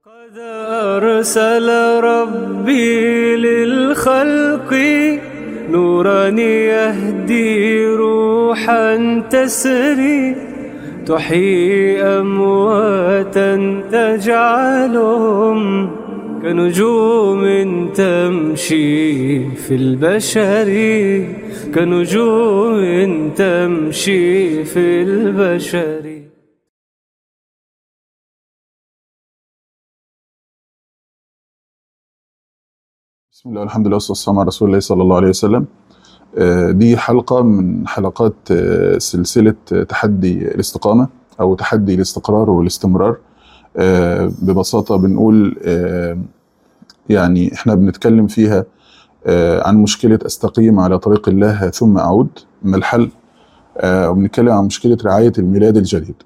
قد أرسل ربي للخلق نورا يهدي روحا تسري تحيي أمواتا تجعلهم كنجوم تمشي في البشر كنجوم تمشي في البشر بسم الله والحمد لله والصلاة والسلام على رسول الله صلى الله عليه وسلم آه، دي حلقة من حلقات آه، سلسلة آه، تحدي الاستقامة أو تحدي الاستقرار والاستمرار آه، ببساطة بنقول آه، يعني احنا بنتكلم فيها آه، عن مشكلة أستقيم على طريق الله ثم أعود ما الحل آه، وبنتكلم عن مشكلة رعاية الميلاد الجديد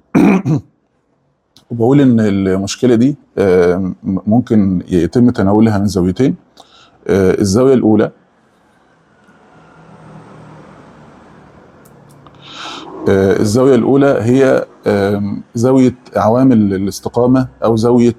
وبقول إن المشكلة دي آه، ممكن يتم تناولها من زاويتين آه، الزاوية الأولى آه، الزاوية الأولى هي آم، زاوية عوامل الاستقامة أو زاوية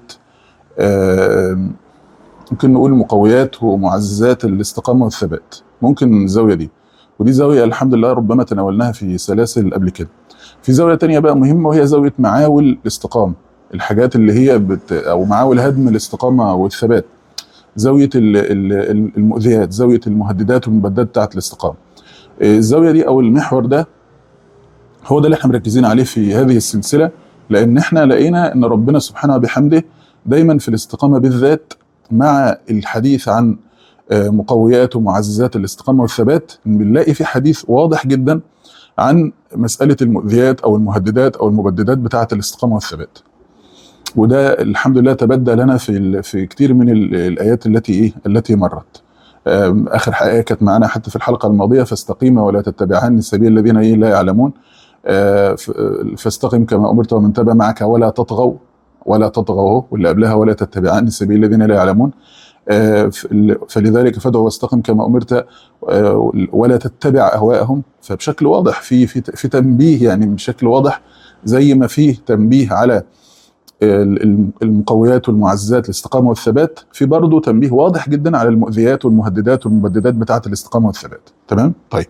آم، ممكن نقول مقويات ومعززات الاستقامة والثبات ممكن الزاوية دي ودي زاوية الحمد لله ربما تناولناها في سلاسل قبل كده في زاوية تانية بقى مهمة وهي زاوية معاول الاستقامة الحاجات اللي هي بت أو معاول هدم الاستقامة والثبات زاوية ال- ال- المؤذيات زاوية المهددات والمبدات بتاعت الاستقامة آه، الزاوية دي أو المحور ده هو ده اللي احنا مركزين عليه في هذه السلسله لان احنا لقينا ان ربنا سبحانه وبحمده دايما في الاستقامه بالذات مع الحديث عن آه، مقويات ومعززات الاستقامه والثبات بنلاقي في حديث واضح جدا عن مساله المؤذيات او المهددات او المبددات بتاعه الاستقامه والثبات. وده الحمد لله تبدى لنا في ال- في كتير من ال- الايات التي ايه التي مرت. آم، اخر ايه كانت معانا حتى في الحلقه الماضيه فاستقيما ولا تتبعان سبيل الذين ايه لا يعلمون آه، ف- فاستقم كما امرت ومن تبع معك ولا تطغوا ولا تطغوا واللي قبلها ولا تتبعان سبيل الذين لا يعلمون آه، ف- فلذلك فادع واستقم كما امرت آه، ولا تتبع اهواءهم فبشكل واضح في في في تنبيه يعني بشكل واضح زي ما فيه تنبيه على ال- ال- المقويات والمعززات الاستقامه والثبات في برضه تنبيه واضح جدا على المؤذيات والمهددات والمبددات بتاعه الاستقامه والثبات تمام طيب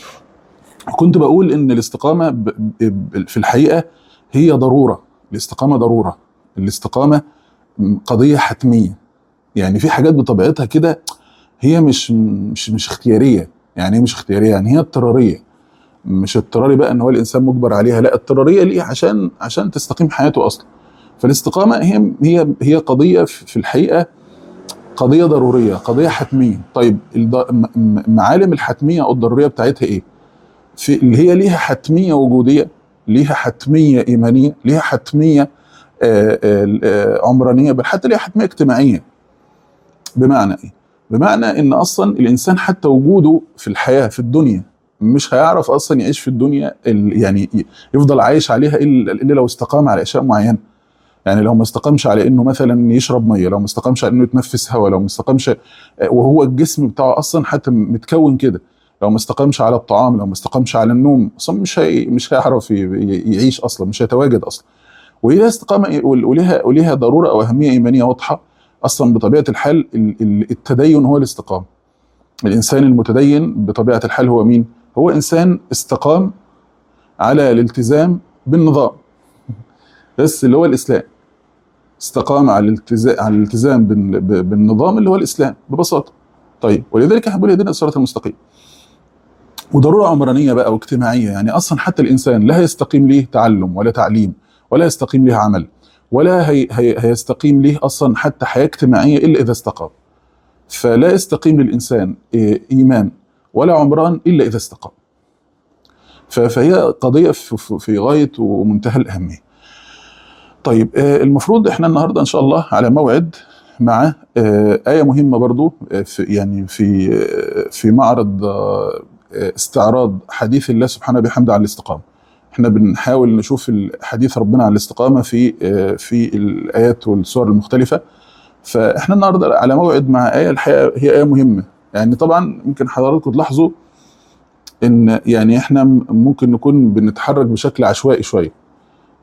كنت بقول ان الاستقامه ب- ب- في الحقيقه هي ضروره الاستقامه ضروره الاستقامه قضيه حتميه يعني في حاجات بطبيعتها كده هي مش مش مش اختياريه يعني ايه مش اختياريه يعني هي اضطراريه مش اضطراري بقى ان هو الانسان مجبر عليها لا اضطراريه ليه عشان عشان تستقيم حياته اصلا فالاستقامه هي هي هي قضيه في في الحقيقه قضيه ضروريه قضيه حتميه طيب الض- م- م- معالم الحتميه او الضروريه بتاعتها ايه في اللي هي ليها حتميه وجوديه ليها حتميه ايمانيه ليها حتميه آه، آه، آه، عمرانيه بل حتى ليها حتميه اجتماعيه بمعنى ايه بمعنى ان اصلا الانسان حتى وجوده في الحياه في الدنيا مش هيعرف اصلا يعيش في الدنيا ال- يعني ي- يفضل عايش عليها الا إلا لو استقام على اشياء معينه يعني لو ما استقامش على انه مثلا يشرب ميه لو ما استقامش على انه يتنفس هواء لو ما استقامش آه، وهو الجسم بتاعه اصلا حتى متكون كده لو ما استقامش على الطعام لو ما استقامش على النوم اصلا مش هي مش هيعرف ي- ي- يعيش اصلا مش هيتواجد اصلا وليها استقامه وليها وليها ضروره او اهميه ايمانيه واضحه اصلا بطبيعه الحال ال- ال- التدين هو الاستقامه الانسان المتدين بطبيعه الحال هو مين هو انسان استقام على الالتزام بالنظام بس اللي هو الاسلام استقام على الالتزام على الالتزام بال- ب- بالنظام اللي هو الاسلام ببساطه طيب ولذلك احنا بنقول اهدنا الصراط المستقيم وضروره عمرانيه بقى واجتماعيه يعني اصلا حتى الانسان لا هيستقيم ليه تعلم ولا تعليم ولا يستقيم ليه عمل ولا هي هي هيستقيم ليه اصلا حتى حياه اجتماعيه الا اذا استقام فلا يستقيم للانسان إيه، ايمان ولا عمران الا اذا استقام ف- فهي قضيه في- في في غايه ومنتهى الاهميه طيب آه، المفروض احنا النهارده ان شاء الله على موعد مع آه، آية مهمة برضو آه، في يعني في آه، في معرض آه، آه، استعراض حديث الله سبحانه بحمده على الاستقامة. احنا بنحاول نشوف حديث ربنا على الاستقامة في آه، في الآيات والسور المختلفة. فاحنا النهارده على موعد مع آية الحقيقة هي آية مهمة. يعني طبعا ممكن حضراتكم تلاحظوا ان يعني احنا م- ممكن نكون بنتحرك بشكل عشوائي شوية.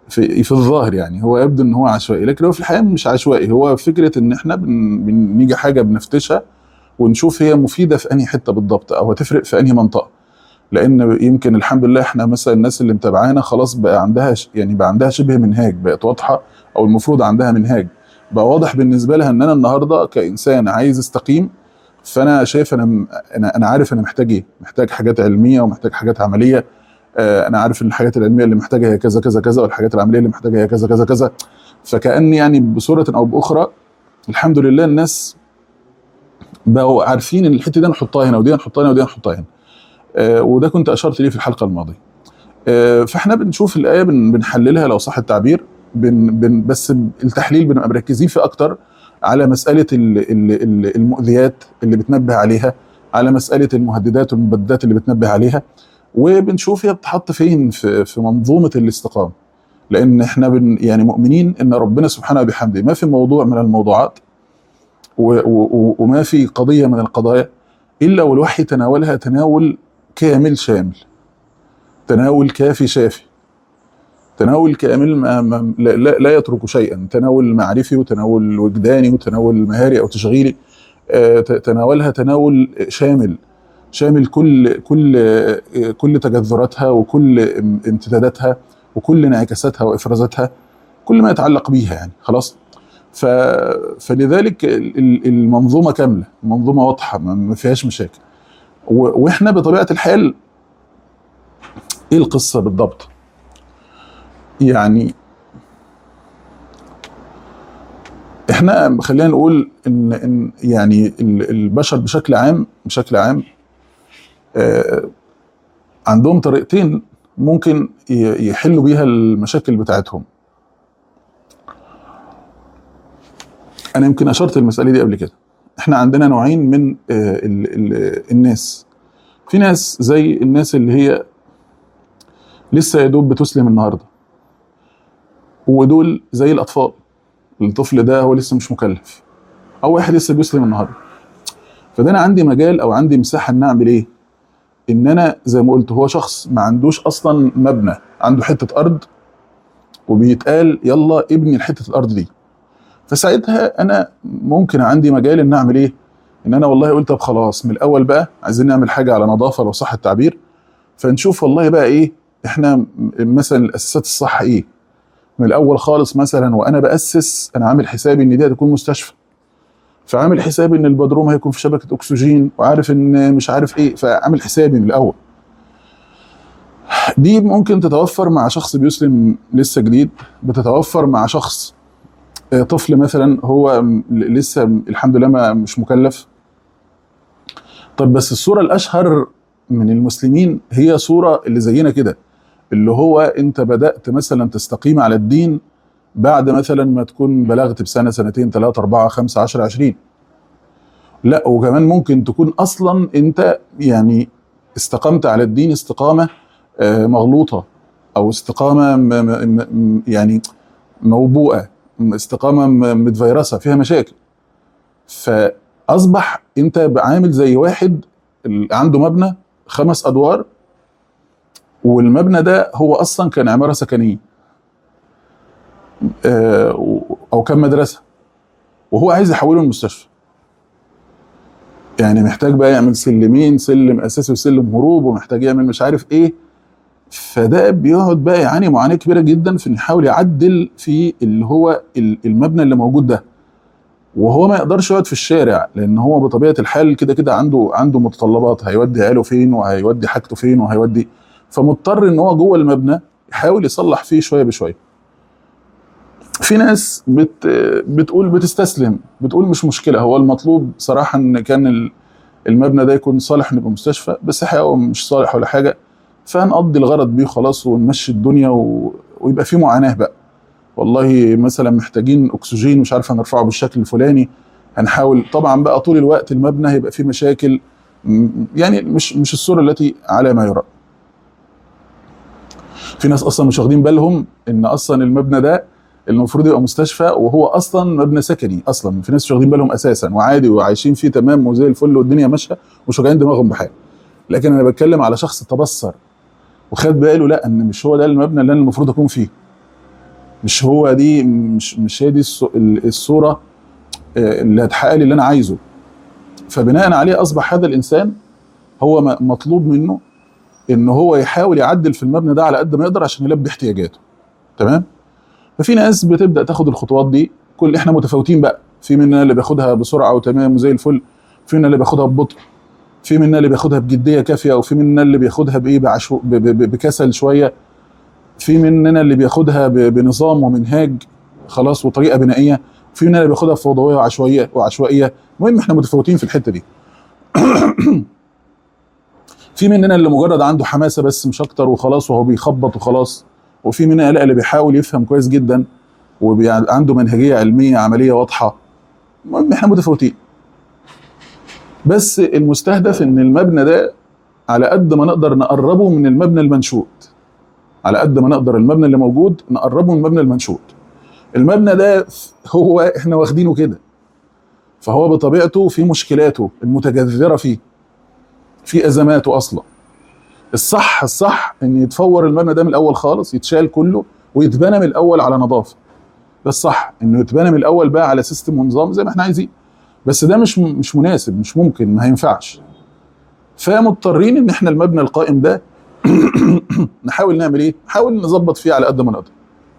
في في الظاهر يعني هو يبدو ان هو عشوائي لكن هو في الحقيقه مش عشوائي هو فكره ان احنا بن- بنيجي حاجه بنفتشها ونشوف هي مفيده في انهي حته بالضبط او هتفرق في انهي منطقه لان يمكن الحمد لله احنا مثلا الناس اللي متابعانا خلاص بقى عندها ش- يعني بقى عندها شبه منهاج بقت واضحه او المفروض عندها منهاج بقى واضح بالنسبه لها ان انا النهارده كانسان عايز استقيم فانا شايف انا م- انا انا عارف انا محتاج ايه محتاج حاجات علميه ومحتاج حاجات عمليه آه، انا عارف ان الحاجات العلميه اللي محتاجها هي كذا كذا كذا والحاجات العمليه اللي محتاجها هي كذا كذا كذا فكأن يعني بصوره او باخرى الحمد لله الناس بقوا عارفين ان الحته دي نحطها هنا ودي نحطها هنا ودي نحطها هنا آه، وده كنت اشرت ليه في الحلقه الماضيه آه، فاحنا بنشوف الايه بن- بنحللها لو صح التعبير بن بن بس التحليل بنبقى مركزين فيه اكتر على مساله ال- ال- ال- المؤذيات اللي بتنبه عليها على مساله المهددات والمبددات اللي بتنبه عليها وبنشوف هي بتتحط فين في في منظومه الاستقامه لان احنا بن يعني مؤمنين ان ربنا سبحانه وبحمده ما في موضوع من الموضوعات و- و- و- وما في قضيه من القضايا الا والوحي تناولها تناول كامل شامل تناول كافي شافي تناول كامل ما ما لا, لا, لا يترك شيئا تناول معرفي وتناول وجداني وتناول مهاري او تشغيلي آه، ت- تناولها تناول شامل شامل كل كل آه، كل تجذراتها وكل ام- امتداداتها وكل انعكاساتها وافرازاتها كل ما يتعلق بيها يعني خلاص ف فلذلك ال- ال- المنظومه كامله منظومه واضحه ما ما فيهاش مشاكل و- واحنا بطبيعه الحال ايه القصه بالضبط يعني احنا خلينا نقول ان ان يعني ال- البشر بشكل عام بشكل عام آه، عندهم طريقتين ممكن ي- يحلوا بيها المشاكل بتاعتهم انا يمكن اشرت المساله دي قبل كده احنا عندنا نوعين من آه، ال ال الناس في ناس زي الناس اللي هي لسه يا دوب بتسلم النهارده ودول زي الاطفال الطفل ده هو لسه مش مكلف او واحد لسه بيسلم النهارده فده انا عندي مجال او عندي مساحه ان اعمل ايه ان انا زي ما قلت هو شخص ما عندوش اصلا مبنى عنده حته ارض وبيتقال يلا ابني حته الارض دي فساعتها انا ممكن عندي مجال ان اعمل ايه ان انا والله قلت طب خلاص من الاول بقى عايزين نعمل حاجه على نظافه لو صح التعبير فنشوف والله بقى ايه احنا م- مثلا الاساسات الصح ايه من الاول خالص مثلا وانا باسس انا عامل حسابي ان دي هتكون مستشفى فعامل حسابي ان البدروم هيكون في شبكه اكسجين وعارف ان مش عارف ايه فعامل حسابي من الاول دي ممكن تتوفر مع شخص بيسلم لسه جديد بتتوفر مع شخص آه، طفل مثلا هو م- لسه م- الحمد لله ما مش مكلف طب بس الصوره الاشهر من المسلمين هي صوره اللي زينا كده اللي هو انت بدات مثلا تستقيم على الدين بعد مثلا ما تكون بلغت بسنه سنتين ثلاثه اربعه خمسه عشر عشرين لا وكمان ممكن تكون اصلا انت يعني استقمت على الدين استقامه آه، مغلوطه او استقامه م م م يعني موبوءه استقامه م- متفيرسه فيها مشاكل فاصبح انت عامل زي واحد ال- عنده مبنى خمس ادوار والمبنى ده هو اصلا كان عماره سكنيه آه، و- او كان مدرسه وهو عايز يحوله لمستشفى يعني محتاج بقى يعمل سلمين سلم اساسي وسلم هروب ومحتاج يعمل مش عارف ايه فده بيقعد بقى يعاني معاناه كبيره جدا في انه يحاول يعدل في اللي هو ال- المبنى اللي موجود ده وهو ما يقدرش يقعد في الشارع لان هو بطبيعه الحال كده كده عنده عنده متطلبات هيودي عياله فين وهيودي حاجته فين وهيودي فمضطر ان هو جوه المبنى يحاول يصلح فيه شويه بشويه في ناس بت بتقول بتستسلم بتقول مش مشكله هو المطلوب صراحه ان كان ال- المبنى ده يكون صالح نبقى مستشفى بس الحقيقه هو مش صالح ولا حاجه فهنقضي الغرض بيه خلاص ونمشي الدنيا و... ويبقى في معاناه بقى والله مثلا محتاجين اكسجين مش عارف هنرفعه بالشكل الفلاني هنحاول طبعا بقى طول الوقت المبنى هيبقى فيه مشاكل م- يعني مش مش الصوره التي على ما يرام في ناس اصلا مش واخدين بالهم ان اصلا المبنى ده المفروض يبقى مستشفى وهو اصلا مبنى سكني اصلا في ناس مش واخدين بالهم اساسا وعادي وعايشين فيه تمام وزي الفل والدنيا ماشيه ومش واجعين دماغهم بحاجه لكن انا بتكلم على شخص تبصر وخد باله لا ان مش هو ده المبنى اللي انا المفروض اكون فيه مش هو دي مش مش هي دي الص- ال- الصوره آه، اللي هتحقق لي اللي انا عايزه فبناء عليه اصبح هذا الانسان هو م- مطلوب منه ان هو يحاول يعدل في المبنى ده على قد ما يقدر عشان يلبي احتياجاته تمام ففي ناس بتبدا تاخد الخطوات دي كل احنا متفاوتين بقى في مننا اللي بياخدها بسرعه وتمام وزي الفل في مننا اللي بياخدها ببطء في مننا اللي بياخدها بجديه كافيه وفي مننا اللي بياخدها بايه بعشو ب- ب- ب- بكسل شويه في مننا اللي بياخدها ب- بنظام ومنهاج خلاص وطريقه بنائيه في مننا اللي بياخدها فوضويه وعشوائيه وعشوائيه المهم احنا متفاوتين في الحته دي في مننا اللي مجرد عنده حماسه بس مش اكتر وخلاص وهو بيخبط وخلاص وفي مننا لا اللي بيحاول يفهم كويس جدا وعنده منهجيه علميه عمليه واضحه المهم احنا متفاوتين بس المستهدف ان المبنى ده على قد ما نقدر نقربه من المبنى المنشود على قد ما نقدر المبنى اللي موجود نقربه من المبنى المنشود المبنى ده هو احنا واخدينه كده فهو بطبيعته في مشكلاته المتجذره فيه في ازماته اصلا الصح الصح ان يتفور المبنى ده من الاول خالص يتشال كله ويتبنى من الاول على نظافه ده الصح انه يتبنى من الاول بقى على سيستم ونظام زي ما احنا عايزين بس ده مش مش مناسب مش ممكن ما هينفعش فمضطرين ان احنا المبنى القائم ده نحاول نعمل ايه؟ نحاول نظبط فيه على قد ما نقدر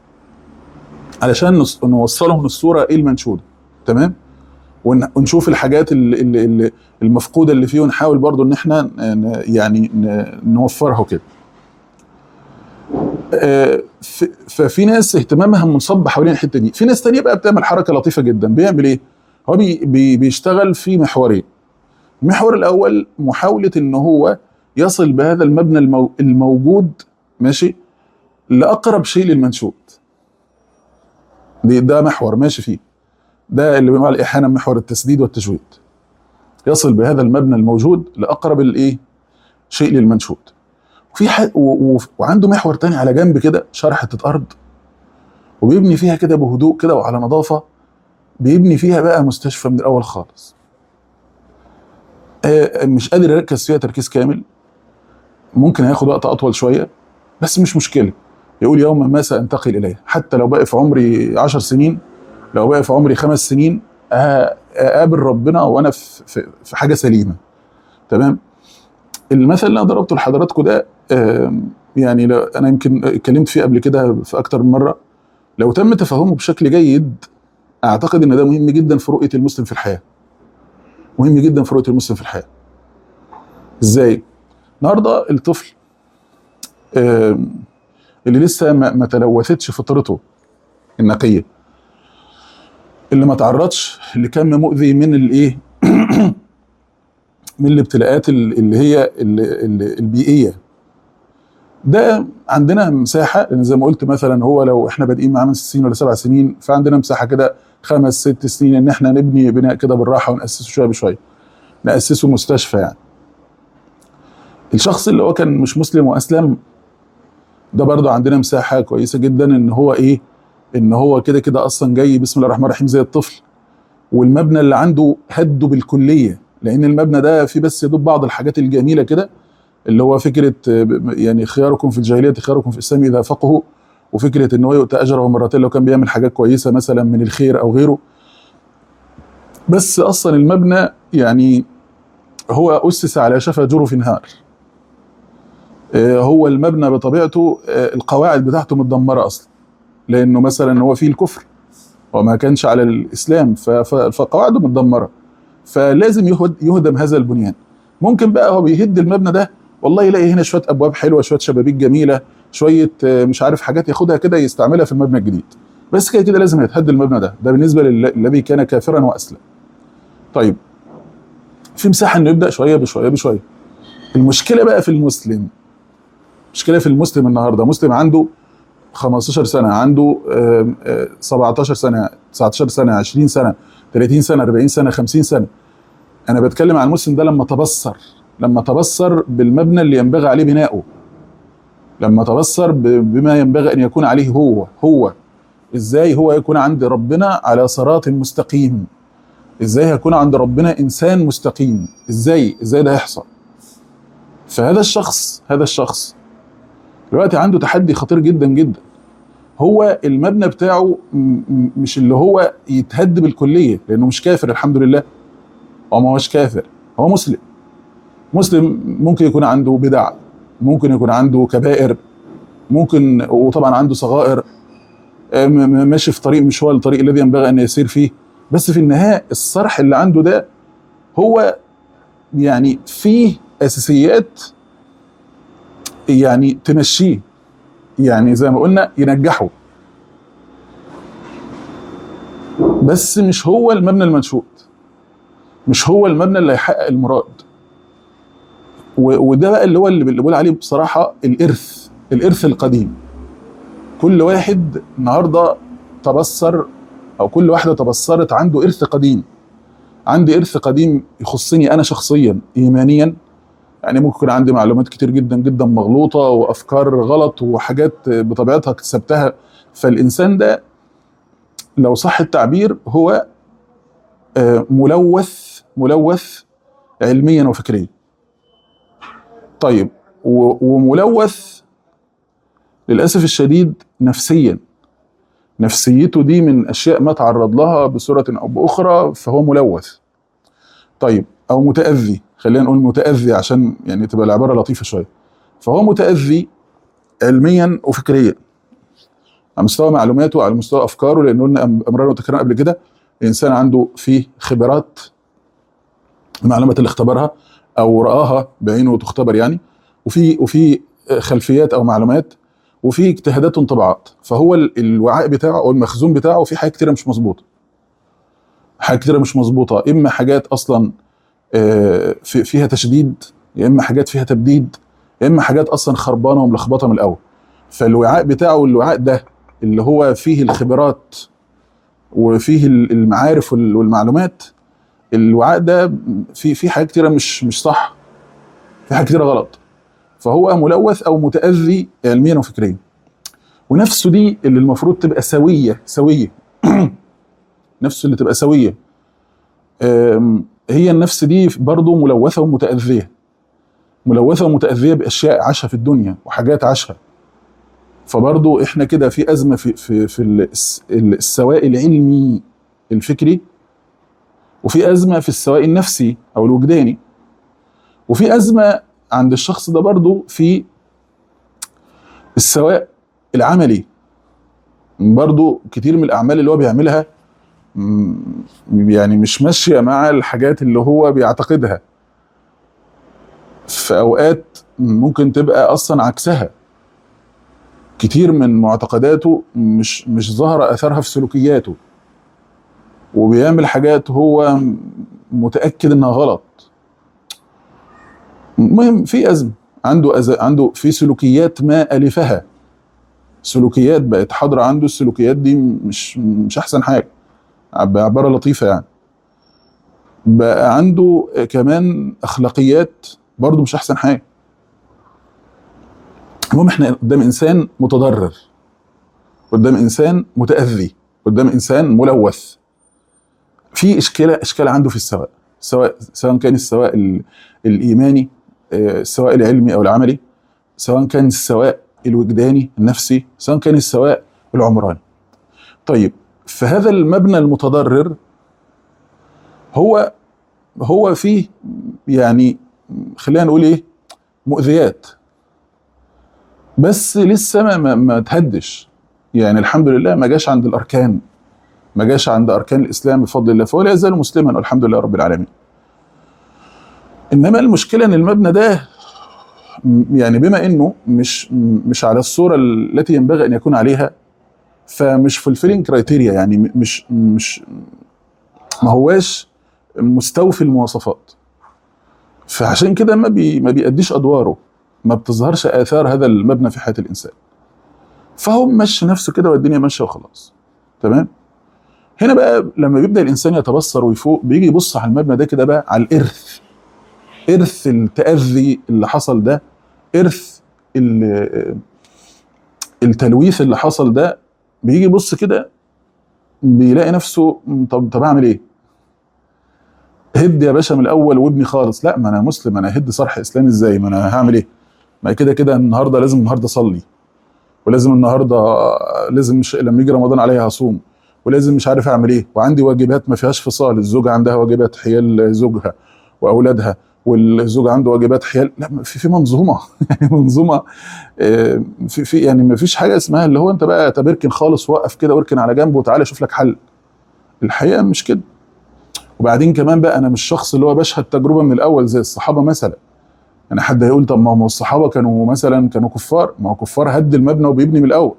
علشان نص- نوصله من الصوره ايه المنشوده تمام؟ ون- ونشوف الحاجات اللي اللي اللي المفقوده اللي فيه ونحاول برضو ان احنا ن- يعني ن- نوفرها وكده. آه، ف- ففي ناس اهتمامها منصب حوالين الحته دي، في ناس تانية بقى بتعمل حركه لطيفه جدا، بيعمل ايه؟ هو بي بي بيشتغل في محورين. المحور الاول محاوله ان هو يصل بهذا المبنى المو الموجود ماشي لاقرب شيء للمنشود. دي ده محور ماشي فيه. ده اللي بنقول احيانا محور التسديد والتجويد. يصل بهذا المبنى الموجود لاقرب الايه؟ شيء للمنشود. وفي ح... و... و... وعنده محور تاني على جنب كده شرح حته ارض وبيبني فيها كده بهدوء كده وعلى نظافه بيبني فيها بقى مستشفى من الاول خالص. آه مش قادر يركز فيها تركيز كامل ممكن هياخد وقت اطول شويه بس مش مشكله يقول يوما ما سانتقل اليه حتى لو بقى في عمري عشر سنين لو بقى في عمري خمس سنين آه، اقابل ربنا وانا في في- في حاجه سليمه تمام المثل اللي انا ضربته لحضراتكم ده آم، يعني لو انا يمكن اتكلمت فيه قبل كده في اكتر من مره لو تم تفهمه بشكل جيد اعتقد ان ده مهم جدا في رؤيه المسلم في الحياه مهم جدا في رؤيه المسلم في الحياه ازاي النهارده الطفل آم، اللي لسه ما ما تلوثتش فطرته النقيه اللي ما تعرضش لكم مؤذي من الايه من الابتلاءات ال- اللي هي ال- ال- البيئيه ده عندنا مساحه لان زي ما قلت مثلا هو لو احنا بادئين معاه من ست سنين ولا سبع سنين فعندنا مساحه كده خمس ست سنين ان احنا نبني بناء كده بالراحه وناسسه شويه بشويه ناسسه مستشفى يعني الشخص اللي هو كان مش مسلم واسلم ده برضه عندنا مساحه كويسه جدا ان هو ايه ان هو كده كده اصلا جاي بسم الله الرحمن الرحيم زي الطفل والمبنى اللي عنده هده بالكليه لان المبنى ده فيه بس يدوب بعض الحاجات الجميله كده اللي هو فكره آه، يعني خياركم في الجاهليه خياركم في الاسلام اذا فقهوا وفكره ان هو يؤتى اجره مرتين لو كان بيعمل حاجات كويسه مثلا من الخير او غيره بس اصلا المبنى يعني هو اسس على شفا جرف نهار آه، هو المبنى بطبيعته آه، القواعد بتاعته متدمره اصلا لانه مثلا هو فيه الكفر وما كانش على الاسلام ف- ف- فقواعده متدمره فلازم يهد يهدم هذا البنيان ممكن بقى هو بيهد المبنى ده والله يلاقي هنا شويه ابواب حلوه شويه شبابيك جميله شويه آه، مش عارف حاجات ياخدها كده يستعملها في المبنى الجديد بس كده كده لازم يتهد المبنى ده ده بالنسبه لل- للذي كان كافرا واسلم طيب في مساحه انه يبدا شويه بشويه بشويه المشكله بقى في المسلم المشكله في المسلم النهارده مسلم عنده 15 سنه عنده آم، آه، 17 سنه 19 سنه 20 سنه 30 سنه 40 سنه 50 سنه انا بتكلم عن المسلم ده لما تبصر لما تبصر بالمبنى اللي ينبغي عليه بناؤه لما تبصر ب- بما ينبغي ان يكون عليه هو هو ازاي هو يكون عند ربنا على صراط مستقيم ازاي هيكون عند ربنا انسان مستقيم ازاي ازاي ده يحصل فهذا الشخص هذا الشخص دلوقتي عنده تحدي خطير جدا جدا هو المبنى بتاعه م- م- مش اللي هو يتهد بالكليه لانه مش كافر الحمد لله هو ما هوش كافر هو مسلم مسلم ممكن يكون عنده بدع ممكن يكون عنده كبائر ممكن وطبعا عنده صغائر آه، م- م- ماشي في طريق مش هو الطريق الذي ينبغي ان يسير فيه بس في النهايه الصرح اللي عنده ده هو يعني فيه اساسيات يعني تمشيه يعني زي ما قلنا ينجحه بس مش هو المبنى المنشود مش هو المبنى اللي هيحقق المراد و- وده بقى اللي هو اللي اللي بقول عليه بصراحه الارث الارث القديم كل واحد النهارده تبصر او كل واحده تبصرت عنده ارث قديم عندي ارث قديم يخصني انا شخصيا ايمانيا يعني ممكن يكون عندي معلومات كتير جدا جدا مغلوطه وافكار غلط وحاجات بطبيعتها اكتسبتها فالانسان ده لو صح التعبير هو آه، ملوث ملوث علميا وفكريا طيب و- وملوث للاسف الشديد نفسيا نفسيته دي من اشياء ما تعرض لها بصوره او باخرى فهو ملوث طيب او متاذي خلينا نقول متاذي عشان يعني تبقى العباره لطيفه شويه فهو متاذي علميا وفكريا على مستوى معلوماته على مستوى افكاره لان قلنا أم- امرار وتكرار قبل كده الانسان عنده فيه خبرات المعلومات اللي اختبرها او راها بعينه وتختبر يعني وفي وفي خلفيات او معلومات وفي اجتهادات وانطباعات فهو ال- الوعاء بتاعه او المخزون بتاعه في حاجات كتيره مش مظبوطه حاجات كتيره مش مظبوطه اما حاجات اصلا آه، في- فيها تشديد يا اما حاجات فيها تبديد يا اما حاجات اصلا خربانه وملخبطه من الاول فالوعاء بتاعه الوعاء ده اللي هو فيه الخبرات وفيه ال- المعارف وال- والمعلومات الوعاء ده في في حاجات كتيره مش مش صح في حاجات كتيره غلط فهو ملوث او متاذي علميا وفكريا ونفسه دي اللي المفروض تبقى سويه سويه نفسه اللي تبقى سويه أم، هي النفس دي برضه ملوثه ومتاذيه ملوثه ومتاذيه باشياء عاشها في الدنيا وحاجات عاشها فبرضه احنا كده في ازمه في في في الس- السواء العلمي الفكري وفي ازمه في السواء النفسي او الوجداني وفي ازمه عند الشخص ده برضه في السواء العملي برضه كتير من الاعمال اللي هو بيعملها م- يعني مش ماشيه مع الحاجات اللي هو بيعتقدها في اوقات ممكن تبقى اصلا عكسها كتير من معتقداته مش مش ظاهره اثرها في سلوكياته وبيعمل حاجات هو متاكد انها غلط المهم في ازمه عنده أز... عنده في سلوكيات ما الفها سلوكيات بقت حاضره عنده السلوكيات دي مش مش احسن حاجه بعباره لطيفه يعني بقى عنده كمان اخلاقيات برضه مش احسن حاجه المهم احنا قدام انسان متضرر قدام انسان متاذي قدام انسان ملوث في اشكال اشكال عنده في السواء سواء سواء كان السواء ال- الايماني آه، السواء العلمي او العملي سواء كان السواء الوجداني النفسي سواء كان السواء العمراني طيب فهذا المبنى المتضرر هو هو فيه يعني خلينا نقول ايه مؤذيات بس لسه ما ما, ما تهدش يعني الحمد لله ما جاش عند الاركان ما جاش عند اركان الاسلام بفضل الله فهو لا يزال مسلما والحمد لله رب العالمين انما المشكله ان المبنى ده م- يعني بما انه مش م- مش على الصوره التي ينبغي ان يكون عليها فمش فولفيلينج كرايتيريا يعني م- مش مش ما هواش مستوفي المواصفات فعشان كده ما بي ما بيأديش ادواره ما بتظهرش اثار هذا المبنى في حياه الانسان فهو ماشي نفسه كده والدنيا ماشيه وخلاص تمام هنا بقى لما بيبدا الانسان يتبصر ويفوق بيجي يبص على المبنى ده كده بقى على الارث ارث التاذي اللي حصل ده ارث ال- التلويث اللي حصل ده بيجي يبص كده بيلاقي نفسه م، طب طب اعمل ايه؟ هد يا باشا من الاول وابني خالص لا ما انا مسلم انا هد صرح اسلامي ازاي ما انا هعمل ايه؟ ما كده كده النهارده لازم النهارده اصلي ولازم النهارده لازم مش لما يجي رمضان عليا هصوم ولازم مش عارف اعمل ايه وعندي واجبات ما فيهاش فصال الزوجه عندها واجبات حيال زوجها واولادها والزوج عنده واجبات حيال لا في في منظومه يعني منظومه آه، في في يعني ما فيش حاجه اسمها اللي هو انت بقى تبركن خالص وقف كده واركن على جنب وتعالى شوف لك حل الحقيقه مش كده وبعدين كمان بقى انا مش شخص اللي هو بشهد تجربه من الاول زي الصحابه مثلا يعني حد هيقول طب ما هو الصحابه كانوا مثلا كانوا كفار ما هو كفار هد المبنى وبيبني من الاول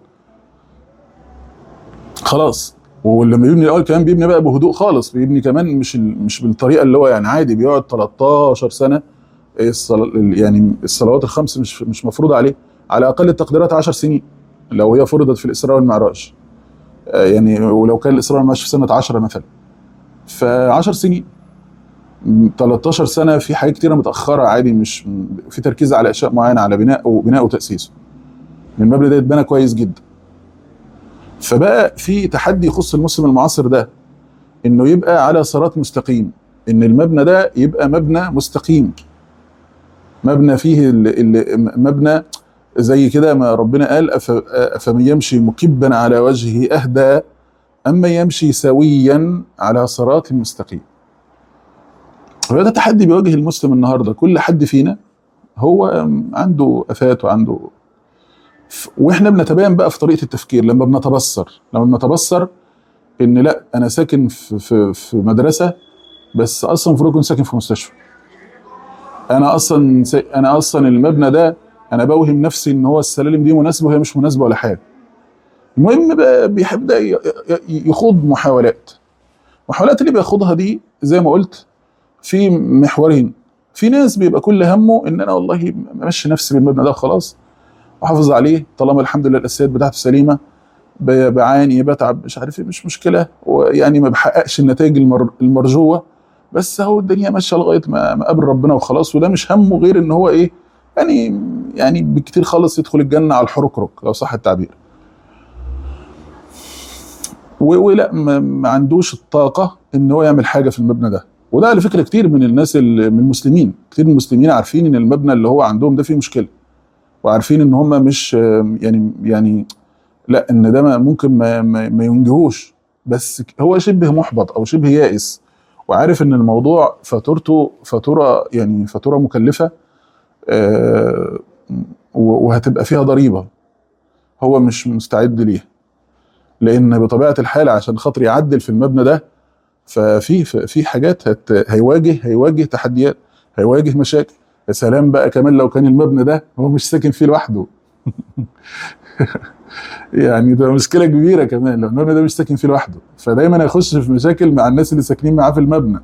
خلاص ولما بيبني الاول كمان بيبني بقى بهدوء خالص بيبني كمان مش ال- مش بالطريقه اللي هو يعني عادي بيقعد 13 سنه الصل... يعني الصلوات الخمس مش مش مفروضه عليه على اقل التقديرات 10 سنين لو هي فرضت في الاسراء والمعراج آه، يعني ولو كان الاسراء والمعراج في سنه 10 مثلا ف 10 سنين م- 13 سنه في حاجات كتيره متاخره عادي مش م- في تركيز على اشياء معينه على بناء وبناء وتاسيسه المبنى ده اتبنى كويس جدا فبقى في تحدي يخص المسلم المعاصر ده انه يبقى على صراط مستقيم ان المبنى ده يبقى مبنى مستقيم مبنى فيه ال- ال- مبنى زي كده ما ربنا قال أف- افمن يمشي مكبا على وجهه اهدى اما يمشي سويا على صراط مستقيم وهذا تحدي بيواجه المسلم النهارده كل حد فينا هو عنده افات وعنده ف- واحنا بنتباين بقى في طريقه التفكير لما بنتبصر لما بنتبصر ان لا انا ساكن في في, في مدرسه بس اصلا المفروض اكون ساكن في مستشفى انا اصلا سا- انا اصلا المبنى ده انا بوهم نفسي ان هو السلالم دي مناسبه وهي مش مناسبه ولا حاجه المهم بقى بيبدا ي- ي- يخوض محاولات المحاولات اللي بياخدها دي زي ما قلت في محورين في ناس بيبقى كل همه ان انا والله ماشي نفسي بالمبنى ده وخلاص واحافظ عليه طالما الحمد لله الاساسيات بتاعته سليمه ب- بعاني بتعب مش عارف ايه مش مشكله ويعني ما بحققش النتائج المر المرجوه بس هو الدنيا ماشيه لغايه ما ما قابل ربنا وخلاص وده مش همه غير ان هو ايه يعني يعني بكتير خالص يدخل الجنه على الحركرك لو صح التعبير و- ولا ما ما عندوش الطاقه ان هو يعمل حاجه في المبنى ده وده على فكره كتير من الناس ال- من المسلمين كتير من المسلمين عارفين ان المبنى اللي هو عندهم ده فيه مشكله وعارفين ان هم مش يعني يعني لا ان ده ما- ممكن ما, ما, ما ينجهوش بس هو شبه محبط او شبه يائس وعارف ان الموضوع فاتورته فاتوره يعني فاتوره مكلفه آه، و- وهتبقى فيها ضريبه هو مش مستعد ليها لان بطبيعه الحال عشان خاطر يعدل في المبنى ده ففي في حاجات هت هيواجه هيواجه تحديات هيواجه مشاكل يا سلام بقى كمان لو كان المبنى ده هو مش ساكن فيه لوحده يعني ده مشكله كبيره كمان لو المبنى ده مش ساكن فيه لوحده فدايما هيخش في مشاكل مع الناس اللي ساكنين معاه في المبنى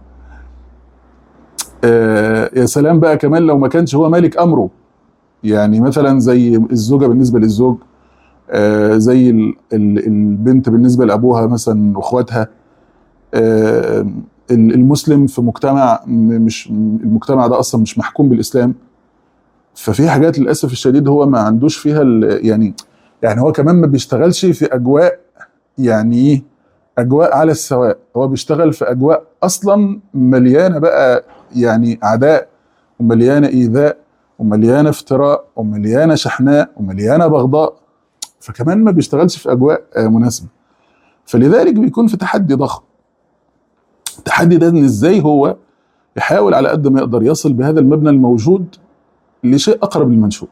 آه يا سلام بقى كمان لو ما كانش هو مالك امره يعني مثلا زي الزوجه بالنسبه للزوج آه زي ال- ال- البنت بالنسبه لابوها مثلا واخواتها آه ال- المسلم في مجتمع م- مش المجتمع ده اصلا مش محكوم بالاسلام ففي حاجات للاسف الشديد هو ما عندوش فيها ال- يعني يعني هو كمان ما بيشتغلش في اجواء يعني ايه اجواء على السواء هو بيشتغل في اجواء اصلا مليانه بقى يعني اعداء ومليانه ايذاء ومليانه افتراء ومليانه شحناء ومليانه بغضاء فكمان ما بيشتغلش في اجواء آه، مناسبه فلذلك بيكون في تحدي ضخم التحدي ده ان ازاي هو يحاول على قد ما يقدر يصل بهذا المبنى الموجود لشيء اقرب للمنشود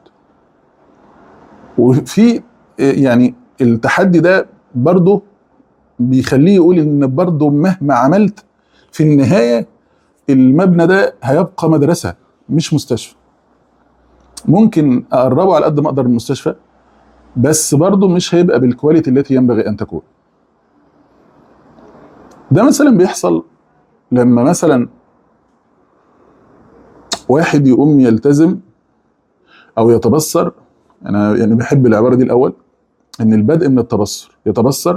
وفي آه، يعني التحدي ده برضه بيخليه يقول ان برضه مهما عملت في النهايه المبنى ده هيبقى مدرسه مش مستشفى ممكن اقربه على قد ما اقدر من المستشفى بس برضه مش هيبقى بالكواليتي التي ينبغي ان تكون ده مثلا بيحصل لما مثلا واحد يقوم يلتزم او يتبصر انا يعني بحب العباره دي الاول ان البدء من التبصر يتبصر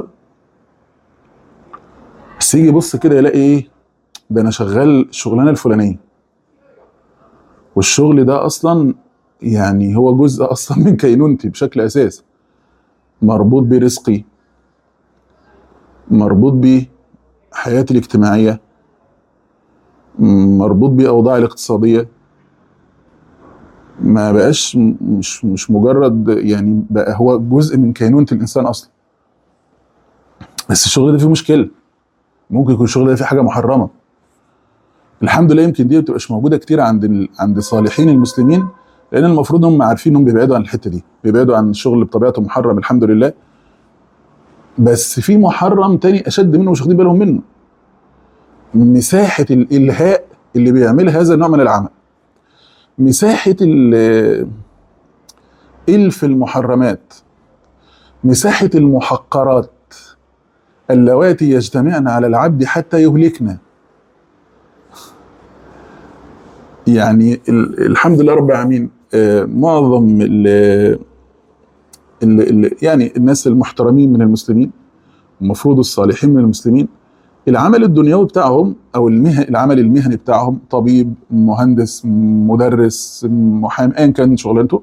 بس يجي يبص كده يلاقي ايه ده انا شغال الشغلانه الفلانيه والشغل ده اصلا يعني هو جزء اصلا من كينونتي بشكل اساسي مربوط برزقي مربوط بحياتي الاجتماعيه مربوط باوضاعي الاقتصاديه ما بقاش م- مش مش مجرد يعني بقى هو جزء من كينونة الإنسان أصلا بس الشغل ده فيه مشكلة ممكن يكون الشغل ده فيه حاجة محرمة الحمد لله يمكن دي ما بتبقاش موجودة كتير عند ال... عند صالحين المسلمين لأن المفروض هم عارفين إنهم بيبعدوا عن الحتة دي بيبعدوا عن الشغل اللي بطبيعته محرم الحمد لله بس في محرم تاني أشد منه مش واخدين بالهم منه مساحة الإلهاء اللي بيعملها هذا النوع من العمل مساحة ال- إلف المحرمات مساحة المحقرات اللواتي يجتمعن على العبد حتى يهلكنا يعني ال- الحمد لله رب العالمين آه، معظم ال ال ال يعني الناس المحترمين من المسلمين المفروض الصالحين من المسلمين العمل الدنيوي بتاعهم او المه... العمل المهني بتاعهم طبيب مهندس مدرس محامي ايا كان شغلانته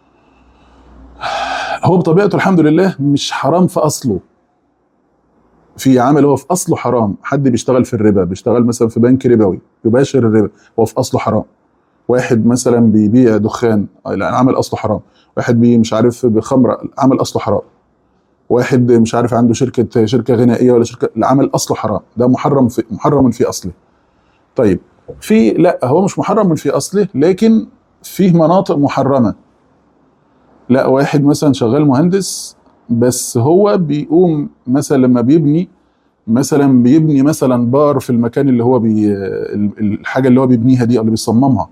هو بطبيعته الحمد لله مش حرام في اصله في عمل هو في اصله حرام حد بيشتغل في الربا بيشتغل مثلا في بنك ربوي يباشر الربا هو في اصله حرام واحد مثلا بيبيع دخان العمل اصله حرام واحد بي مش عارف بخمره العمل اصله حرام واحد مش عارف عنده شركه شركه غنائيه ولا شركه العمل اصله حرام ده محرم في محرم في اصله طيب في لا هو مش محرم في اصله لكن فيه مناطق محرمه لا واحد مثلا شغال مهندس بس هو بيقوم مثلا لما بيبني مثلا بيبني مثلا بار في المكان اللي هو بي ال- الحاجه اللي هو بيبنيها دي او اللي بيصممها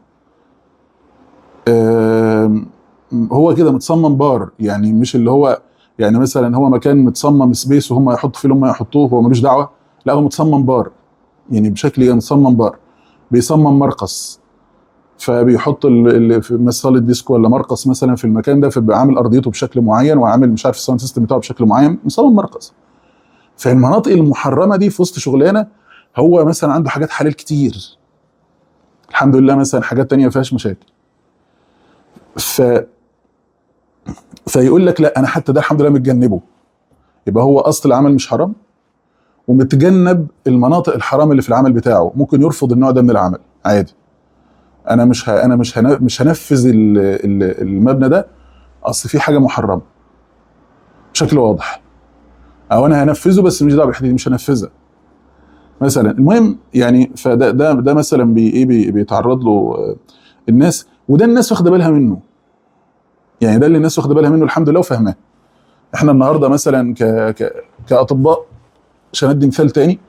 آم، هو كده متصمم بار يعني مش اللي هو يعني مثلا هو مكان متصمم سبيس وهم يحطوا فيه اللي هم يحطوه هو ملوش دعوه لا هو متصمم بار يعني بشكل متصمم بار بيصمم مرقص فبيحط ال- ال- في مصاله ديسكو ولا مرقص مثلا في المكان ده فبيبقى عامل ارضيته بشكل معين وعامل مش عارف الساوند سيستم بتاعه بشكل معين مصمم مرقص فالمناطق المحرمه دي في وسط شغلانه هو مثلا عنده حاجات حلال كتير الحمد لله مثلا حاجات تانية ما فيهاش مشاكل ف فيقول لك لا انا حتى ده الحمد لله متجنبه يبقى هو اصل العمل مش حرام ومتجنب المناطق الحرام اللي في العمل بتاعه ممكن يرفض النوع ده من العمل عادي انا مش ه... انا مش هن... مش هنفذ ال... ال- المبنى ده اصل في حاجه محرمه بشكل واضح او انا هنفذه بس مش دعوه بالحته دي مش هنفذها مثلا المهم يعني فده ده ده مثلا بي ايه بي بيتعرض له آه، الناس وده الناس واخده بالها منه يعني ده اللي الناس واخده بالها منه الحمد لله وفاهماه احنا النهارده مثلا ك ك كاطباء عشان ادي مثال تاني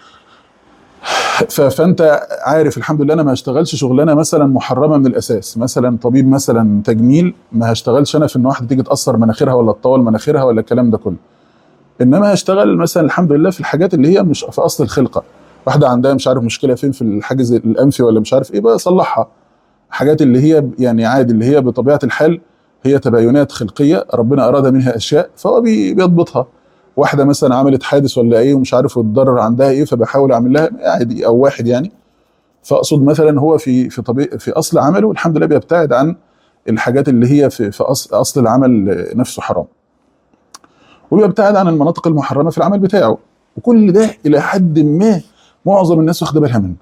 ف- فانت عارف الحمد لله انا ما هشتغلش شغلانه مثلا محرمه من الاساس مثلا طبيب مثلا تجميل ما هشتغلش انا في ان واحده تيجي تاثر مناخيرها ولا تطول مناخيرها ولا الكلام ده كله انما هشتغل مثلا الحمد لله في الحاجات اللي هي مش في اصل الخلقه واحده عندها مش عارف مشكله فين في الحاجز الانفي ولا مش عارف ايه بقى اصلحها حاجات اللي هي يعني عادي اللي هي بطبيعه الحال هي تباينات خلقيه ربنا اراد منها اشياء فهو بي- بيضبطها واحده مثلا عملت حادث ولا ايه ومش عارف والضرر عندها ايه فبحاول اعمل لها عادي او واحد يعني فاقصد مثلا هو في في طبيعي في اصل عمله الحمد لله بيبتعد عن الحاجات اللي هي في في اصل اصل العمل نفسه حرام وبيبتعد عن المناطق المحرمه في العمل بتاعه وكل ده الى حد ما معظم الناس واخده بالها منه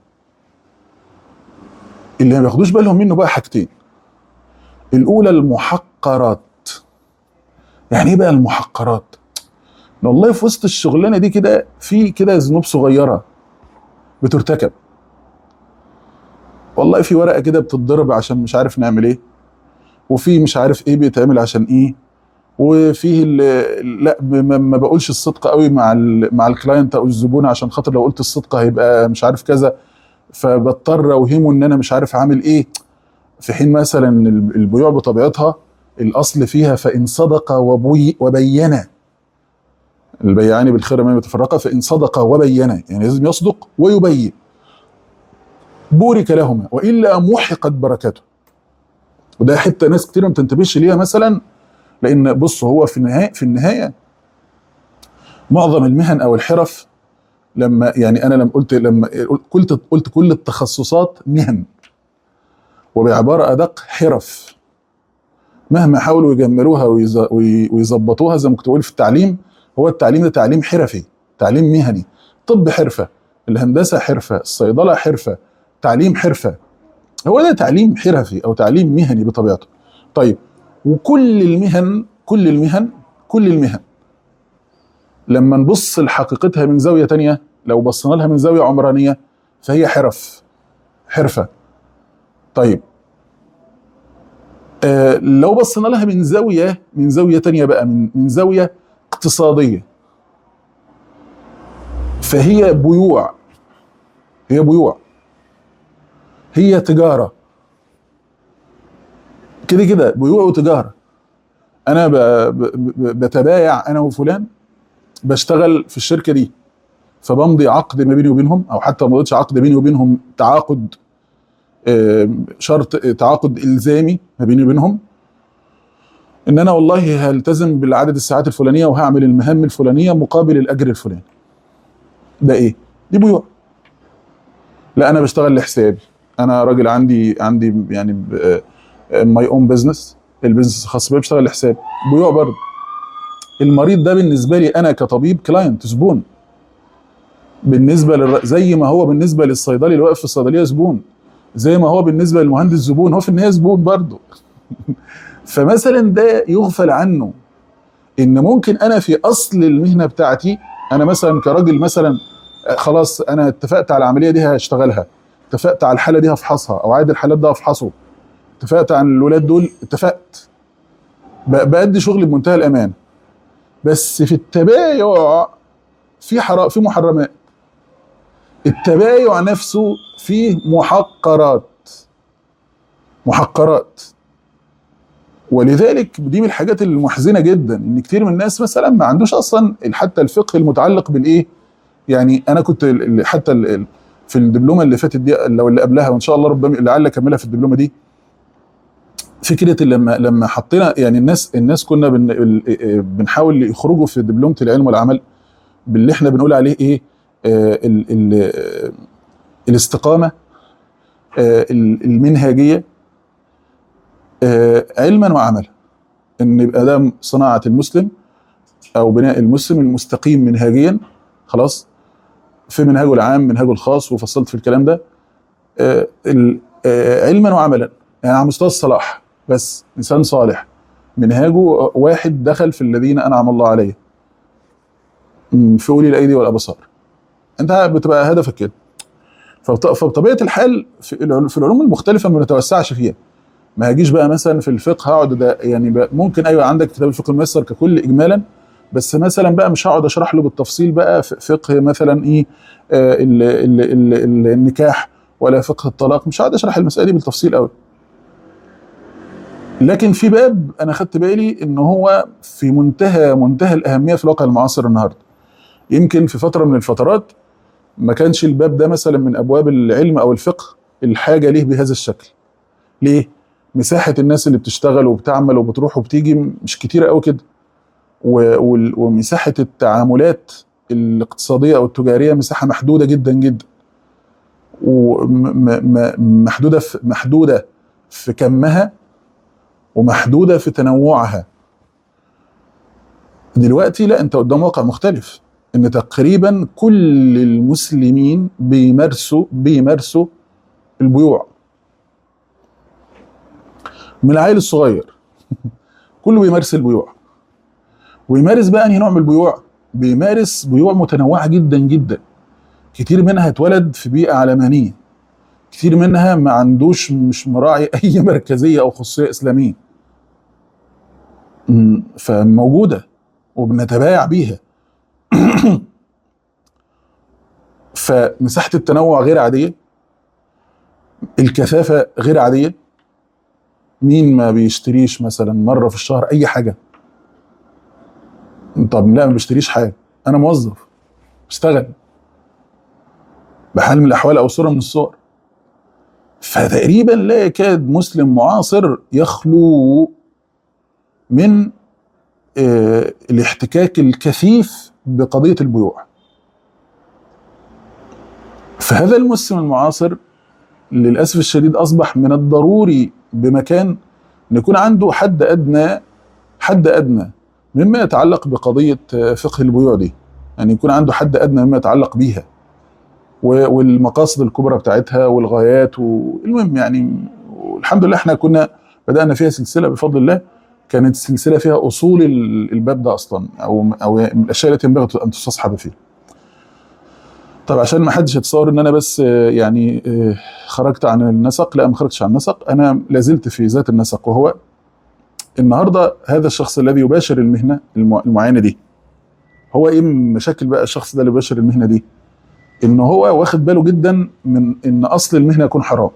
اللي ما بياخدوش بالهم منه بقى حاجتين الاولى المحقرات يعني ايه بقى المحقرات والله في وسط الشغلانه دي كده في كده ذنوب صغيره بترتكب والله في ورقه كده بتتضرب عشان مش عارف نعمل ايه وفي مش عارف ايه بيتعمل عشان ايه وفيه ال- لا ب- ما ما بقولش الصدق قوي مع ال مع الكلاينت او الزبون عشان خاطر لو قلت الصدق هيبقى مش عارف كذا فبضطر اوهمه ان انا مش عارف عامل ايه في حين مثلا ال- البيوع بطبيعتها الاصل فيها فان صدق وبي وبين البيعان بالخير ما يتفرقا فان صدق وبين يعني لازم يصدق ويبين بورك لهما والا محقت بركته وده حته ناس كتير ما بتنتبهش ليها مثلا لان بص هو في النهايه في النهايه معظم المهن او الحرف لما يعني انا لما قلت لما قلت قلت كل التخصصات مهن وبعباره ادق حرف مهما حاولوا يجملوها ويز- وي- ويظبطوها زي ما كنت بقول في التعليم هو التعليم ده تعليم حرفي تعليم مهني طب حرفه الهندسه حرفه الصيدله حرفه تعليم حرفه هو ده تعليم حرفي او تعليم مهني بطبيعته طيب وكل المهن كل المهن كل المهن لما نبص لحقيقتها من زاويه تانية لو بصينا لها من زاويه عمرانيه فهي حرف حرفه طيب آه لو بصينا لها من زاويه من زاويه تانية بقى من من زاويه اقتصاديه فهي بيوع هي بيوع هي تجاره كده كده بيوع وتجاره انا ب... ب... ب- بتبايع انا وفلان بشتغل في الشركه دي فبمضي عقد ما بيني وبينهم او حتى ما مضيتش عقد بيني وبينهم تعاقد آم، شرط تعاقد الزامي ما بيني وبينهم ان انا والله هلتزم بالعدد الساعات الفلانيه وهعمل المهام الفلانيه مقابل الاجر الفلاني ده ايه دي بيوع لا انا بشتغل لحسابي انا راجل عندي عندي يعني ماي اون بزنس البيزنس الخاص بيا بشتغل لحسابي بيوع برضه المريض ده بالنسبه لي انا كطبيب كلاينت زبون بالنسبه للر... زي ما هو بالنسبه للصيدلي اللي واقف في الصيدليه زبون زي ما هو بالنسبه للمهندس زبون هو في النهايه زبون برضه فمثلا ده يغفل عنه ان ممكن انا في اصل المهنه بتاعتي انا مثلا كراجل مثلا آه، خلاص انا اتفقت على العمليه دي هشتغلها اتفقت على الحاله دي هفحصها او عادي الحالات ده هفحصه اتفقت عن الولاد دول اتفقت ب- بأدي شغلي بمنتهى الامان بس في التبايع في حرا في محرمات التبايع نفسه فيه محقرات محقرات ولذلك دي من الحاجات المحزنه جدا ان كتير من الناس مثلا ما عندوش اصلا حتى الفقه المتعلق بالايه يعني انا كنت ال- ال- حتى ال- ال- في الدبلومه اللي فاتت دي لو اللي قبلها وان شاء الله ربما لعل اكملها في الدبلومه دي فكره لما لما حطينا يعني الناس الناس كنا بن ال- بنحاول يخرجوا في دبلومه العلم والعمل باللي احنا بنقول عليه ايه آه ال ال آه الاستقامه آه ال- المنهجيه آه علما وعملا ان يبقى ده صناعه المسلم او بناء المسلم المستقيم منهجيا خلاص في منهجه العام منهجه الخاص وفصلت في الكلام ده آه ال- آه علما وعملا يعني على مستوى الصلاح بس انسان صالح منهاجه واحد دخل في الذين انعم الله عليهم م، في اولي الايدي والابصار انت بتبقى هدفك كده فبط- فبطبيعه الحال في العلو- في العلوم المختلفه ما بنتوسعش فيها ما هجيش بقى مثلا في الفقه هقعد ده يعني بقى ممكن ايوه عندك كتاب الفقه الميسر ككل اجمالا بس مثلا بقى مش هقعد اشرح له بالتفصيل بقى ف- فقه مثلا ايه آه ال ال ال ال النكاح ولا فقه الطلاق مش هقعد اشرح المساله دي بالتفصيل قوي لكن في باب انا خدت بالي ان هو في منتهى منتهى الاهميه في الواقع المعاصر النهارده يمكن في فتره من الفترات ما كانش الباب ده مثلا من ابواب العلم او الفقه الحاجه ليه بهذا الشكل ليه مساحه الناس اللي بتشتغل وبتعمل وبتروح وبتيجي مش كتيره قوي كده و- وال- ومساحه التعاملات الاقتصاديه او التجاريه مساحه محدوده جدا جدا ومحدوده في محدوده في كمها ومحدوده في تنوعها دلوقتي لا انت قدام واقع مختلف ان تقريبا كل المسلمين بيمارسوا بيمارسوا البيوع من العيل الصغير كله بيمارس البيوع ويمارس بقى انهي نوع من البيوع بيمارس بيوع متنوعه جدا جدا كتير منها اتولد في بيئه علمانيه كتير منها ما عندوش مش مراعي اي مركزيه او خصوصيه اسلاميه م، فموجوده وبنتبايع بيها فمساحه التنوع غير عاديه الكثافه غير عاديه مين ما بيشتريش مثلا مره في الشهر اي حاجه طب لا ما بشتريش حاجه انا موظف بشتغل بحال من الاحوال او صوره من الصور فتقريبا لا يكاد مسلم معاصر يخلو من آه، الاحتكاك الكثيف بقضيه البيوع فهذا المسلم المعاصر للاسف الشديد اصبح من الضروري بمكان ان يكون عنده حد ادنى حد ادنى مما يتعلق بقضيه آه، فقه البيوع دي يعني يكون عنده حد ادنى مما يتعلق بيها و- والمقاصد الكبرى بتاعتها والغايات والمهم يعني والحمد لله احنا كنا بدانا فيها سلسله بفضل الله كانت السلسله فيها اصول ال- الباب ده اصلا او او من الاشياء التي ينبغي ان تستصحب فيه. طب عشان ما حدش يتصور ان انا بس آه، يعني آه، خرجت عن النسق لا ما خرجتش عن النسق انا لازلت في ذات النسق وهو النهارده هذا الشخص الذي يباشر المهنه المع- المعينه دي هو ايه مشاكل بقى الشخص ده اللي بيباشر المهنه دي؟ ان هو واخد باله جدا من ان اصل المهنه يكون حرام.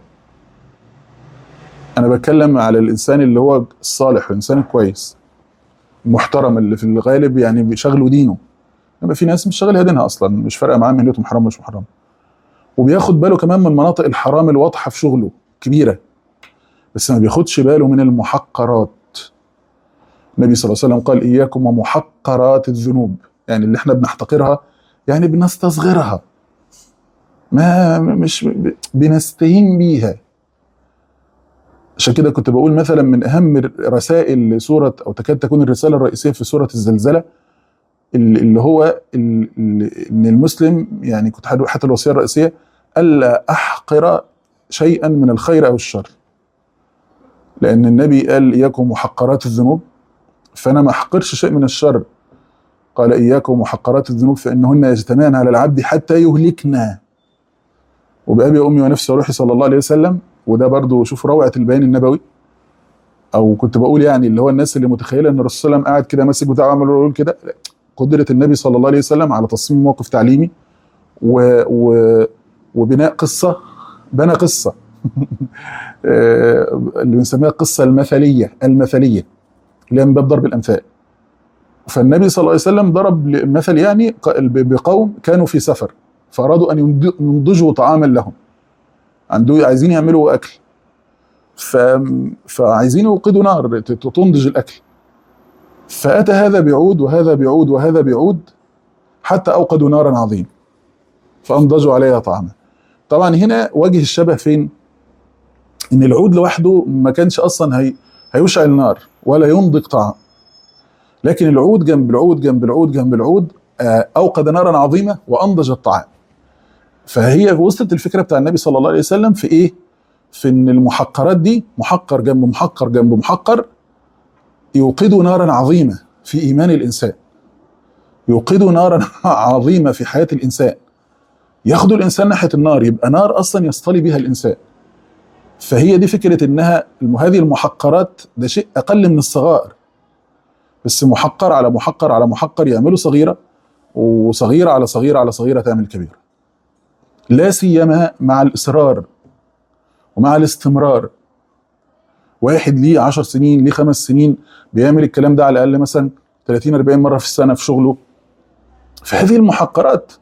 انا بتكلم على الانسان اللي هو الصالح الانسان الكويس المحترم اللي في الغالب يعني بيشغله دينه انما في ناس مش شاغلها دينها اصلا مش فارقه معاه مهنتهم حرام مش محرم وبياخد باله كمان من مناطق الحرام الواضحه في شغله كبيره بس ما بياخدش باله من المحقرات النبي صلى الله عليه وسلم قال اياكم ومحقرات الذنوب يعني اللي احنا بنحتقرها يعني بنستصغرها ما مش ب- بنستهين بيها عشان كده كنت بقول مثلا من اهم رسائل سوره او تكاد تكون الرساله الرئيسيه في سوره الزلزله ال- اللي هو ال- ال- ان المسلم يعني كنت هقول حتى الوصيه الرئيسيه الا احقر شيئا من الخير او الشر لان النبي قال اياكم محقرات الذنوب فانا ما احقرش شيء من الشر قال اياكم محقرات الذنوب فانهن يجتمعن على العبد حتى يهلكنا وبأبي وأمي ونفسي وروحي صلى الله عليه وسلم وده برضو شوف روعة البيان النبوي أو كنت بقول يعني اللي هو الناس اللي متخيلة إن الرسول صلى الله عليه وسلم قاعد كده ماسك بتاعه عمال يقول كده لا. قدرة النبي صلى الله عليه وسلم على تصميم موقف تعليمي و... و... وبناء قصة بنى قصة آه، اللي بنسميها القصة المثلية المثلية اللي هي من باب ضرب الأمثال فالنبي صلى الله عليه وسلم ضرب مثل يعني ق- بقوم كانوا في سفر فأرادوا أن ينض- ينضجوا طعاما لهم عنده عايزين يعملوا أكل ف... فعايزين يوقدوا نار ت- تنضج الأكل فأتى هذا بعود وهذا بعود وهذا بعود حتى أوقدوا نارا عظيم فأنضجوا عليها طعاما طبعا هنا وجه الشبه فين ان العود لوحده ما كانش اصلا هي هيشعل النار ولا ينضج طعام لكن العود جنب العود جنب العود جنب العود آه، اوقد نارا عظيمه وانضج الطعام فهي وصلت الفكره بتاع النبي صلى الله عليه وسلم في ايه في ان المحقرات دي محقر جنب محقر جنب محقر يوقدوا نارا عظيمه في ايمان الانسان يوقدوا نارا عظيمه في حياه الانسان ياخدوا الانسان ناحيه النار يبقى نار اصلا يصطلي بها الانسان فهي دي فكره انها الم- هذه المحقرات ده شيء اقل من الصغائر بس محقر على محقر على محقر يعملوا صغيره وصغيره على صغيره على صغيره تعمل كبيره لا سيما مع الاصرار ومع الاستمرار واحد ليه 10 سنين ليه خمس سنين بيعمل الكلام ده على الاقل مثلا 30 40 مره في السنه في شغله فهذه المحقرات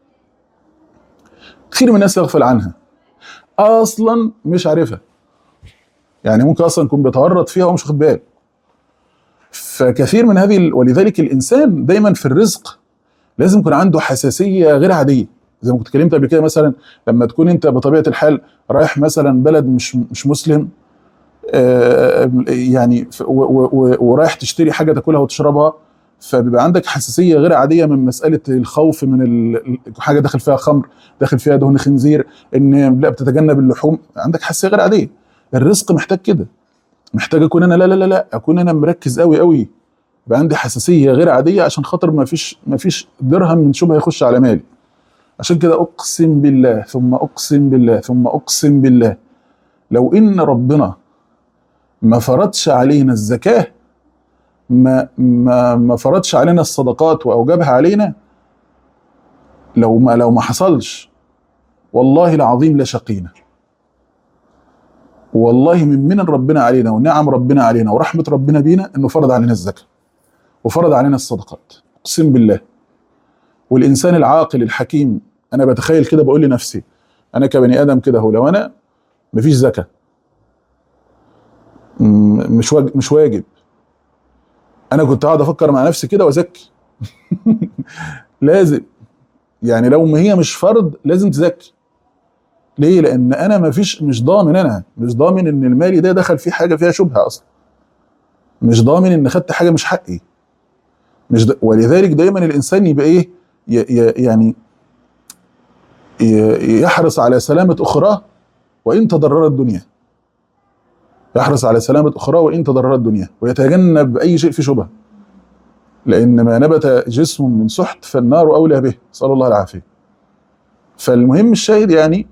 كثير من الناس يغفل عنها اصلا مش عارفها يعني ممكن اصلا يكون بيتورط فيها ومش واخد باله فكثير من هذه ال- ولذلك الانسان دايما في الرزق لازم يكون عنده حساسيه غير عاديه زي ما كنت اتكلمت قبل كده مثلا لما تكون انت بطبيعه الحال رايح مثلا بلد مش مش مسلم آه، يعني ف- و- و- و- ورايح تشتري حاجه تاكلها وتشربها فبيبقى عندك حساسيه غير عاديه من مساله الخوف من ال- حاجه داخل فيها خمر داخل فيها دهن خنزير ان لا بتتجنب اللحوم عندك حساسيه غير عاديه الرزق محتاج كده محتاج اكون انا لا لا لا لا اكون انا مركز قوي قوي يبقى عندي حساسيه غير عاديه عشان خاطر ما فيش ما فيش درهم من شبهه يخش على مالي عشان كده اقسم بالله ثم اقسم بالله ثم اقسم بالله لو ان ربنا ما فرضش علينا الزكاه ما ما ما فرضش علينا الصدقات واوجبها علينا لو ما لو ما حصلش والله العظيم لشقينا والله من منن ربنا علينا ونعم ربنا علينا ورحمه ربنا بينا انه فرض علينا الزكاه وفرض علينا الصدقات اقسم بالله والانسان العاقل الحكيم انا بتخيل كده بقول لنفسي انا كبني ادم كده هو لو انا مفيش زكاه م- مش واجب مش واجب انا كنت قاعد افكر مع نفسي كده وازكي لازم يعني لو ما هي مش فرض لازم تزكي ليه لان انا ما فيش مش ضامن انا مش ضامن ان المالي ده دخل فيه حاجه فيها شبهه اصلا مش ضامن ان خدت حاجه مش حقي مش د... ولذلك دايما الانسان يبقى ايه ي... ي... يعني ي- يحرص على سلامة أخراه وإن تضررت الدنيا يحرص على سلامة أخراه وإن تضررت الدنيا ويتجنب أي شيء في شبهة لأن ما نبت جسم من سحت فالنار أولى به نسأل الله العافية فالمهم الشاهد يعني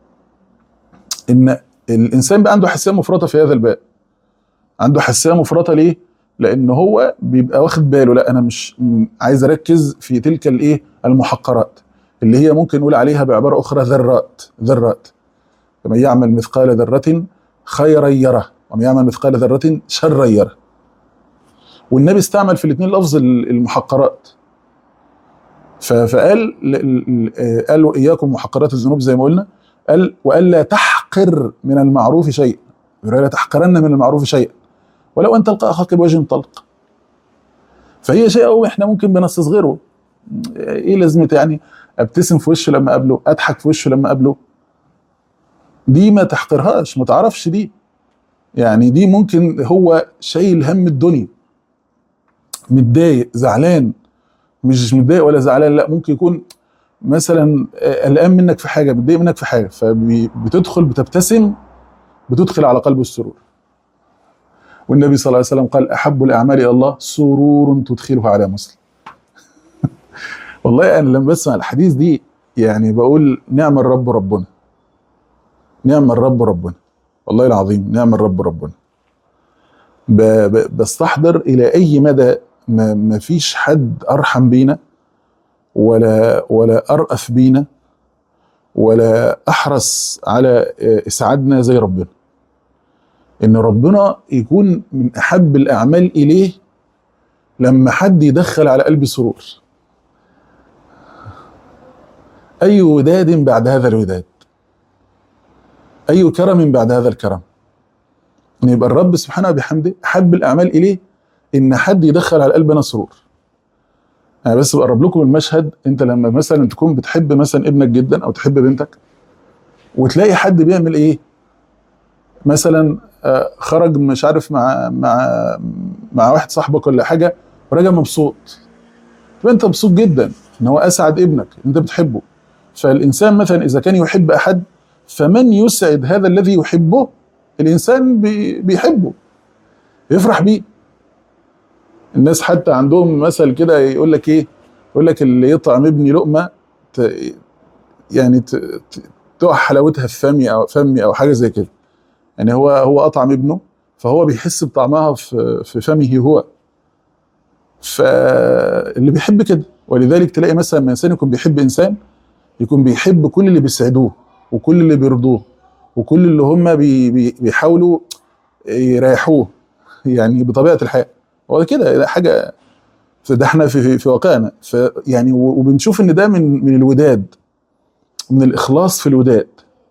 إن الإنسان بقى عنده حساسية مفرطة في هذا الباب عنده حساسية مفرطة ليه؟ لأن هو بيبقى واخد باله لا أنا مش م- عايز أركز في تلك الإيه؟ المحقرات اللي هي ممكن نقول عليها بعبارة أخرى ذرات ذرات فمن يعمل مثقال ذرة خيرا يره ومن يعمل مثقال ذرة شرا يره والنبي استعمل في الاثنين لفظ ال- المحقرات ف- فقال ل- ل- آه، قال واياكم محقرات الذنوب زي ما قلنا قال والا تحقر من المعروف شيئا لا تحقرن من المعروف شيئا ولو ان تلقى اخاك بوجه طلق فهي شيء قوي احنا ممكن بنستصغره ايه لازمه يعني ابتسم في وشه لما اقابله اضحك في وشه لما اقابله دي ما تحقرهاش ما تعرفش دي يعني دي ممكن هو شايل هم الدنيا متضايق زعلان مش متضايق ولا زعلان لا ممكن يكون مثلا آه، قلقان منك في حاجه متضايق منك في حاجه فبتدخل بتبتسم بتدخل على قلبه السرور والنبي صلى الله عليه وسلم قال احب الاعمال الى الله سرور تدخله على مسلم والله انا لما بسمع الحديث دي يعني بقول نعم الرب ربنا نعم الرب ربنا والله العظيم نعم الرب ربنا ب- ب- بستحضر الى اي مدى ما ما فيش حد ارحم بينا ولا ولا ارأف بينا ولا احرص على آه، اسعادنا زي ربنا ان ربنا يكون من احب الاعمال اليه لما حد يدخل على قلبي سرور اي وداد بعد هذا الوداد اي كرم بعد هذا الكرم ان يبقى الرب سبحانه وبحمده احب الاعمال اليه ان حد يدخل على قلبنا سرور انا بس بقرب لكم المشهد انت لما مثلا تكون بتحب مثلا ابنك جدا او تحب بنتك وتلاقي حد بيعمل ايه مثلا آه، خرج مش عارف مع مع مع واحد صاحبك ولا حاجه وراجع مبسوط تبقى انت مبسوط جدا ان هو اسعد ابنك انت بتحبه فالانسان مثلا اذا كان يحب احد فمن يسعد هذا الذي يحبه الانسان بي- بيحبه يفرح بيه الناس حتى عندهم مثل كده يقول لك ايه يقول لك اللي يطعم ابني لقمه ت... يعني ت... ت... تقع حلاوتها في فمي او فمي او حاجه زي كده يعني هو هو اطعم ابنه فهو بيحس بطعمها في في فمه هو فاللي بيحب كده ولذلك تلاقي مثلا لما انسان يكون بيحب انسان يكون بيحب كل اللي بيسعدوه وكل اللي بيرضوه وكل اللي هم بي بي بيحاولوا يريحوه يعني بطبيعه الحال هو كده ده حاجه فده احنا في في, في واقعنا فيعني و- وبنشوف ان ده من من الوداد من الاخلاص في الوداد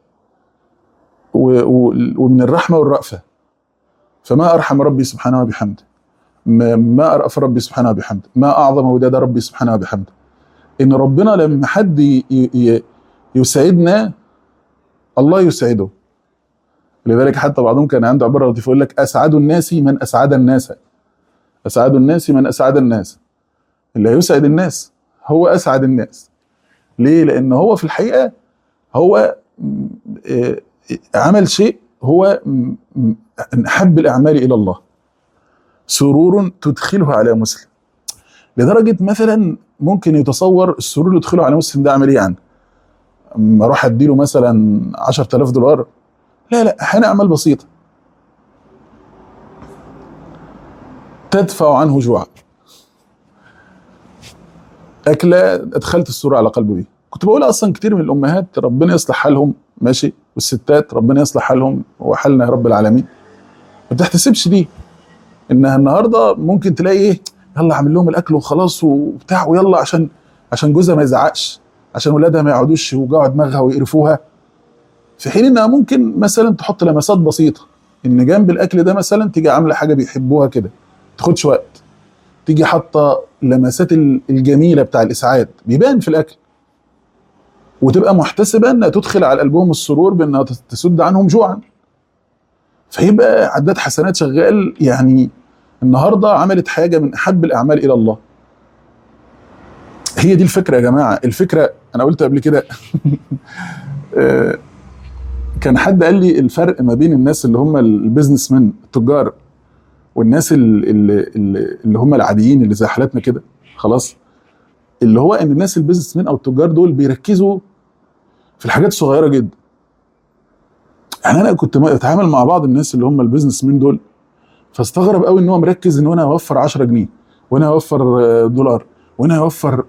و- و- ومن الرحمه والرأفه فما ارحم ربي سبحانه وبحمده ما, ما ارأف ربي سبحانه وبحمده ما اعظم وداد ربي سبحانه وبحمده ان ربنا لما حد ي- ي- يسعدنا الله يسعده لذلك حتى بعضهم كان عنده عباره لطيفه يقول لك اسعد الناس من اسعد الناس اسعد الناس من اسعد الناس اللي هيسعد الناس هو اسعد الناس ليه لان هو في الحقيقه هو م- آه، عمل شيء هو م- م- من احب الاعمال الى الله سرور تدخله على مسلم لدرجه مثلا ممكن يتصور السرور اللي يدخله على مسلم ده عمل ايه يعني اما اروح اديله مثلا 10000 دولار لا لا احيانا اعمال بسيطه تدفع عنه جوعا اكله ادخلت السرور على قلبه بيه كنت بقول اصلا كتير من الامهات ربنا يصلح حالهم ماشي والستات ربنا يصلح حالهم وحالنا يا رب العالمين ما بتحتسبش دي انها النهارده ممكن تلاقي ايه يلا اعمل لهم الاكل وخلاص وبتاع ويلا عشان عشان جوزها ما يزعقش عشان ولادها ما يقعدوش يوجعوا دماغها ويقرفوها في حين انها ممكن مثلا تحط لمسات بسيطه ان جنب الاكل ده مثلا تيجي عامله حاجه بيحبوها كده ما تاخدش وقت تيجي حاطه لمسات ال- الجميله بتاع الاسعاد بيبان في الاكل وتبقى محتسبه انها تدخل على قلبهم السرور بانها تس- تسد عنهم جوعا فيبقى عداد حسنات شغال يعني النهارده عملت حاجه من احب الاعمال الى الله هي دي الفكره يا جماعه الفكره انا قلت قبل كده آه، كان حد قال لي الفرق ما بين الناس اللي هم البيزنس مان التجار والناس ال- ال- ال- اللي هم العاديين اللي زي حالاتنا كده خلاص اللي هو ان الناس البيزنس مان او التجار دول بيركزوا في الحاجات الصغيره جدا يعني انا كنت ما- بتعامل مع بعض الناس اللي هم البيزنس مان دول فاستغرب قوي ان هو مركز ان انا هوفر 10 جنيه وانا هوفر آه، دولار وانا هوفر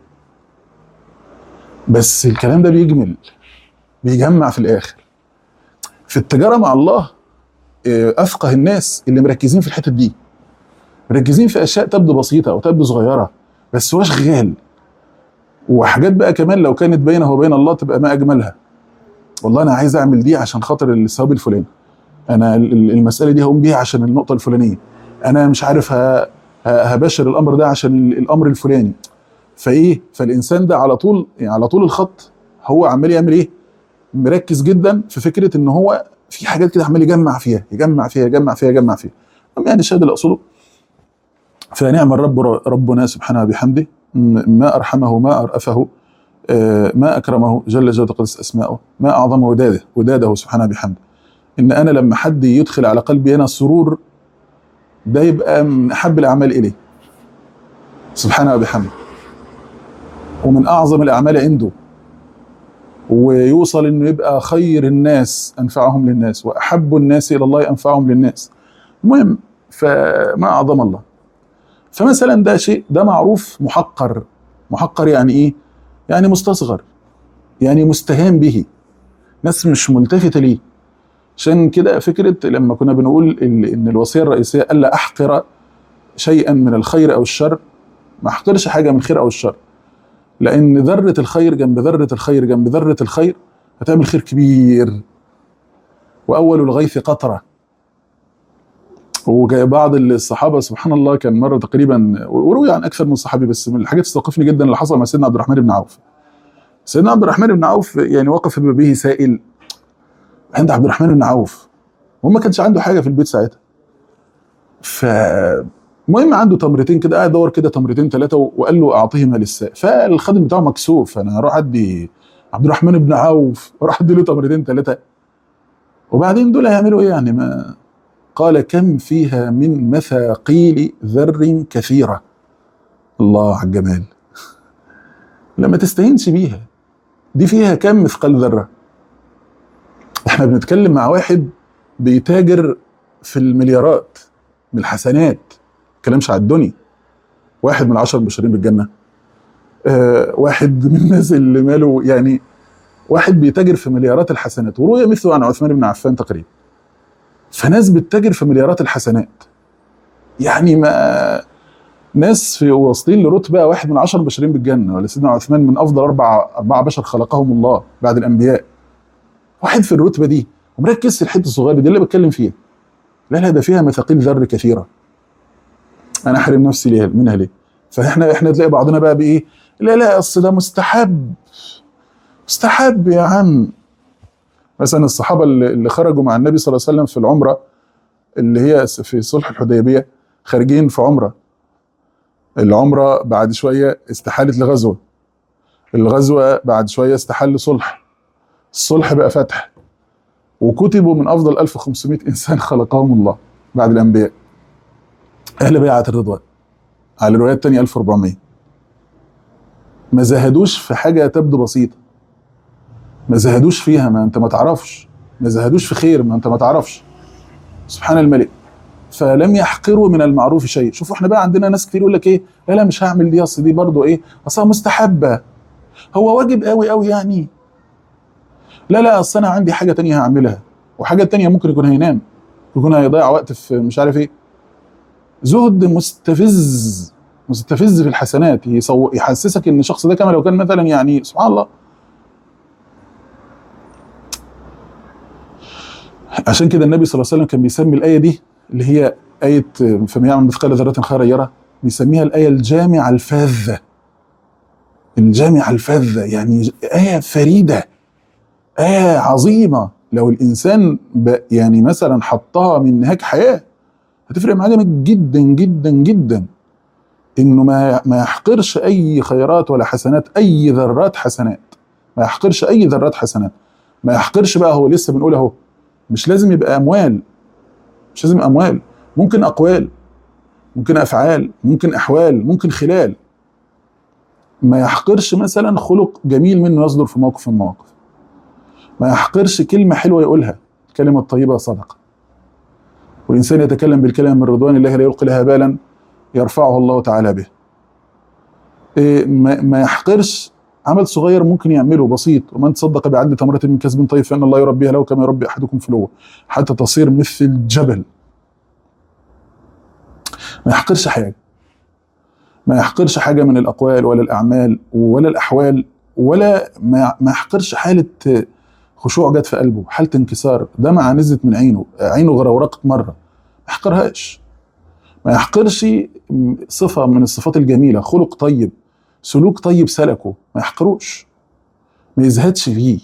بس الكلام ده بيجمل بيجمع في الاخر في التجاره مع الله آه، افقه الناس اللي مركزين في الحتت دي مركزين في اشياء تبدو بسيطه او تبدو صغيره بس هو شغال وحاجات بقى كمان لو كانت بينه وبين الله تبقى ما اجملها والله انا عايز اعمل دي عشان خاطر الثواب الفلاني انا ال- ال- المساله دي هقوم بيها عشان النقطه الفلانيه انا مش عارف ه- ه- هبشر الامر ده عشان ال- الامر الفلاني فايه فالانسان ده على طول يعني على طول الخط هو عمال يعمل ايه مركز جدا في فكره ان هو في حاجات كده عمال يجمع فيها يجمع فيها يجمع فيها يجمع فيها المهم يعني الشاهد اللي اقصده فنعم الرب ربنا سبحانه بحمده م- ما ارحمه ما ارأفه آه، ما اكرمه جل جلاله قدس اسماؤه ما اعظم وداده وداده سبحانه بحمده ان انا لما حد يدخل على قلبي انا السرور ده يبقى من احب الاعمال اليه سبحانه وبحمده ومن اعظم الاعمال عنده ويوصل انه يبقى خير الناس انفعهم للناس واحب الناس الى الله انفعهم للناس المهم فما اعظم الله فمثلا ده شيء ده معروف محقر محقر يعني ايه يعني مستصغر يعني مستهان به ناس مش ملتفته ليه عشان كده فكره لما كنا بنقول ال- ان الوصيه الرئيسيه الا احقر شيئا من الخير او الشر ما احقرش حاجه من الخير او الشر لان ذره الخير جنب ذره الخير جنب ذره الخير هتعمل خير كبير واول الغيث قطره وبعض الصحابه سبحان الله كان مره تقريبا وروي عن اكثر من صحابي بس من الحاجات تستوقفني جدا اللي حصل مع سيدنا عبد الرحمن بن عوف سيدنا عبد الرحمن بن عوف يعني وقف به سائل عند عبد الرحمن بن عوف وما كانش عنده حاجه في البيت ساعتها ف المهم عنده تمرتين كده قاعد يدور كده تمرتين ثلاثه وقال له اعطيهما للسائل فالخادم بتاعه مكسوف انا هروح ادي عبد الرحمن بن عوف اروح ادي له تمرتين ثلاثه وبعدين دول هيعملوا ايه يعني ما قال كم فيها من مثاقيل ذر كثيره الله على الجمال لما تستهينش بيها دي فيها كم مثقال ذره احنا بنتكلم مع واحد بيتاجر في المليارات من الحسنات كلامش على الدنيا واحد من العشر المبشرين بالجنه آه واحد من الناس اللي ماله يعني واحد بيتاجر في مليارات الحسنات وروي مثله عن عثمان بن عفان تقريبا فناس بتتاجر في مليارات الحسنات يعني ما ناس في واصلين لرتبه واحد من عشر مبشرين بالجنه ولا سيدنا عثمان من افضل اربع اربعه بشر خلقهم الله بعد الانبياء واحد في الرتبه دي ومركز في الحته الصغيره دي اللي بتكلم فيها لا لا ده فيها مثاقيل ذر كثيره انا احرم نفسي ليها منها ليه فاحنا احنا تلاقي بعضنا بقى بايه لا لا اصل ده مستحب مستحب يا عم مثلا الصحابه اللي اللي خرجوا مع النبي صلى الله عليه وسلم في العمره اللي هي في صلح الحديبيه خارجين في عمره العمره بعد شويه استحالت لغزوه الغزوه بعد شويه استحل صلح الصلح بقى فتح وكتبوا من افضل 1500 انسان خلقهم الله بعد الانبياء اهل بيعه الرضوان على الروايات الثانيه 1400 ما زهدوش في حاجه تبدو بسيطه ما زهدوش فيها ما انت ما تعرفش ما زهدوش في خير ما انت ما تعرفش سبحان الملك فلم يحقروا من المعروف شيء شوفوا احنا بقى عندنا ناس كتير يقول لك ايه لا لا مش هعمل دي اصل دي برضه ايه اصلها مستحبه هو واجب قوي قوي يعني لا لا اصل انا عندي حاجه تانية هعملها وحاجه تانية ممكن يكون هينام يكون هيضيع وقت في مش عارف ايه زهد مستفز مستفز في الحسنات يصو... يحسسك ان الشخص ده كما لو كان مثلا يعني سبحان الله عشان كده النبي صلى الله عليه وسلم كان بيسمي الايه دي اللي هي ايه فمن يعمل مثقال ذره خيرا يرى بيسميها الايه الجامعه الفاذه الجامعه الفاذه يعني ايه فريده ايه عظيمه لو الانسان ب يعني مثلا حطها من نهاج حياه هتفرق معاه جامد جدا جدا جدا انه ما ما يحقرش اي خيرات ولا حسنات اي ذرات حسنات ما يحقرش اي ذرات حسنات ما يحقرش بقى هو لسه بنقول اهو مش لازم يبقى اموال مش لازم اموال ممكن اقوال ممكن افعال ممكن احوال ممكن خلال ما يحقرش مثلا خلق جميل منه يصدر في موقف من المواقف ما يحقرش كلمه حلوه يقولها الكلمه الطيبه صدقه والانسان يتكلم بالكلام من رضوان الله لا يلقي لها بالا يرفعه الله تعالى به إيه ما, ما يحقرش عمل صغير ممكن يعمله بسيط ومن تصدق بعدل تمرة من كسب طيب فإن الله يربيها له كما يربي أحدكم فلوه حتى تصير مثل الجبل ما يحقرش حاجة ما يحقرش حاجة من الأقوال ولا الأعمال ولا الأحوال ولا ما ما يحقرش حالة خشوع جت في قلبه حالة انكسار دمعة نزلت من عينه عينه غرورقت مرة ما يحقرهاش ما يحقرش صفة من الصفات الجميلة خلق طيب سلوك طيب سلكه ما يحقروش ما يزهدش فيه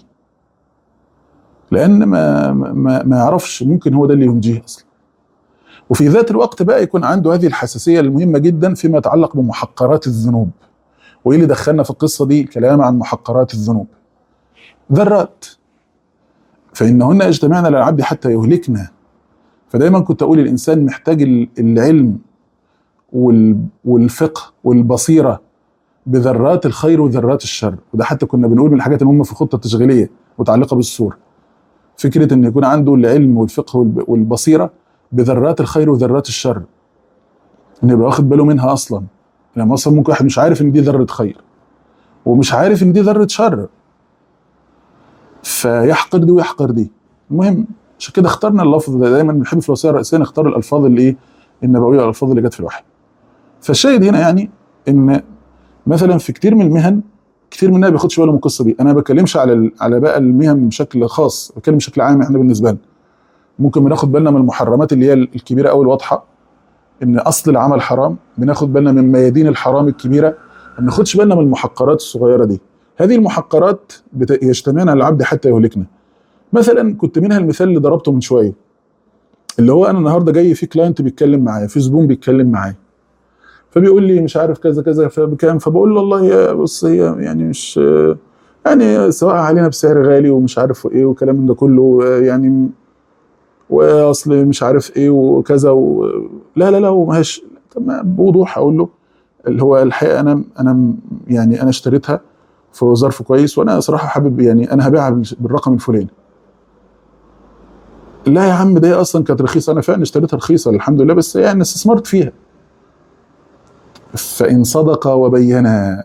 لأن ما ما ما يعرفش ممكن هو ده اللي ينجيه أصلا وفي ذات الوقت بقى يكون عنده هذه الحساسية المهمة جدا فيما يتعلق بمحقرات الذنوب وإيه اللي دخلنا في القصة دي الكلام عن محقرات الذنوب ذرات فإنهن اجتمعنا للعبد حتى يهلكنا فدايما كنت أقول الإنسان محتاج العلم والفقه والبصيرة بذرات الخير وذرات الشر وده حتى كنا بنقول من الحاجات المهمة في الخطة التشغيلية متعلقة بالسور فكرة أن يكون عنده العلم والفقه والبصيرة بذرات الخير وذرات الشر ان يبقى واخد باله منها اصلا لما اصلا ممكن واحد مش عارف ان دي ذره خير ومش عارف ان دي ذره شر فيحقر دي ويحقر دي المهم عشان كده اخترنا اللفظ ده دايما بنحب في الوصيه الرئيسيه نختار الالفاظ اللي ايه النبويه الالفاظ اللي جت في الوحي فالشاهد هنا يعني ان مثلا في كتير من المهن كتير منها بياخدش باله من القصه دي انا ما بتكلمش على على بقى المهن بشكل خاص بتكلم بشكل عام احنا بالنسبه لنا ممكن بناخد بالنا من المحرمات اللي هي الكبيره قوي الواضحه ان اصل العمل حرام بناخد بالنا من ميادين الحرام الكبيره ما بناخدش بالنا من المحقرات الصغيره دي هذه المحقرات بت... يجتمعن على العبد حتى يهلكنا مثلا كنت منها المثال اللي ضربته من شويه اللي هو انا النهارده جاي في كلاينت بيتكلم معايا في زبون بيتكلم معايا فبيقول لي مش عارف كذا كذا فبكام فبقول له والله يا بص هي يعني مش يعني سواء علينا بسعر غالي ومش عارف ايه والكلام من ده كله يعني واصل مش عارف ايه وكذا و... لا لا لا وماهاش طب ما بوضوح اقول له اللي هو الحقيقه انا انا يعني انا اشتريتها في ظرف كويس وانا صراحه حابب يعني انا هبيعها بالرقم الفلاني لا يا عم ده اصلا كانت رخيصه انا فعلا اشتريتها رخيصه الحمد لله بس يعني استثمرت فيها فان صدق وبينا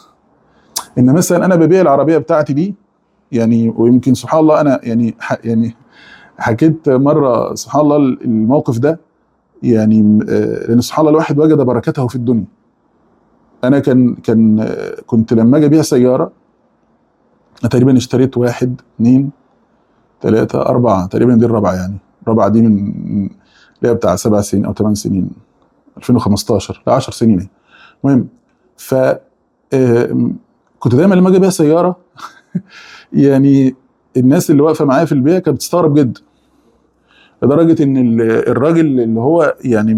ان مثلا انا ببيع العربيه بتاعتي دي يعني ويمكن سبحان الله انا يعني يعني حكيت مره سبحان الله الموقف ده يعني لان سبحان الله الواحد وجد بركته في الدنيا انا كان كان كنت لما اجي ابيع سياره تقريبا اشتريت واحد اثنين ثلاثة أربعة تقريبا دي الرابعة يعني الرابعة دي من اللي هي بتاع سبع سنين أو ثمان سنين 2015 لا 10 سنين المهم ف كنت دايما لما اجي ابيع سيارة يعني الناس اللي واقفه معايا في البيع كانت بتستغرب جدا لدرجه ان الراجل اللي هو يعني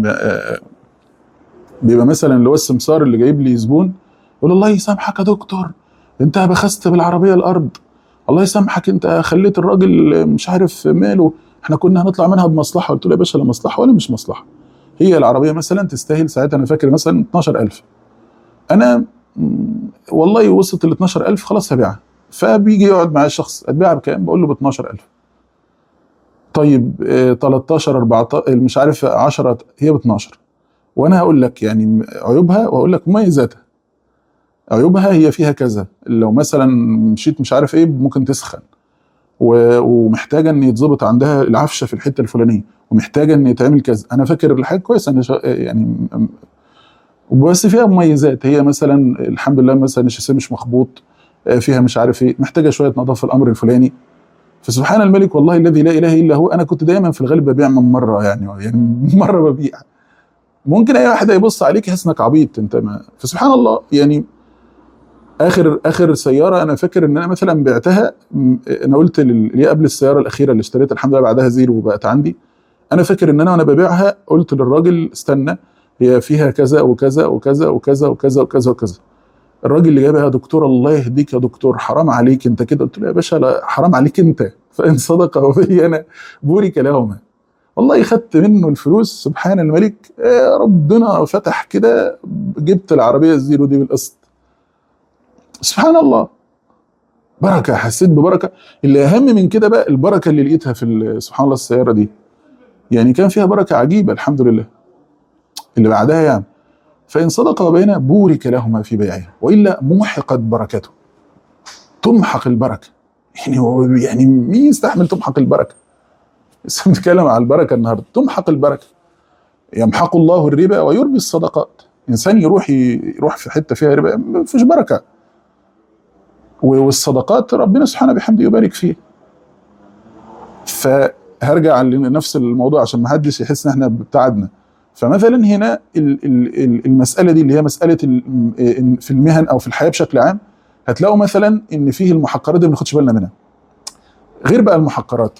بيبقى مثلا اللي هو السمسار اللي جايب لي زبون يقول الله يسامحك يا دكتور انت بخست بالعربيه الارض الله يسامحك انت خليت الراجل مش عارف ماله احنا كنا هنطلع منها بمصلحه قلت له يا باشا لا مصلحه ولا مش مصلحه هي العربيه مثلا تستاهل ساعتها انا فاكر مثلا 12000 انا والله وصلت ل 12000 خلاص هبيعها فبيجي يقعد معايا الشخص اتباعها بكام؟ بقول له ب 12000 طيب 13 14 مش عارف 10 هي ب 12 وانا هقول لك يعني عيوبها واقول لك مميزاتها عيوبها هي فيها كذا لو مثلا مشيت مش عارف ايه ممكن تسخن ومحتاجه ان يتظبط عندها العفشه في الحته الفلانيه ومحتاجه ان يتعمل كذا انا فاكر الحاجه كويسه انا يعني بس فيها مميزات هي مثلا الحمد لله مثلا الشاسيه مش مخبوط فيها مش عارف ايه محتاجه شويه نظافه الامر الفلاني فسبحان الملك والله الذي لا اله الا هو انا كنت دايما في الغالب ببيع من مره يعني يعني مره ببيع ممكن اي واحد يبص عليك يحس انك عبيط انت ما فسبحان الله يعني اخر اخر سياره انا فاكر ان انا مثلا بعتها انا قلت اللي قبل السياره الاخيره اللي اشتريتها الحمد لله بعدها زيرو وبقت عندي انا فاكر ان انا وانا ببيعها قلت للراجل استنى هي فيها كذا وكذا وكذا وكذا وكذا وكذا وكذا الراجل اللي جابها يا دكتور الله يهديك يا دكتور حرام عليك انت كده قلت له يا باشا لا حرام عليك انت فان صدق وبين بورك لهما والله خدت منه الفلوس سبحان الملك آه، ربنا فتح كده جبت العربيه الزيرو دي بالقسط سبحان الله بركه حسيت ببركه اللي اهم من كده بقى البركه اللي لقيتها في ال- سبحان الله السياره دي يعني كان فيها بركه عجيبه الحمد لله اللي بعدها يعني فان صدق وبين بورك لهما في بيعها والا محقت بركته تمحق البركه يعني هو يعني مين يستحمل تمحق البركه لسه بنتكلم على البركه النهارده تمحق البركه يمحق الله الربا ويربي الصدقات انسان يروح يروح في حته فيها ربا ما فيش بركه والصدقات ربنا سبحانه بحمده يبارك فيه فهرجع لنفس الموضوع عشان ما حدش يحس ان احنا ابتعدنا فمثلا هنا ال- ال- ال- المساله دي اللي هي مساله ال- إن في المهن او في الحياه بشكل عام هتلاقوا مثلا ان فيه المحقرات دي ما بناخدش بالنا منها غير بقى المحقرات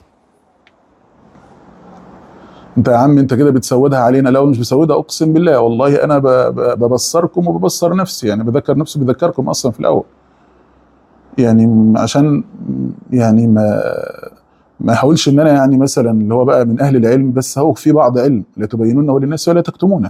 انت يا عم انت كده بتسودها علينا لو مش بسودها اقسم بالله والله انا ب- ب- ببصركم وببصر نفسي يعني بذكر نفسي بذكركم اصلا في الاول يعني م- عشان يعني ما ما احاولش ان انا يعني مثلا اللي هو بقى من اهل العلم بس هو في بعض علم لتبينونه للناس ولا تكتمونه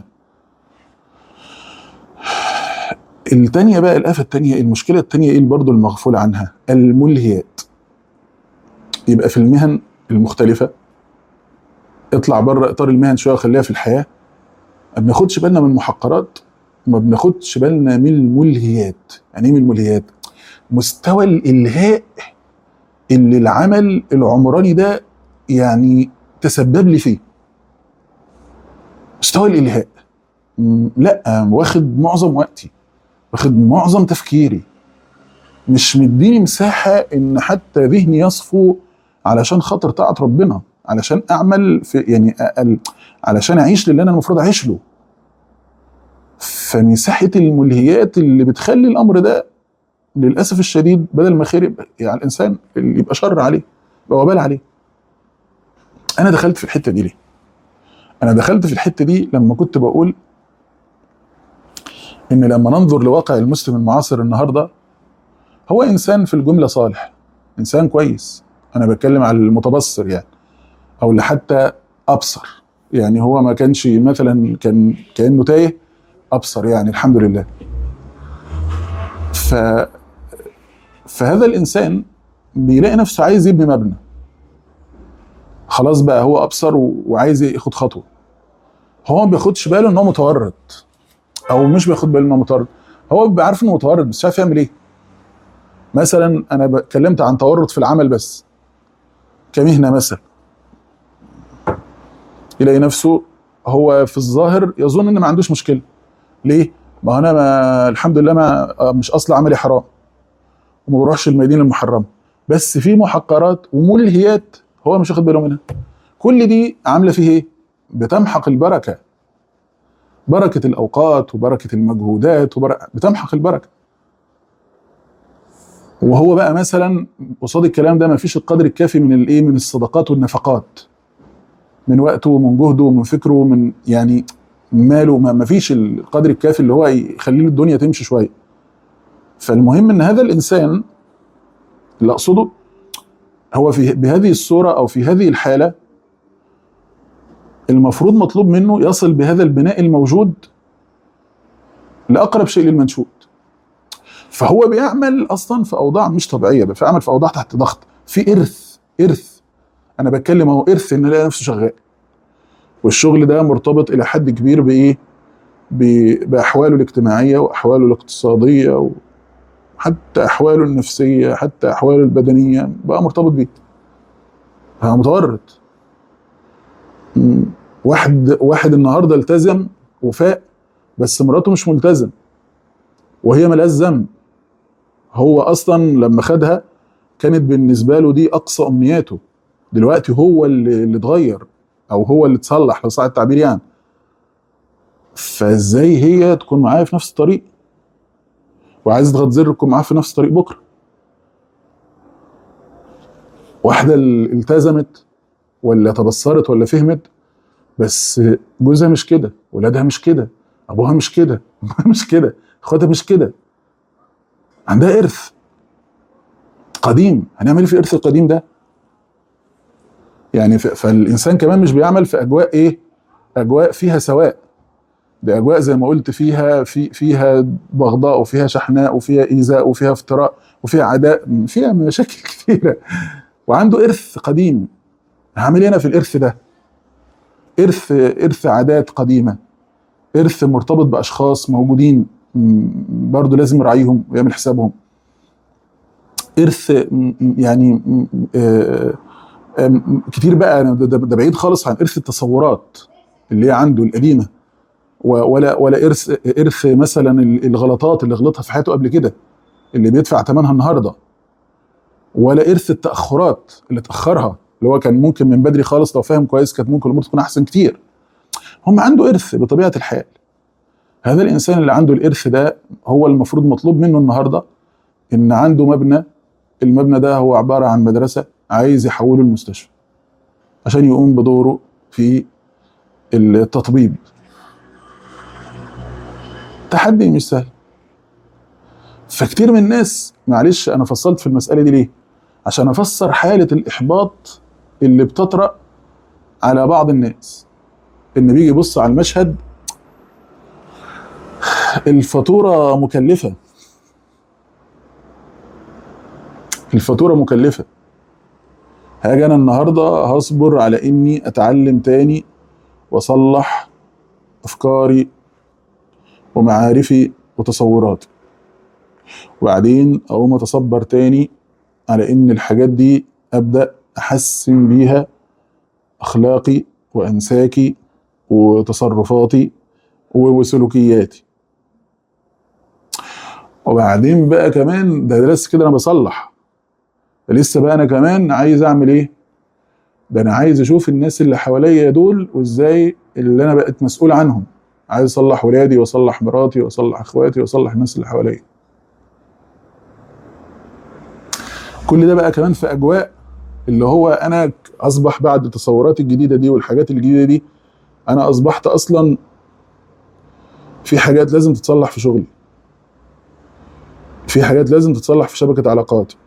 التانية بقى الآفة التانية المشكلة التانية ايه برضه المغفول عنها الملهيات يبقى في المهن المختلفة اطلع بره اطار المهن شويه وخليها في الحياه ما بناخدش بالنا من المحقرات وما بناخدش بالنا من الملهيات يعني ايه من الملهيات مستوى الالهاء اللي العمل العمراني ده يعني تسبب لي فيه مستوى الالهاء م، لا واخد معظم وقتي واخد معظم تفكيري مش مديني مساحه ان حتى ذهني يصفو علشان خاطر طاعه ربنا علشان اعمل في يعني أقل علشان اعيش للي انا المفروض اعيش له فمساحه الملهيات اللي بتخلي الامر ده للاسف الشديد بدل ما خير يبقى يعني الانسان اللي يبقى شر عليه يبقى وبال عليه انا دخلت في الحته دي ليه انا دخلت في الحته دي لما كنت بقول ان لما ننظر لواقع المسلم المعاصر النهارده هو انسان في الجمله صالح انسان كويس انا بتكلم على المتبصر يعني او اللي حتى ابصر يعني هو ما كانش مثلا كان كانه تايه ابصر يعني الحمد لله ف فهذا الانسان بيلاقي نفسه عايز يبني مبنى خلاص بقى هو ابصر و- وعايز ياخد خطوه هو ما بياخدش باله ان هو متورط او مش بياخد باله ان هو متورط هو بيبقى عارف انه متورط بس مش عارف يعمل ايه مثلا انا اتكلمت عن تورط في العمل بس كمهنه مثلا يلاقي نفسه هو في الظاهر يظن ان ما عندوش مشكله ليه؟ ما هو انا ما الحمد لله ما مش اصل عملي حرام وما بروحش المدينه المحرمه بس في محقرات وملهيات هو مش واخد باله منها كل دي عامله فيه ايه؟ بتمحق البركه بركه الاوقات وبركه المجهودات وبركة بتمحق البركه وهو بقى مثلا قصاد الكلام ده ما فيش القدر الكافي من الايه من الصدقات والنفقات من وقته ومن جهده ومن فكره ومن يعني ماله ما ما فيش القدر الكافي اللي هو يخلي له الدنيا تمشي شويه فالمهم ان هذا الانسان اللي اقصده هو في بهذه الصوره او في هذه الحاله المفروض مطلوب منه يصل بهذا البناء الموجود لاقرب شيء للمنشود فهو بيعمل اصلا في اوضاع مش طبيعيه بيعمل في اوضاع تحت ضغط في ارث ارث انا بتكلم اهو ارث ان الاقي نفسه شغال والشغل ده مرتبط الى حد كبير بايه ب- باحواله الاجتماعيه واحواله الاقتصاديه وحتى احواله النفسيه حتى احواله البدنيه بقى مرتبط بيه فهو متورط م، واحد واحد النهارده التزم وفاق بس مراته مش ملتزم وهي ملهاش ذنب هو اصلا لما خدها كانت بالنسبه له دي اقصى امنياته دلوقتي هو اللي, اللي اتغير او هو اللي اتصلح لو صح التعبير يعني فازاي هي تكون معايا في نفس الطريق وعايز تضغط زر تكون معاه في نفس الطريق بكره واحده اللي التزمت ولا تبصرت ولا فهمت بس جوزها مش كده ولادها مش كده ابوها مش كده امها مش كده اخواتها مش كده عندها ارث قديم هنعمل ايه في الارث القديم ده يعني ف- فالانسان كمان مش بيعمل في اجواء ايه اجواء فيها سواء دي اجواء زي ما قلت فيها في فيها بغضاء وفيها شحناء وفيها ايذاء وفيها افتراء وفيها عداء فيها مشاكل كثيره وعنده ارث قديم هعمل ايه انا في الارث ده ارث ارث عادات قديمه ارث مرتبط باشخاص موجودين م، برضه لازم يراعيهم ويعمل حسابهم ارث م، م، يعني م، آه، آم، كتير بقى أنا ده, ده ده بعيد خالص عن ارث التصورات اللي هي عنده القديمه و- ولا ولا ارث ارث مثلا ال- الغلطات اللي غلطها في حياته قبل كده اللي بيدفع ثمنها النهارده ولا ارث التاخرات اللي اتاخرها اللي هو كان ممكن من بدري خالص لو فاهم كويس كانت ممكن الامور تكون احسن كتير هم عنده ارث بطبيعه الحال هذا الانسان اللي عنده الارث ده هو المفروض مطلوب منه النهارده ان عنده مبنى المبنى ده هو عباره عن مدرسه عايز يحوله المستشفى عشان يقوم بدوره في التطبيب تحدي مش سهل فكتير من الناس معلش انا فصلت في المساله دي ليه عشان افسر حاله الاحباط اللي بتطرا على بعض الناس ان بيجي يبص على المشهد الفاتوره مكلفه الفاتوره مكلفه هاجي انا النهارده هصبر على اني اتعلم تاني واصلح افكاري ومعارفي وتصوراتي وبعدين اقوم اتصبر تاني على ان الحاجات دي ابدا احسن بيها اخلاقي وانساكي وتصرفاتي وسلوكياتي وبعدين بقى كمان ده لسه كده انا بصلح ده لسه بقى انا كمان عايز اعمل ايه ده انا عايز اشوف الناس اللي حواليا دول وازاي اللي انا بقيت مسؤول عنهم عايز اصلح ولادي واصلح مراتي واصلح اخواتي واصلح الناس اللي حواليا كل ده بقى كمان في اجواء اللي هو انا اصبح بعد التصورات الجديده دي والحاجات الجديده دي انا اصبحت اصلا في حاجات لازم تتصلح في شغلي في حاجات لازم تتصلح في شبكه علاقاتي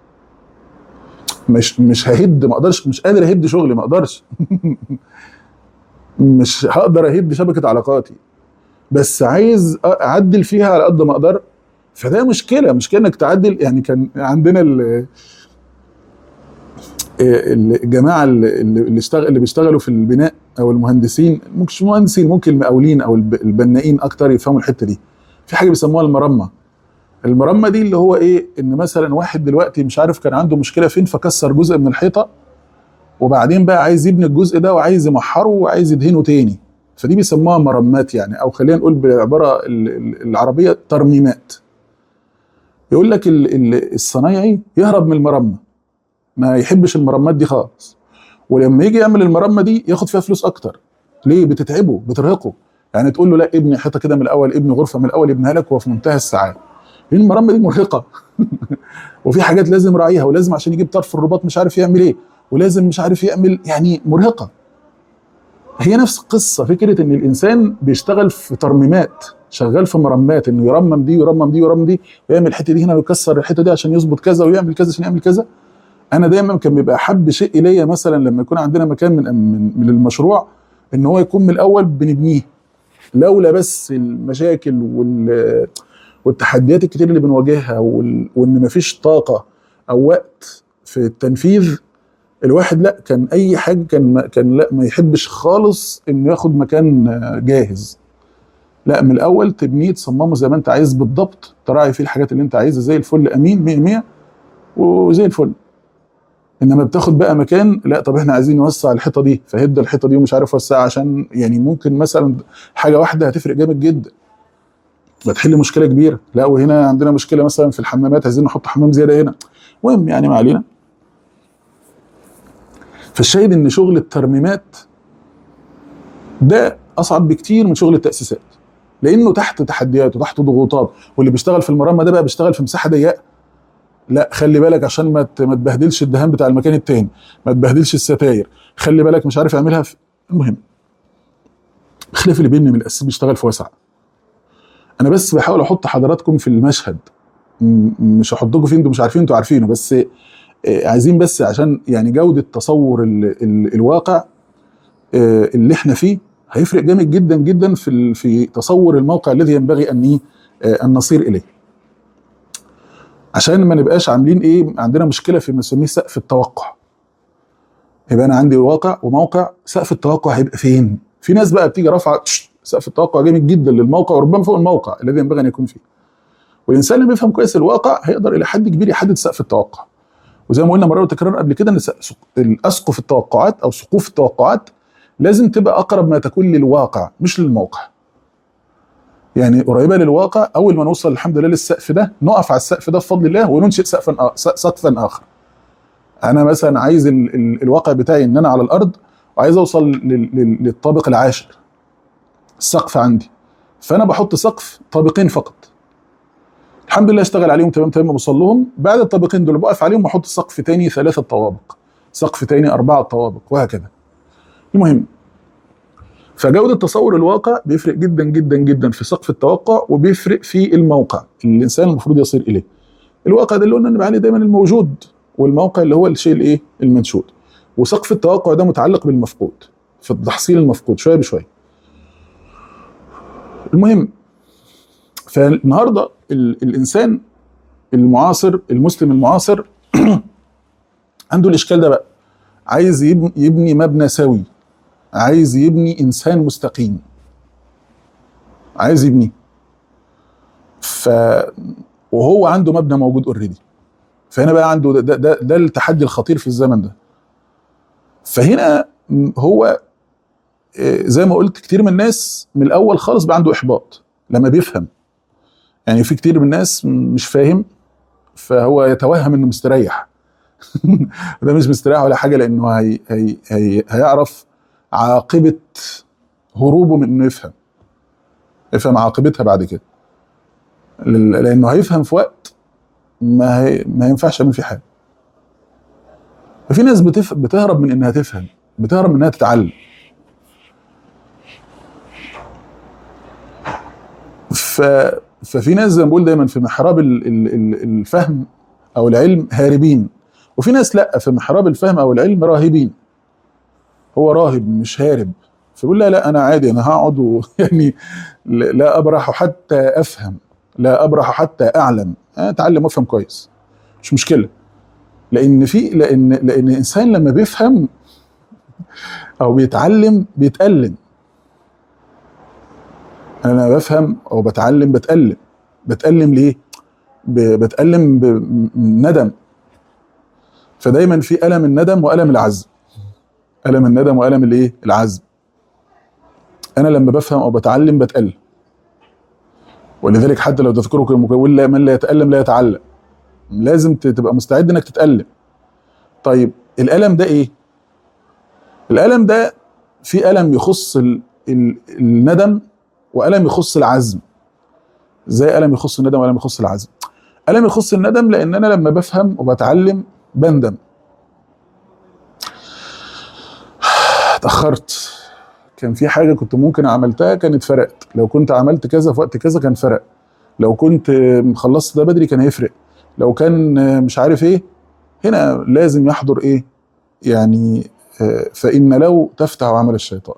مش مش ههد ما اقدرش مش قادر اهد شغلي ما اقدرش مش هقدر اهد شبكه علاقاتي بس عايز اعدل فيها على قد ما اقدر فده مشكله مشكله انك تعدل يعني كان عندنا ال الجماعه اللي اللي اشتغل اللي بيشتغلوا في البناء او المهندسين مش مهندسين ممكن المقاولين او البنائين اكتر يفهموا الحته دي في حاجه بيسموها المرمى المرمى دي اللي هو ايه ان مثلا واحد دلوقتي مش عارف كان عنده مشكله فين فكسر جزء من الحيطه وبعدين بقى عايز يبني الجزء ده وعايز يمحره وعايز يدهنه تاني فدي بيسموها مرمات يعني او خلينا نقول بالعباره العربيه ترميمات يقول لك الصنايعي يهرب من المرمى ما يحبش المرمات دي خالص ولما يجي يعمل المرمى دي ياخد فيها فلوس اكتر ليه بتتعبه بترهقه يعني تقول له لا ابني حيطه كده من الاول ابني غرفه من الاول يبنيها لك وهو في منتهى السعاده لان المرمى دي مرهقه وفي حاجات لازم يراعيها ولازم عشان يجيب طرف الرباط مش عارف يعمل ايه ولازم مش عارف يعمل يعني مرهقه هي نفس القصه فكره ان الانسان بيشتغل في ترميمات شغال في مرمات انه يرمم دي ويرمم دي ويرمم دي ويعمل الحته دي هنا ويكسر الحته دي عشان يظبط كذا ويعمل كذا عشان يعمل كذا انا دايما كان بيبقى احب شيء الي مثلا لما يكون عندنا مكان من من, من المشروع ان هو يكون من الاول بنبنيه لولا بس المشاكل وال والتحديات الكتير اللي بنواجهها وان مفيش طاقه او وقت في التنفيذ الواحد لا كان اي حاجه كان ما كان لا ما يحبش خالص انه ياخد مكان جاهز لا من الاول تبنيه تصممه زي ما انت عايز بالضبط تراعي فيه الحاجات اللي انت عايزها زي الفل امين 100 100 وزي الفل انما بتاخد بقى مكان لا طب احنا عايزين نوسع الحيطه دي فهد الحيطه دي ومش عارف اوسعها عشان يعني ممكن مثلا حاجه واحده هتفرق جامد جدا بتحل مشكله كبيره لا وهنا عندنا مشكله مثلا في الحمامات عايزين نحط حمام زياده هنا المهم يعني ما علينا فالشاهد ان شغل الترميمات ده اصعب بكتير من شغل التاسيسات لانه تحت تحديات وتحت ضغوطات واللي بيشتغل في المرمى ده بقى بيشتغل في مساحه ضيقه لا خلي بالك عشان ما ما تبهدلش الدهان بتاع المكان التاني ما تبهدلش الستاير خلي بالك مش عارف اعملها في المهم بخلاف اللي بيبني من الاساس بيشتغل في واسع انا بس بحاول احط حضراتكم في المشهد م- مش هحطكم فيه انتوا مش عارفين انتوا عارفينه بس آه، عايزين بس عشان يعني جوده تصور ال ال الواقع آه، اللي احنا فيه هيفرق جامد جدا جدا في ال- في تصور الموقع الذي ينبغي ان إيه، آه، ان نصير اليه عشان ما نبقاش عاملين ايه عندنا مشكله في ما نسميه سقف التوقع يبقى انا عندي واقع وموقع سقف التوقع هيبقى فين في ناس بقى بتيجي رافعه تش- سقف التوقع جامد جدا للموقع وربما فوق الموقع الذي ينبغي ان يكون فيه والانسان اللي بيفهم كويس الواقع هيقدر الى حد كبير يحدد سقف التوقع وزي ما قلنا مرة وتكرار قبل كده ان س- الاسقف التوقعات او سقوف التوقعات لازم تبقى اقرب ما تكون للواقع مش للموقع يعني قريبه للواقع اول ما نوصل الحمد لله للسقف ده نقف على السقف ده بفضل الله وننشئ سقفا آ- س- سقفا اخر انا مثلا عايز ال ال الواقع بتاعي ان انا على الارض وعايز اوصل لل- لل- للطابق العاشر السقف عندي فانا بحط سقف طابقين فقط الحمد لله اشتغل عليهم تمام تمام بوصل لهم بعد الطابقين دول بقف عليهم واحط سقف تاني ثلاثة طوابق سقف تاني أربعة طوابق وهكذا المهم فجودة تصور الواقع بيفرق جدا جدا جدا في سقف التوقع وبيفرق في الموقع اللي الإنسان المفروض يصير إليه الواقع ده اللي قلنا نبقى عليه دايما الموجود والموقع اللي هو الشيء الايه المنشود وسقف التوقع ده متعلق بالمفقود في التحصيل المفقود شويه بشويه المهم فالنهارده ال- الانسان المعاصر المسلم المعاصر عنده الاشكال ده بقى عايز يبني, يبني مبنى سوي عايز يبني انسان مستقيم عايز يبنيه ف وهو عنده مبنى موجود اوريدي فهنا بقى عنده ده, ده, ده, ده التحدي الخطير في الزمن ده فهنا م- هو آه، زي ما قلت كتير من الناس من الاول خالص بقى عنده احباط لما بيفهم يعني في كتير من الناس م- مش فاهم فهو يتوهم انه مستريح ده مش مستريح ولا حاجه لانه هي هي هي هيعرف عاقبه هروبه من انه يفهم يفهم عاقبتها بعد كده لل- لانه هيفهم في وقت ما هي ما ينفعش يعمل فيه حاجه ففي ناس بتف... بتهرب من انها تفهم بتهرب من انها تتعلم ف... ففي ناس زي ما بقول دايما في محراب ال... ال... ال- الفهم او العلم هاربين وفي ناس لا في محراب الفهم او العلم راهبين هو راهب مش هارب فبيقول لا لا انا عادي انا هقعد ويعني لا ابرح حتى افهم لا ابرح حتى اعلم أنا اتعلم وافهم كويس مش مشكله لان في لان لان الانسان لما بيفهم او بيتعلم بيتالم انا بفهم او بتعلم بتالم بتالم ليه ب- بتالم بندم فدايما في الم الندم والم العزم الم الندم والم الايه العزم انا لما بفهم او بتعلم بتالم ولذلك حتى لو تذكروا كلمه يقول لا من لا يتالم لا يتعلم لازم ت- تبقى مستعد انك تتالم طيب الالم ده ايه الالم ده في الم يخص ال ال الندم والم يخص العزم زي الم يخص الندم والم يخص العزم الم يخص الندم لان انا لما بفهم وبتعلم بندم اتاخرت كان في حاجه كنت ممكن عملتها كانت فرقت لو كنت عملت كذا في وقت كذا كان فرق لو كنت خلصت ده بدري كان هيفرق لو كان مش عارف ايه هنا لازم يحضر ايه يعني آه، فإن لو تفتح عمل الشيطان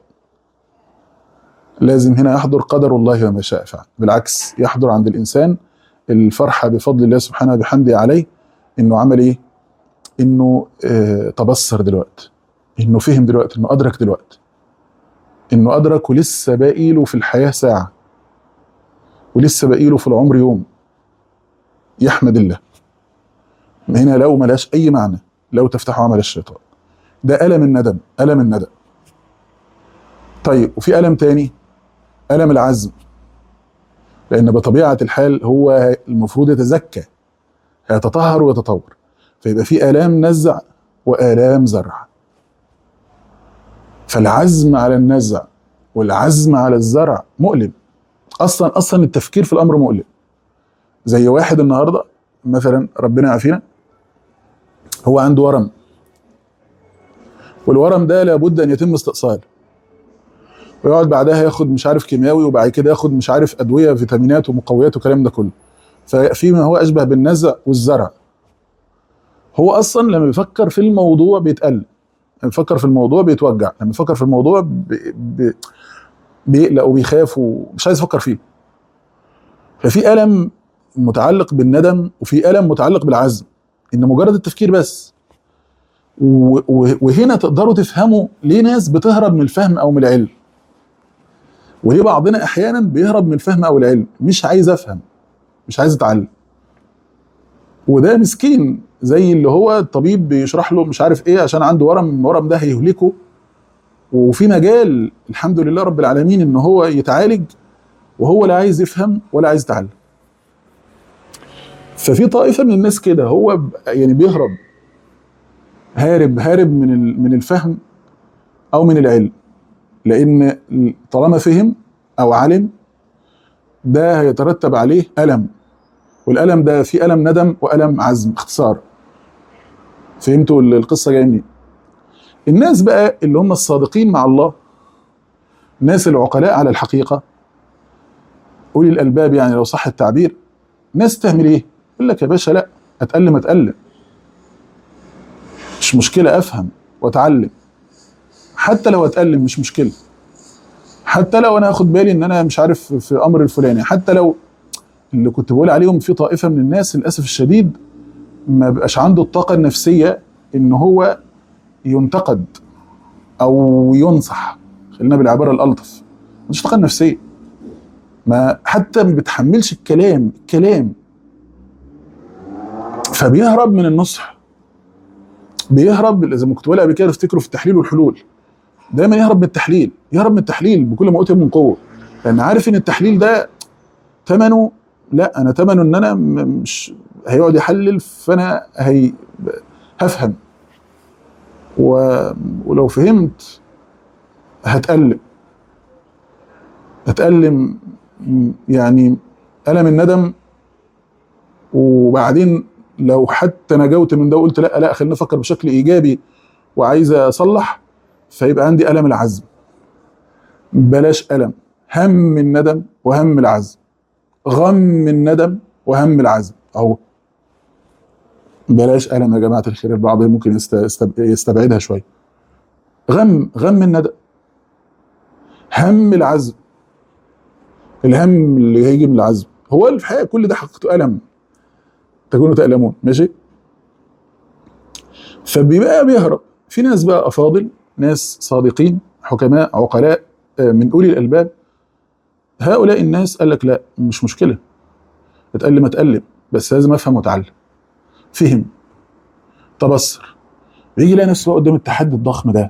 لازم هنا يحضر قدر الله وما شاء فعل بالعكس يحضر عند الإنسان الفرحة بفضل الله سبحانه وبحمده عليه إنه عمل إيه إنه آه، تبصر دلوقتي إنه فهم دلوقتي إنه أدرك دلوقتي إنه أدرك ولسه باقي له في الحياة ساعة ولسه باقي له في العمر يوم يحمد الله هنا لو ملاش أي معنى لو تفتح عمل الشيطان ده ألم الندم ألم الندم طيب وفي ألم تاني ألم العزم لأن بطبيعة الحال هو المفروض يتزكى هيتطهر ويتطور فيبقى في آلام نزع وآلام زرع فالعزم على النزع والعزم على الزرع مؤلم اصلا اصلا التفكير في الامر مؤلم زي واحد النهارده مثلا ربنا يعافينا هو عنده ورم والورم ده لابد ان يتم استئصاله ويقعد بعدها ياخد مش عارف كيماوي وبعد كده ياخد مش عارف ادويه فيتامينات ومقويات والكلام ده كله ففي ما هو اشبه بالنزع والزرع هو اصلا لما بيفكر في الموضوع بيتقل لما بيفكر في الموضوع بيتوجع لما بيفكر في الموضوع بي بي بيقلق وبيخاف ومش عايز يفكر فيه ففي الم متعلق بالندم وفي الم متعلق بالعزم ان مجرد التفكير بس و- و- وهنا تقدروا تفهموا ليه ناس بتهرب من الفهم او من العلم وليه بعضنا احيانا بيهرب من الفهم او العلم مش عايز افهم مش عايز اتعلم وده مسكين زي اللي هو الطبيب بيشرح له مش عارف ايه عشان عنده ورم الورم ده هيهلكه وفي مجال الحمد لله رب العالمين ان هو يتعالج وهو لا عايز يفهم ولا عايز يتعلم ففي طائفه من الناس كده هو ب- يعني بيهرب هارب هارب من ال- من الفهم او من العلم لان طالما فهم او علم ده هيترتب عليه الم والالم ده في الم ندم والم عزم اختصار فهمتوا ال- القصه جايه منين الناس بقى اللي هم الصادقين مع الله الناس العقلاء على الحقيقه اولي الالباب يعني لو صح التعبير ناس تعمل ايه يقول لك يا باشا لا اتألم اتألم مش مشكله افهم واتعلم حتى لو اتألم مش مشكله حتى لو انا اخد بالي ان انا مش عارف في امر الفلاني حتى لو اللي كنت بقول عليهم في طائفه من الناس للاسف الشديد ما بقاش عنده الطاقه النفسيه ان هو ينتقد او ينصح خلينا بالعباره الالطف مش طاقه نفسيه ما حتى ما بتحملش الكلام الكلام فبيهرب من النصح بيهرب زي ما كنت بقول قبل كده افتكروا في التحليل والحلول دايما يهرب من التحليل يهرب من التحليل بكل ما اوتي من قوه لان عارف ان التحليل ده ثمنه لا انا ثمنه ان انا م- مش هيقعد يحلل فانا هي هفهم و... ولو فهمت هتألم هتألم م- يعني ألم الندم وبعدين لو حتى نجوت من ده وقلت لا لا خلينا نفكر بشكل ايجابي وعايز اصلح فيبقى عندي الم العزم بلاش الم هم الندم وهم العزم غم الندم وهم العزم اهو بلاش الم يا جماعه الخير البعض ممكن يست- يستب- يستبعدها شويه غم غم الندم هم العزم الهم اللي هيجي من العزم هو الحقيقه كل ده حقيقته الم تكونوا تألمون ماشي فبيبقى بيهرب في ناس بقى افاضل ناس صادقين حكماء عقلاء آه، من اولي الالباب هؤلاء الناس قال لك لا مش مشكله اتألم اتألم بس لازم افهم واتعلم فهم تبصر بيجي يلاقي نفسه بقى قدام التحدي الضخم ده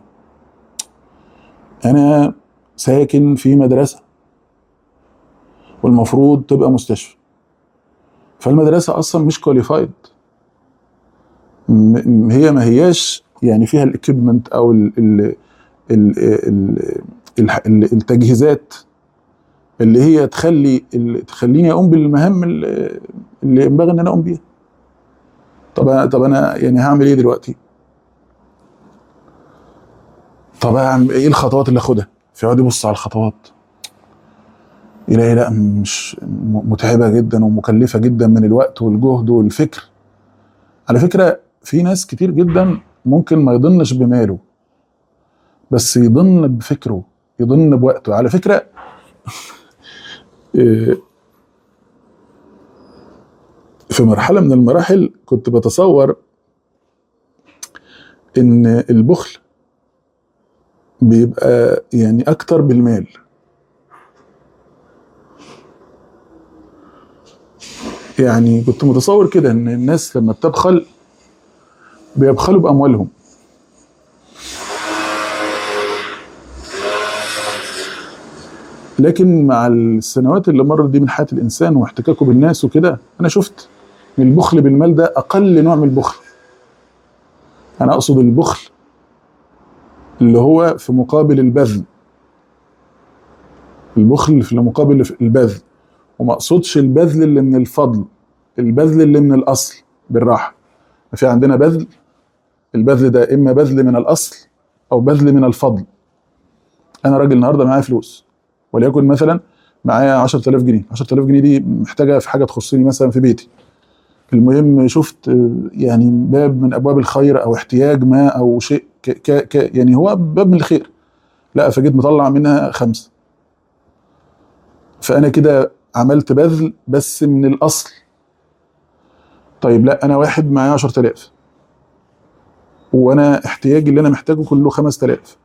انا ساكن في مدرسه والمفروض تبقى مستشفى فالمدرسه اصلا مش كواليفايد هي ما هياش يعني فيها الاكيبمنت او ال ال ال ال ال التجهيزات اللي هي تخلي اللي تخليني اقوم بالمهام اللي اللي ينبغي ان انا اقوم بيها طب أنا طب انا يعني هعمل ايه دلوقتي طب اعمل ايه الخطوات اللي اخدها فيقعد يبص على الخطوات يلاقي لا مش م- متعبه جدا ومكلفه جدا من الوقت والجهد والفكر على فكره في ناس كتير جدا ممكن ما يضنش بماله بس يضن بفكره يضن بوقته على فكره إيه، في مرحله من المراحل كنت بتصور ان البخل بيبقى يعني اكتر بالمال يعني كنت متصور كده ان الناس لما بتبخل بيبخلوا باموالهم لكن مع السنوات اللي مرت دي من حياه الانسان واحتكاكه بالناس وكده انا شفت ان البخل بالمال ده اقل نوع من البخل انا اقصد البخل اللي هو في مقابل البذل البخل في مقابل البذل وما اقصدش البذل اللي من الفضل البذل اللي من الاصل بالراحه في عندنا بذل البذل ده اما بذل من الاصل او بذل من الفضل انا راجل النهارده معايا فلوس وليكن مثلا معايا 10000 جنيه 10000 جنيه دي محتاجه في حاجه تخصني مثلا في بيتي المهم شفت آه، يعني باب من ابواب الخير او احتياج ما او شيء ك ك ك يعني هو باب من الخير لا فجيت مطلع منها خمسه فانا كده عملت بذل بس من الاصل طيب لا انا واحد معايا 10000 وانا احتياجي اللي انا محتاجه كله 5000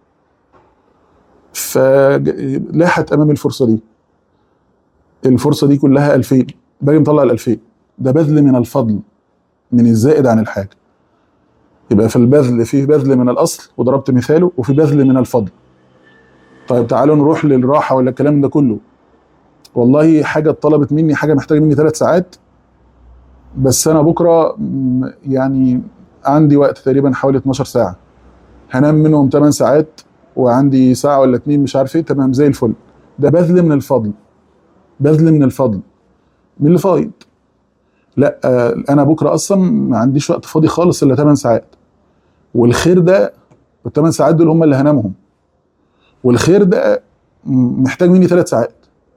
فلاحت امامي الفرصه دي الفرصه دي كلها 2000 باجي مطلع ال 2000 ده بذل من الفضل من الزائد عن الحاجه يبقى في البذل في بذل من الاصل وضربت مثاله وفي بذل من الفضل طيب تعالوا نروح للراحه ولا الكلام ده كله والله حاجه طلبت مني حاجه محتاجه مني ثلاث ساعات بس انا بكره م- يعني عندي وقت تقريبا حوالي 12 ساعه هنام منهم 8 ساعات وعندي ساعه ولا اتنين مش عارف ايه تمام زي الفل ده بذل من الفضل بذل من الفضل من اللي فايض لا آه، انا بكره اصلا ما عنديش وقت فاضي خالص الا 8 ساعات والخير ده الثمان ساعات دول هم اللي هنامهم والخير ده م- محتاج مني ثلاث ساعات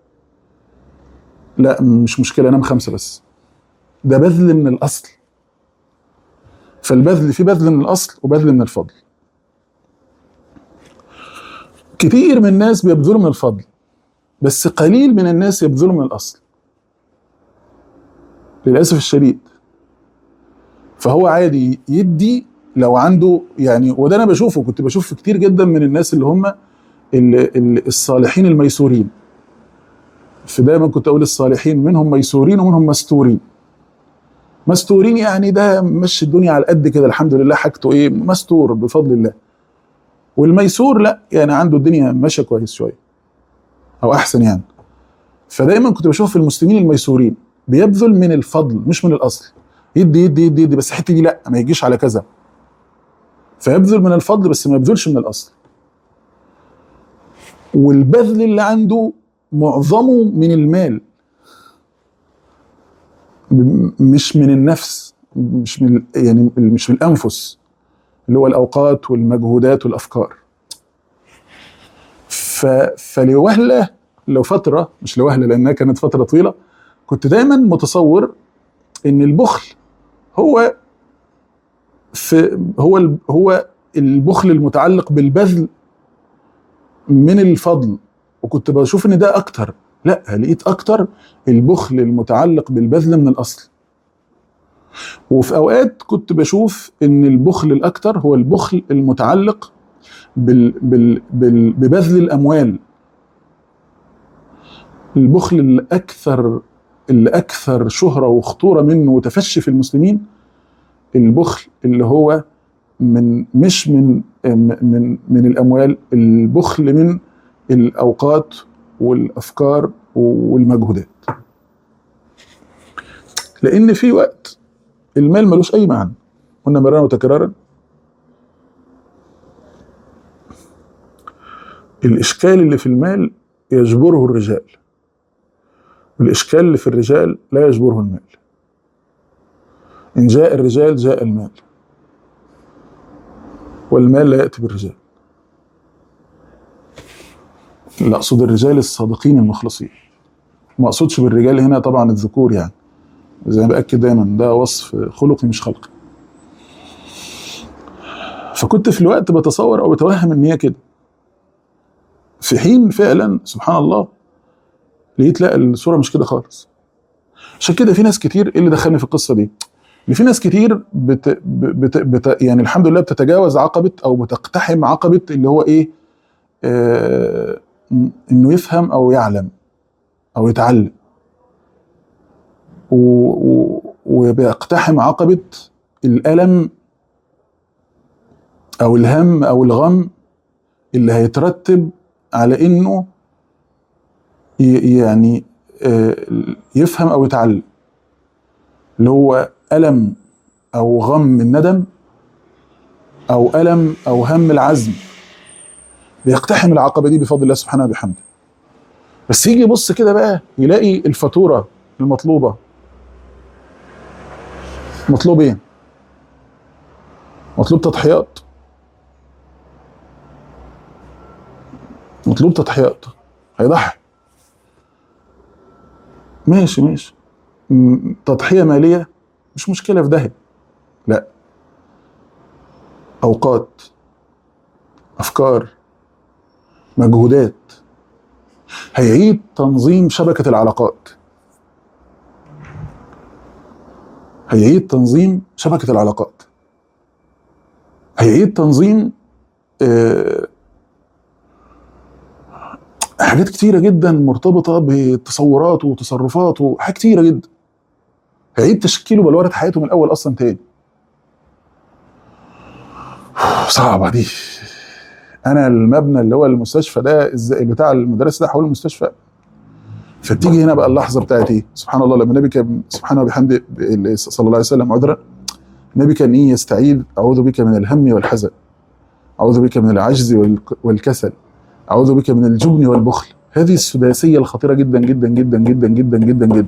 لا مش مشكله انام خمسه بس ده بذل من الاصل فالبذل في بذل من الاصل وبذل من الفضل كتير من الناس بيبذلوا من الفضل بس قليل من الناس يبذلوا من الاصل للاسف الشديد فهو عادي يدي لو عنده يعني وده انا بشوفه كنت بشوف كتير جدا من الناس اللي هم ال- ال- الصالحين الميسورين فدايما كنت اقول الصالحين منهم ميسورين ومنهم مستورين مستورين يعني ده مشي الدنيا على قد كده الحمد لله حاجته ايه مستور بفضل الله والميسور لا يعني عنده الدنيا ماشيه كويس شويه او احسن يعني فدايما كنت بشوف في المسلمين الميسورين بيبذل من الفضل مش من الاصل يدي يدي يدي, يدي بس الحته دي لا ما يجيش على كذا فيبذل من الفضل بس ما يبذلش من الاصل والبذل اللي عنده معظمه من المال م- مش من النفس مش من يعني مش من الانفس اللي هو الاوقات والمجهودات والافكار ف فلوهله لو فتره مش لوهله لانها كانت فتره طويله كنت دايما متصور ان البخل هو في هو ال- هو البخل المتعلق بالبذل من الفضل وكنت بشوف ان ده اكتر لا لقيت اكتر البخل المتعلق بالبذل من الاصل وفي اوقات كنت بشوف ان البخل الاكتر هو البخل المتعلق بال بال بال ببذل الاموال البخل الاكثر اللي اكثر شهره وخطوره منه وتفشي في المسلمين البخل اللي هو من مش من من من الاموال البخل من الاوقات والافكار والمجهودات لان في وقت المال ملوش اي معنى قلنا مرارا وتكرارا الاشكال اللي في المال يجبره الرجال والاشكال اللي في الرجال لا يجبره المال ان جاء الرجال جاء المال والمال لا ياتي بالرجال لا اقصد الرجال الصادقين المخلصين ما اقصدش بالرجال هنا طبعا الذكور يعني زي ما باكد دايما ده وصف خلقي مش خلقي فكنت في الوقت بتصور او بتوهم ان هي كده في حين فعلا سبحان الله لقيت لا الصوره مش كده خالص عشان كده في ناس كتير ايه اللي دخلني في القصه دي ان في ناس كتير بت بت بت يعني الحمد لله بتتجاوز عقبه او بتقتحم عقبه اللي هو ايه آه انه يفهم او يعلم او يتعلم و- و- وبيقتحم عقبه الالم او الهم او الغم اللي هيترتب على انه ي- يعني آه، يفهم او يتعلم اللي هو الم او غم الندم او الم او هم العزم بيقتحم العقبه دي بفضل الله سبحانه وبحمده بس يجي يبص كده بقى يلاقي الفاتوره المطلوبه مطلوب ايه مطلوب تضحيات مطلوب تضحيات هيضحي ماشي ماشي م- تضحية مالية مش مشكلة في داهية لا أوقات أفكار مجهودات هيعيد تنظيم شبكة العلاقات هيعيد تنظيم شبكة العلاقات هيعيد تنظيم آه، حاجات كتيرة جدا مرتبطة بتصورات وتصرفات وحاجات كتيرة جدا هيعيد تشكيل وبلورة حياته من الأول أصلا تاني صعبة دي أنا المبنى اللي هو المستشفى ده ازاي بتاع المدرسة ده حول المستشفى فتيجي هنا بقى اللحظة بتاعت إيه سبحان الله لما النبي كان سبحانه وبحمده صلى الله عليه وسلم عذرا النبي كان إيه يستعيذ أعوذ بك من الهم والحزن أعوذ بك من العجز والك- والكسل أعوذ بك من الجبن والبخل هذه السداسية الخطيرة جدا جدا جدا جدا جدا جدا جدا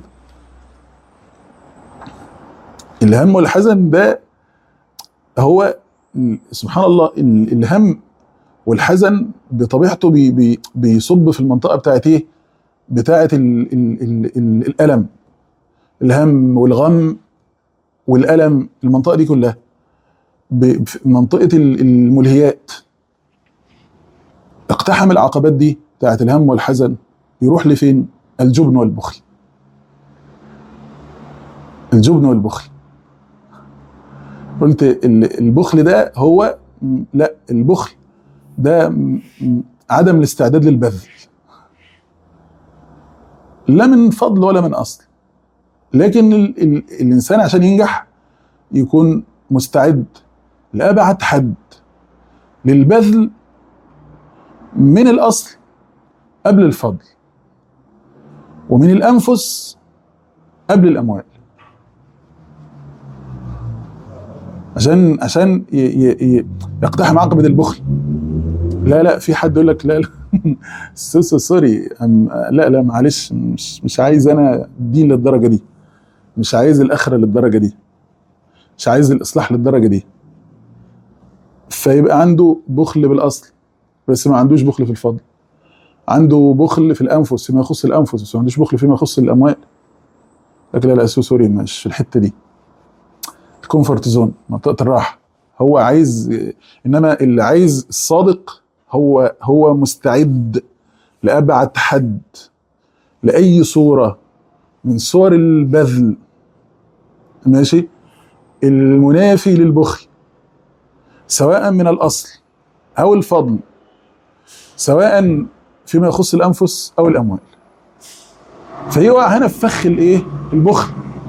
الهم والحزن ده هو ال- سبحان الله ال- الهم والحزن بطبيعته بي بي بيصب في المنطقة بتاعت ايه؟ بتاعت ال ال ال ال الألم الهم والغم والألم المنطقة دي كلها ب- في منطقة ال- الملهيات اقتحم العقبات دي بتاعت الهم والحزن يروح لفين؟ الجبن والبخل الجبن والبخل قلت ال- البخل ده هو م- لا البخل ده م- م- عدم الاستعداد للبذل لا من فضل ولا من اصل لكن ال ال الانسان عشان ينجح يكون مستعد لابعد حد للبذل من الاصل قبل الفضل ومن الانفس قبل الاموال عشان عشان ي- ي- ي- يقتحم عقبه البخل لا لا في حد يقول لك لا لا سو- سو- سوري أم- لا لا معلش مش مش عايز انا الدين للدرجه دي مش عايز الاخره للدرجه دي مش عايز الاصلاح للدرجه دي فيبقى عنده بخل بالاصل بس ما عندوش بخل في الفضل عنده بخل في الانفس فيما يخص الانفس بس ما عندوش بخل فيما يخص الاموال لكن لا لا سو- سوري مش في الحته دي الكومفورت زون منطقه الراحه هو عايز انما اللي عايز الصادق هو هو مستعد لابعد حد لاي صوره من صور البذل ماشي المنافي للبخل سواء من الاصل او الفضل سواء فيما يخص الانفس او الاموال فيقع هنا في فخ الايه البخل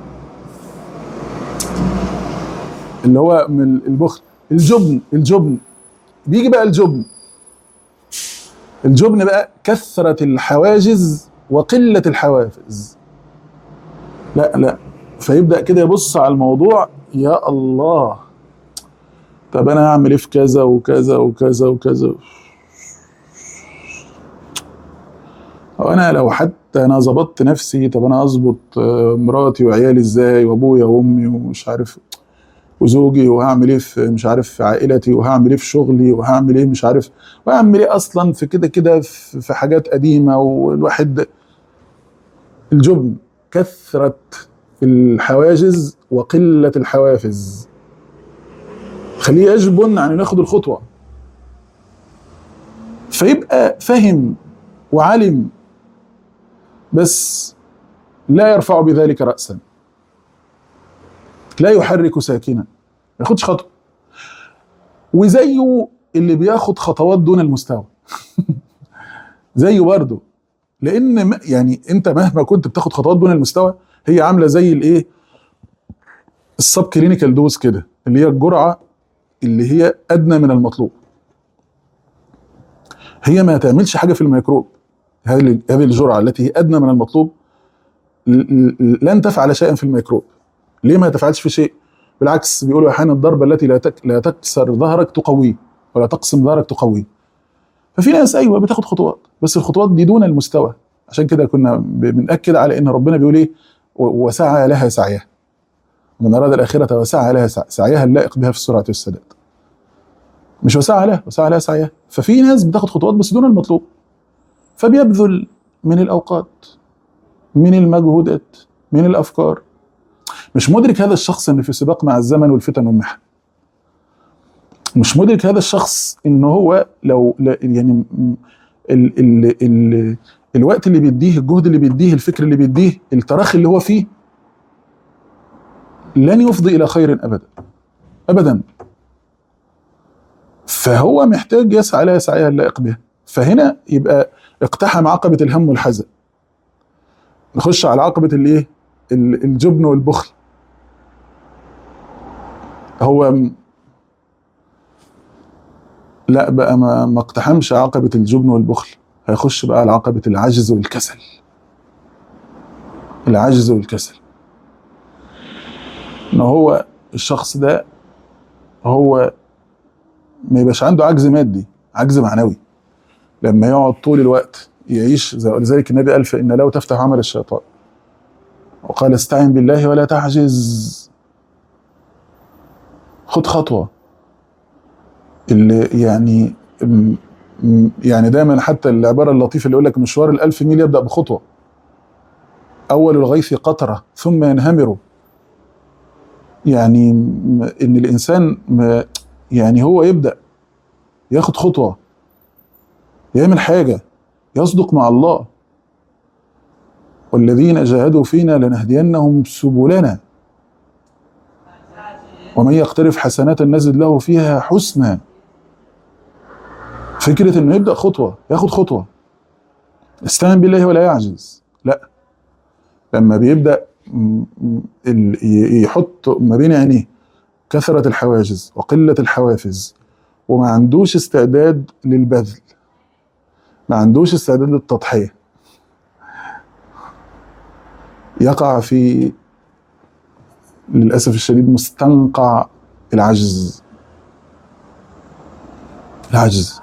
اللي هو من البخل الجبن الجبن بيجي بقى الجبن الجبن بقى كثرة الحواجز وقلة الحوافز لا لا فيبدأ كده يبص على الموضوع يا الله طب انا هعمل ايه في كذا وكذا وكذا وكذا هو انا لو حتى انا ظبطت نفسي طب انا اظبط آه، مراتي وعيالي ازاي وابويا وامي ومش عارف وزوجي وهعمل ايه في مش عارف في عائلتي وهعمل ايه في شغلي وهعمل ايه مش عارف وهعمل ايه اصلا في كده كده في في حاجات قديمه والواحد الجبن كثرة الحواجز وقلة الحوافز خليه يجبن عن انه ياخد الخطوة فيبقى فهم وعلم بس لا يرفع بذلك رأسا لا يحرك ساكنا ما ياخدش خطوة وزيه اللي بياخد خطوات دون المستوى زيه برضه لان م- يعني انت مهما كنت بتاخد خطوات دون المستوى هي عامله زي الايه السب كلينيكال دوز كده اللي هي الجرعه اللي هي ادنى من المطلوب هي ما تعملش حاجه في الميكروب هذه هذه الجرعه التي هي ادنى من المطلوب ل- ل- لن تفعل شيئا في الميكروب ليه ما تفعلش في شيء بالعكس بيقولوا احيانا الضربه التي لا تك لا تكسر ظهرك تقويه ولا تقسم ظهرك تقويه ففي ناس ايوه بتاخد خطوات بس الخطوات دي دون المستوى عشان كده كنا ب- بنأكد على ان ربنا بيقول ايه و- وسعى لها سعيها من اراد الاخره وسعى لها سع- سعيها اللائق بها في السرعه والسداد مش وسعى لها وسعى لها سعيها ففي ناس بتاخد خطوات بس دون المطلوب فبيبذل من الاوقات من المجهودات من الافكار مش مدرك هذا الشخص ان في سباق مع الزمن والفتن والمحن مش مدرك هذا الشخص ان هو لو لا- يعني م- ال ال ال الوقت اللي بيديه الجهد اللي بيديه الفكر اللي بيديه التراخي اللي هو فيه لن يفضي الى خير ابدا ابدا فهو محتاج يسعى لا يسعيها اللائق بها فهنا يبقى اقتحم عقبه الهم والحزن نخش على عقبه الايه ال- الجبن والبخل هو م- لا بقى ما ما اقتحمش عقبه الجبن والبخل هيخش بقى على عقبه العجز والكسل العجز والكسل ان هو الشخص ده هو ما يبقاش عنده عجز مادي عجز معنوي لما يقعد طول الوقت يعيش زي ولذلك النبي قال فإن لو تفتح عمل الشيطان وقال استعن بالله ولا تعجز خد خطوة اللي يعني م- م- يعني دايما حتى العبارة اللطيفة اللي يقول لك مشوار الألف ميل يبدأ بخطوة أول الغيث قطرة ثم ينهمر يعني م- إن الإنسان م- يعني هو يبدأ ياخد خطوة يعمل حاجة يصدق مع الله والذين جاهدوا فينا لنهدينهم سبلنا ومن يقترف حسنات نزد له فيها حسنا فكرة انه يبدأ خطوة ياخد خطوة استعن بالله ولا يعجز لا لما بيبدأ م- م- ال- ي- يحط ما بين عينيه كثرة الحواجز وقلة الحوافز وما عندوش استعداد للبذل ما عندوش استعداد للتضحية يقع في للأسف الشديد مستنقع العجز العجز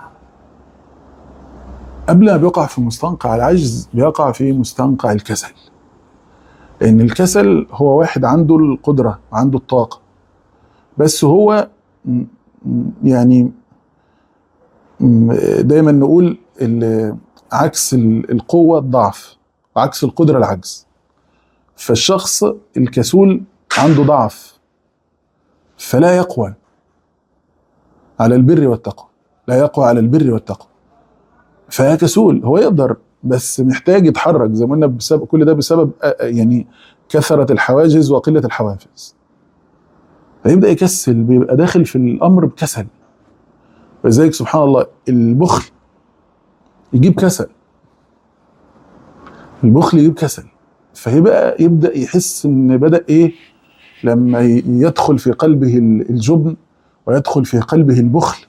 قبل ما بيقع في مستنقع العجز بيقع في مستنقع الكسل لأن الكسل هو واحد عنده القدرة عنده الطاقة بس هو م- م- يعني م- دايما نقول ال- عكس ال- القوة الضعف وعكس القدرة العجز فالشخص الكسول عنده ضعف فلا يقوى على البر والتقوى لا يقوى على البر والتقوى فهي كسول هو يقدر بس محتاج يتحرك زي ما قلنا بسبب كل ده بسبب آه، آه، يعني كثرة الحواجز وقلة الحوافز فيبدأ يكسل بيبقى داخل في الأمر بكسل ولذلك سبحان الله البخل يجيب كسل البخل يجيب كسل فيبقى يبدأ يحس إن بدأ إيه لما ي- يدخل في قلبه ال- الجبن ويدخل في قلبه البخل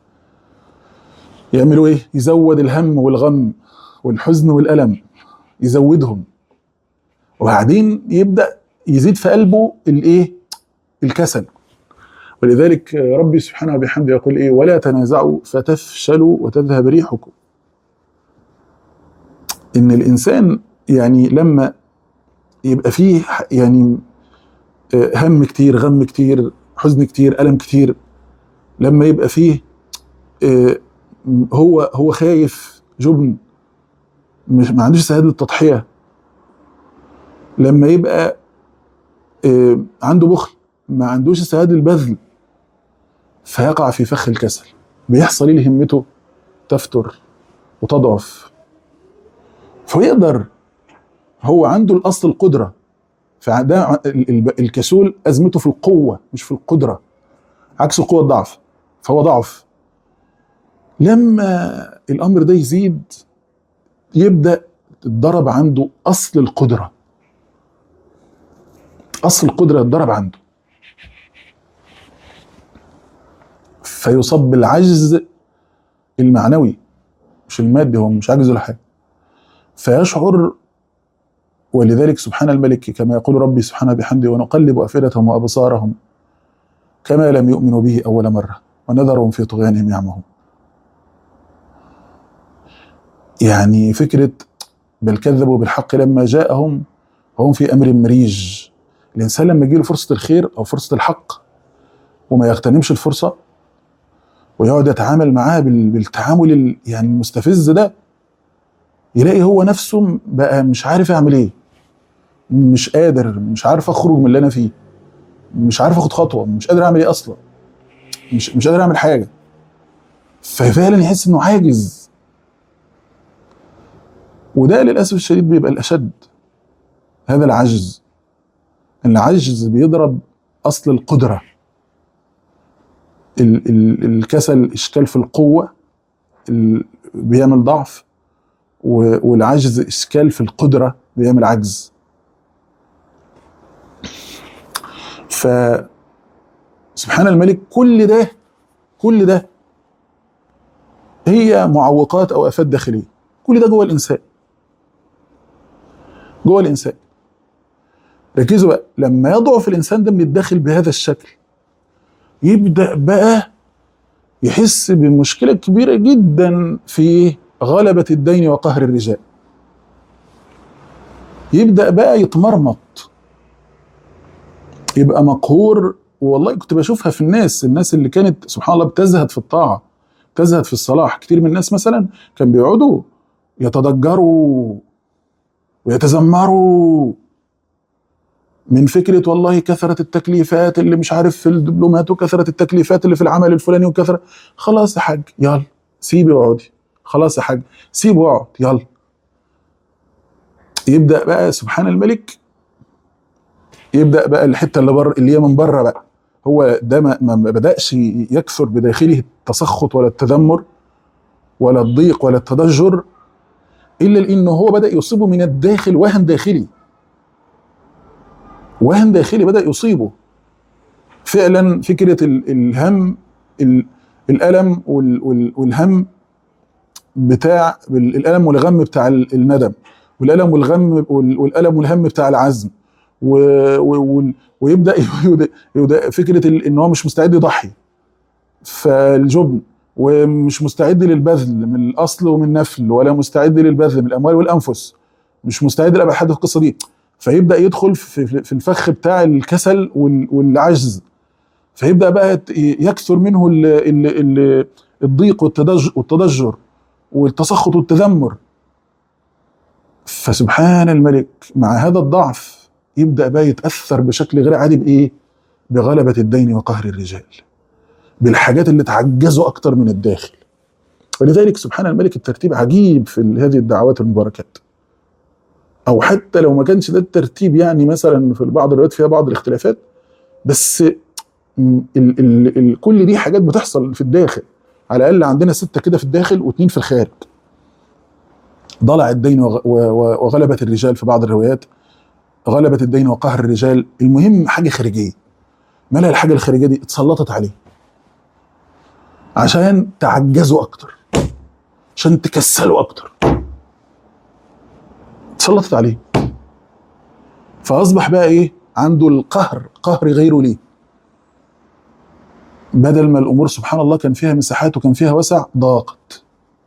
يعملوا ايه؟ يزود الهم والغم والحزن والألم يزودهم وبعدين يبدأ يزيد في قلبه الايه؟ الكسل ولذلك ربي سبحانه وبحمده يقول ايه؟ ولا تنازعوا فتفشلوا وتذهب ريحكم. ان الانسان يعني لما يبقى فيه يعني آه، هم كتير غم كتير حزن كتير ألم كتير لما يبقى فيه آه، هو هو خايف جبن مش ما عندوش استعداد للتضحية لما يبقى آه، عنده بخل ما عندوش استعداد للبذل فيقع في فخ الكسل بيحصل ايه لهمته تفتر وتضعف فيقدر هو عنده الاصل القدره فده ال- ال- الكسول ازمته في القوه مش في القدره عكس القوه الضعف فهو ضعف لما الامر ده يزيد يبدا تتضرب عنده اصل القدره اصل القدره يتضرب عنده فيصاب بالعجز المعنوي مش المادي هو مش عاجز ولا حاجه فيشعر ولذلك سبحان الملك كما يقول ربي سبحانه بحمده ونقلب أفئدتهم وأبصارهم كما لم يؤمنوا به أول مرة ونذرهم في طغيانهم يعمهون يعني فكرة بل كذبوا بالحق لما جاءهم وهم في أمر مريج الإنسان لما يجيله فرصة الخير أو فرصة الحق وما يغتنمش الفرصة ويقعد يتعامل معاها بال- بالتعامل ال- يعني المستفز ده يلاقي هو نفسه بقى مش عارف يعمل ايه مش قادر مش عارف اخرج من اللي انا فيه مش عارف اخد خطوه مش قادر اعمل ايه اصلا مش مش قادر اعمل حاجه ففعلا يحس انه عاجز وده للاسف الشديد بيبقى الاشد هذا العجز العجز بيضرب اصل القدره ال ال الكسل اشكال في القوه ال- بيعمل ضعف و- والعجز اشكال في القدره بيعمل عجز ف سبحان الملك كل ده كل ده هي معوقات او افات داخليه كل ده جوه الانسان جوه الانسان ركزوا بقى لما يضعف الانسان ده من الداخل بهذا الشكل يبدا بقى يحس بمشكله كبيره جدا في غلبه الدين وقهر الرجال يبدا بقى يتمرمط يبقى مقهور والله كنت بشوفها في الناس الناس اللي كانت سبحان الله بتزهد في الطاعه تزهد في الصلاح كتير من الناس مثلا كان بيقعدوا يتضجروا ويتذمروا من فكرة والله كثرة التكليفات اللي مش عارف في الدبلومات وكثرة التكليفات اللي في العمل الفلاني وكثرة خلاص يا حاج يلا سيبي واقعدي خلاص يا حاج سيبه واقعد يلا يبدأ بقى سبحان الملك يبدأ بقى الحتة اللي بره اللي هي من بره بقى هو ده ما, ما بدأش يكثر بداخله التسخط ولا التذمر ولا الضيق ولا التضجر إلا لأنه هو بدأ يصيبه من الداخل وهن داخلي وهن داخلي بدأ يصيبه فعلا فكرة ال- الهم ال- الألم وال- وال- والهم بتاع الألم والغم بتاع ال- الندم والألم والغم وال- والألم والهم بتاع العزم و و وال- ويبدأ يبدأ يبدأ فكرة ال- إن هو مش مستعد يضحي فالجبن ومش مستعد للبذل من الأصل ومن النفل ولا مستعد للبذل من الأموال والأنفس مش مستعد لأبقى حد في القصة دي فيبدا يدخل في في- في الفخ بتاع الكسل وال- والعجز فيبدا بقى يت- يكثر منه ال ال ال الضيق والتدج- والتضجر والتسخط والتذمر فسبحان الملك مع هذا الضعف يبدا بقى يتاثر بشكل غير عادي بايه؟ بغلبه الدين وقهر الرجال بالحاجات اللي تعجزه اكتر من الداخل ولذلك سبحان الملك الترتيب عجيب في هذه الدعوات المباركات او حتى لو ما كانش ده الترتيب يعني مثلا في بعض الروايات فيها بعض الاختلافات بس م- ال ال ال كل دي حاجات بتحصل في الداخل على الاقل عندنا سته كده في الداخل واثنين في الخارج ضلع الدين وغ- و- و- وغلبة الرجال في بعض الروايات غلبة الدين وقهر الرجال المهم حاجة خارجية مالها الحاجة الخارجية دي اتسلطت عليه عشان تعجزوا أكتر عشان تكسلوا أكتر اتسلطت عليه فأصبح بقى إيه عنده القهر قهر غيره ليه بدل ما الأمور سبحان الله كان فيها مساحات وكان فيها وسع ضاقت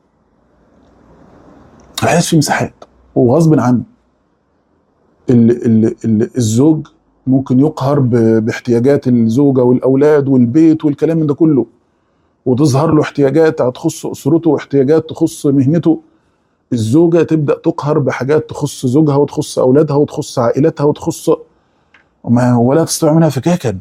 الحياة في مساحات وغصب عنه ال ال ال الزوج ممكن يقهر ب- باحتياجات الزوجة والأولاد والبيت والكلام من ده كله وتظهر له احتياجات هتخص أسرته واحتياجات تخص مهنته الزوجة تبدأ تقهر بحاجات تخص زوجها وتخص أولادها وتخص عائلتها وتخص وما ولا تستطيع منها فكاكا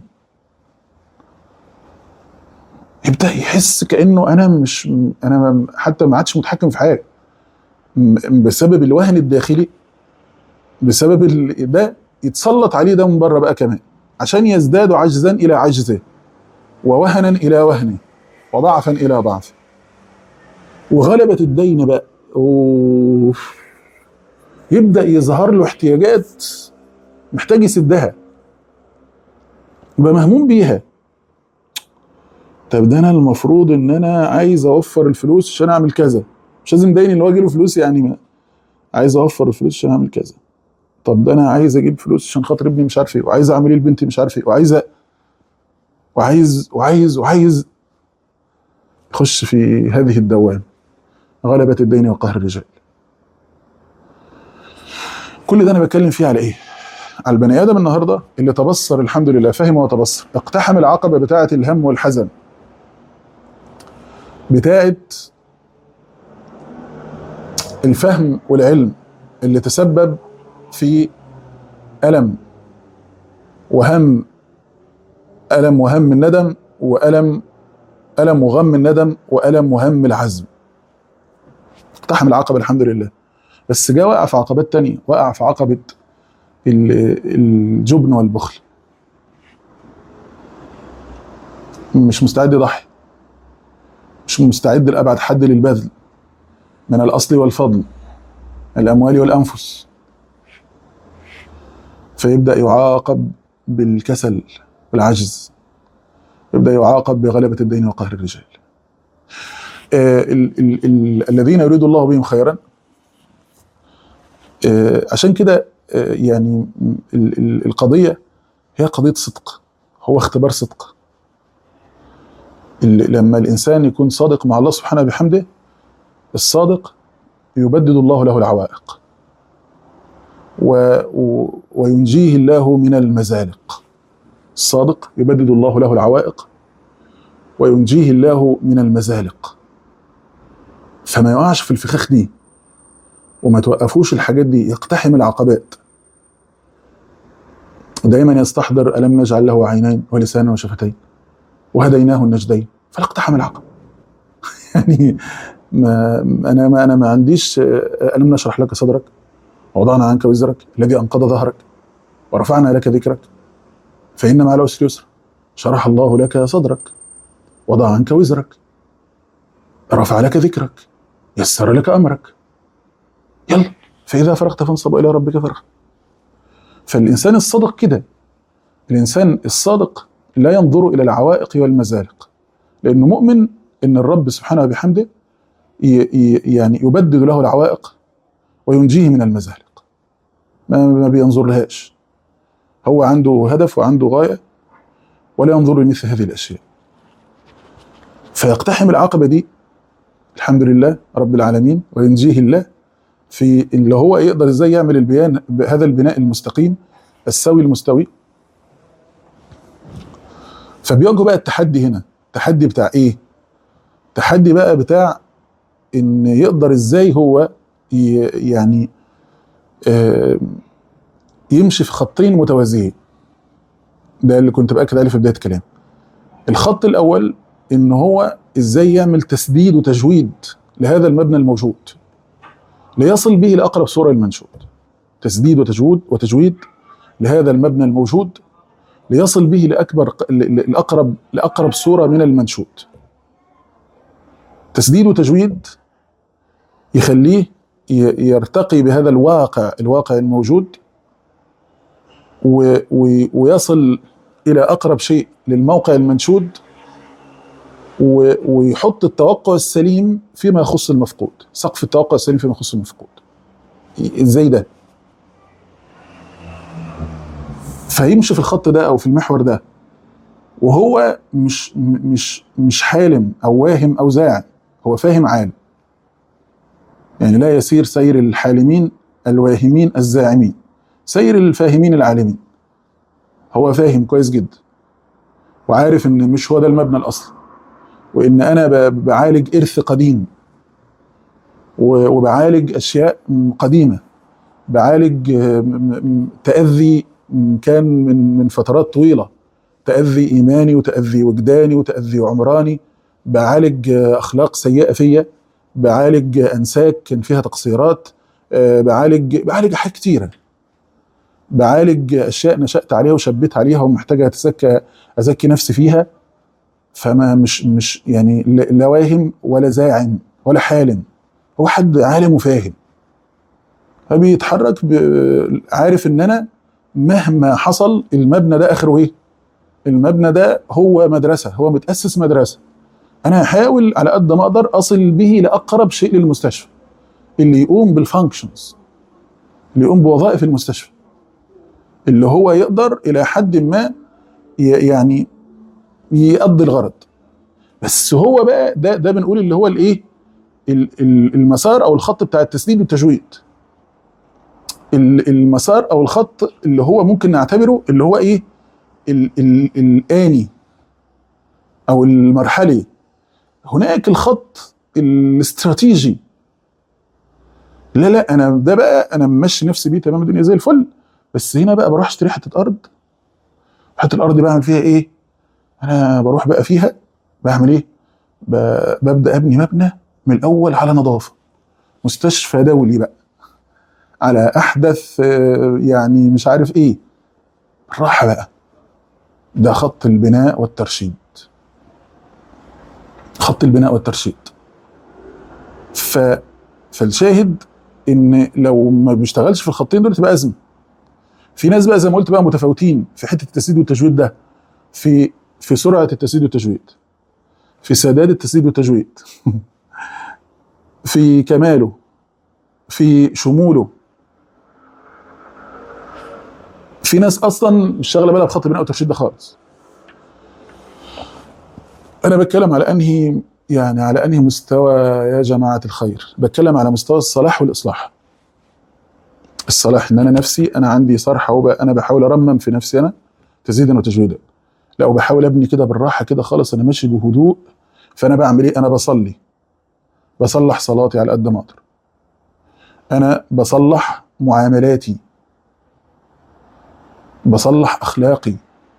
يبدأ يحس كأنه أنا مش أنا ما- حتى ما عادش متحكم في حاجة م- بسبب الوهن الداخلي بسبب ال- ده يتسلط عليه ده من بره بقى كمان عشان يزداد عجزا الى عجزه ووهنا الى وهنه وضعفا الى ضعفه وغلبة الدين بقى أوف. يبدأ يظهر له احتياجات محتاج يسدها يبقى مهموم بيها طب ده انا المفروض ان انا عايز اوفر الفلوس عشان اعمل كذا مش لازم داين اللي هو يجيله فلوس يعني ما عايز اوفر الفلوس عشان اعمل كذا طب ده انا عايز اجيب فلوس عشان خاطر ابني مش عارف ايه وعايز اعمل ايه لبنتي مش عارف ايه وعايز أ- وعايز وعايز وعايز يخش في هذه الدوام غلبة الدين وقهر الرجال كل ده انا بتكلم فيه على ايه على البني ادم النهارده اللي تبصر الحمد لله فهم وتبصر اقتحم العقبه بتاعه الهم والحزن بتاعه الفهم والعلم اللي تسبب في ألم وهم ألم وهم الندم وألم ألم وغم الندم وألم وهم العزم اقتحم العقبة الحمد لله بس جاء وقع في عقبات تانية وقع في عقبة ال- الجبن والبخل مش مستعد يضحي مش مستعد لأبعد حد للبذل من الأصل والفضل الأموال والأنفس فيبدأ يعاقب بالكسل والعجز يبدأ يعاقب بغلبة الدين وقهر الرجال آه ال ال ال الذين يريد الله بهم خيرا آه عشان كده آه يعني ال ال القضية هي قضية صدق هو اختبار صدق ال- لما الإنسان يكون صادق مع الله سبحانه بحمده الصادق يبدد الله له العوائق و و وينجيه الله من المزالق الصادق يبدد الله له العوائق وينجيه الله من المزالق فما يقعش في الفخاخ دي وما توقفوش الحاجات دي يقتحم العقبات دايما يستحضر ألم نجعل له عينين ولسانا وشفتين وهديناه النجدين فلا اقتحم العقبة يعني ما انا ما انا ما عنديش آه، الم نشرح لك صدرك ووضعنا عنك وزرك الذي انقض ظهرك ورفعنا لك ذكرك فان مع العسر يسرا شرح الله لك صدرك وضع عنك وزرك رفع لك ذكرك يسر لك امرك يلا فاذا فرغت فانصب الى ربك فرغ فالانسان الصادق كده الانسان الصادق لا ينظر الى العوائق والمزالق لانه مؤمن ان الرب سبحانه وبحمده ي- ي- يعني يبدد له العوائق وينجيه من المزالق ما, ما بينظر لهاش هو عنده هدف وعنده غاية ولا ينظر لمثل هذه الأشياء فيقتحم العقبة دي الحمد لله رب العالمين وينجيه الله في اللي هو يقدر ازاي يعمل البيان بهذا البناء المستقيم السوي المستوي فبيواجهه بقى التحدي هنا التحدي بتاع ايه تحدي بقى بتاع ان يقدر ازاي هو ي- يعني آه، يمشي في خطين متوازيين ده اللي كنت باكد عليه في بدايه الكلام الخط الاول ان هو ازاي يعمل تسديد وتجويد لهذا المبنى الموجود ليصل به لاقرب صوره للمنشود تسديد وتجويد وتجويد لهذا المبنى الموجود ليصل به لاكبر ل- ل- لاقرب لاقرب صوره من المنشود تسديد وتجويد يخليه ي- يرتقي بهذا الواقع الواقع الموجود و- و- ويصل الى اقرب شيء للموقع المنشود و- ويحط التوقع السليم فيما يخص المفقود سقف التوقع السليم فيما يخص المفقود ي- ازاي ده فيمشي في الخط ده او في المحور ده وهو مش م- مش مش حالم او واهم او زاعم هو فاهم عالم يعني لا يسير سير الحالمين الواهمين الزاعمين سير الفاهمين العالمين هو فاهم كويس جدا وعارف ان مش هو ده المبنى الاصلي وان انا ب- بعالج ارث قديم و- وبعالج اشياء م- قديمه بعالج آه، م- م- تاذي م- كان من من فترات طويله تاذي ايماني وتاذي وجداني وتاذي عمراني بعالج آه، اخلاق سيئه فيا بعالج آه، انساك كان فيها تقصيرات آه، بعالج بعالج حاجات كتيره بعالج اشياء نشات عليها وشبيت عليها ومحتاجه اتزكى ازكي نفسي فيها فما مش مش يعني لا لا واهم ولا زاعم ولا حالم هو حد عالم وفاهم فبيتحرك ب- عارف ان انا مهما حصل المبنى ده اخره ايه المبنى ده هو مدرسه هو متاسس مدرسه انا هحاول على قد ما اقدر اصل به لاقرب شيء للمستشفى اللي يقوم بالفانكشنز اللي يقوم بوظائف المستشفى اللي هو يقدر الى حد ما ي- يعني يقضي الغرض بس هو بقى ده ده بنقول اللي هو الايه ال- ال- المسار او الخط بتاع التسديد والتجويد ال- المسار او الخط اللي هو ممكن نعتبره اللي هو ايه ال ال الاني او المرحلي هناك الخط الاستراتيجي لا لا انا ده بقى انا ممشي نفسي بيه تمام الدنيا زي الفل بس هنا بقى بروح اشتري حته ارض حته الارض دي بعمل فيها ايه انا بروح بقى فيها بعمل ايه ب- ببدا ابني مبنى من الاول على نظافه مستشفى دولي بقى على احدث آه، يعني مش عارف ايه بالراحه بقى ده خط البناء والترشيد خط البناء والترشيد ف فالشاهد ان لو ما بيشتغلش في الخطين دول تبقى ازمه في ناس بقى زي ما قلت بقى متفاوتين في حته التسديد والتجويد ده في في سرعه التسديد والتجويد في سداد التسديد والتجويد في كماله في شموله في ناس اصلا مش شاغله بالها بخط البناء والترشيد ده خالص انا بتكلم على انهي يعني على انهي مستوى يا جماعه الخير بتكلم على مستوى الصلاح والاصلاح الصلاح ان انا نفسي انا عندي صرحه وبقى انا بحاول ارمم في نفسي انا تزيدا وتجويدا لا وبحاول ابني كده بالراحه كده خالص انا ماشي بهدوء فانا بعمل ايه انا بصلي بصلح صلاتي على قد ما اقدر انا بصلح معاملاتي بصلح اخلاقي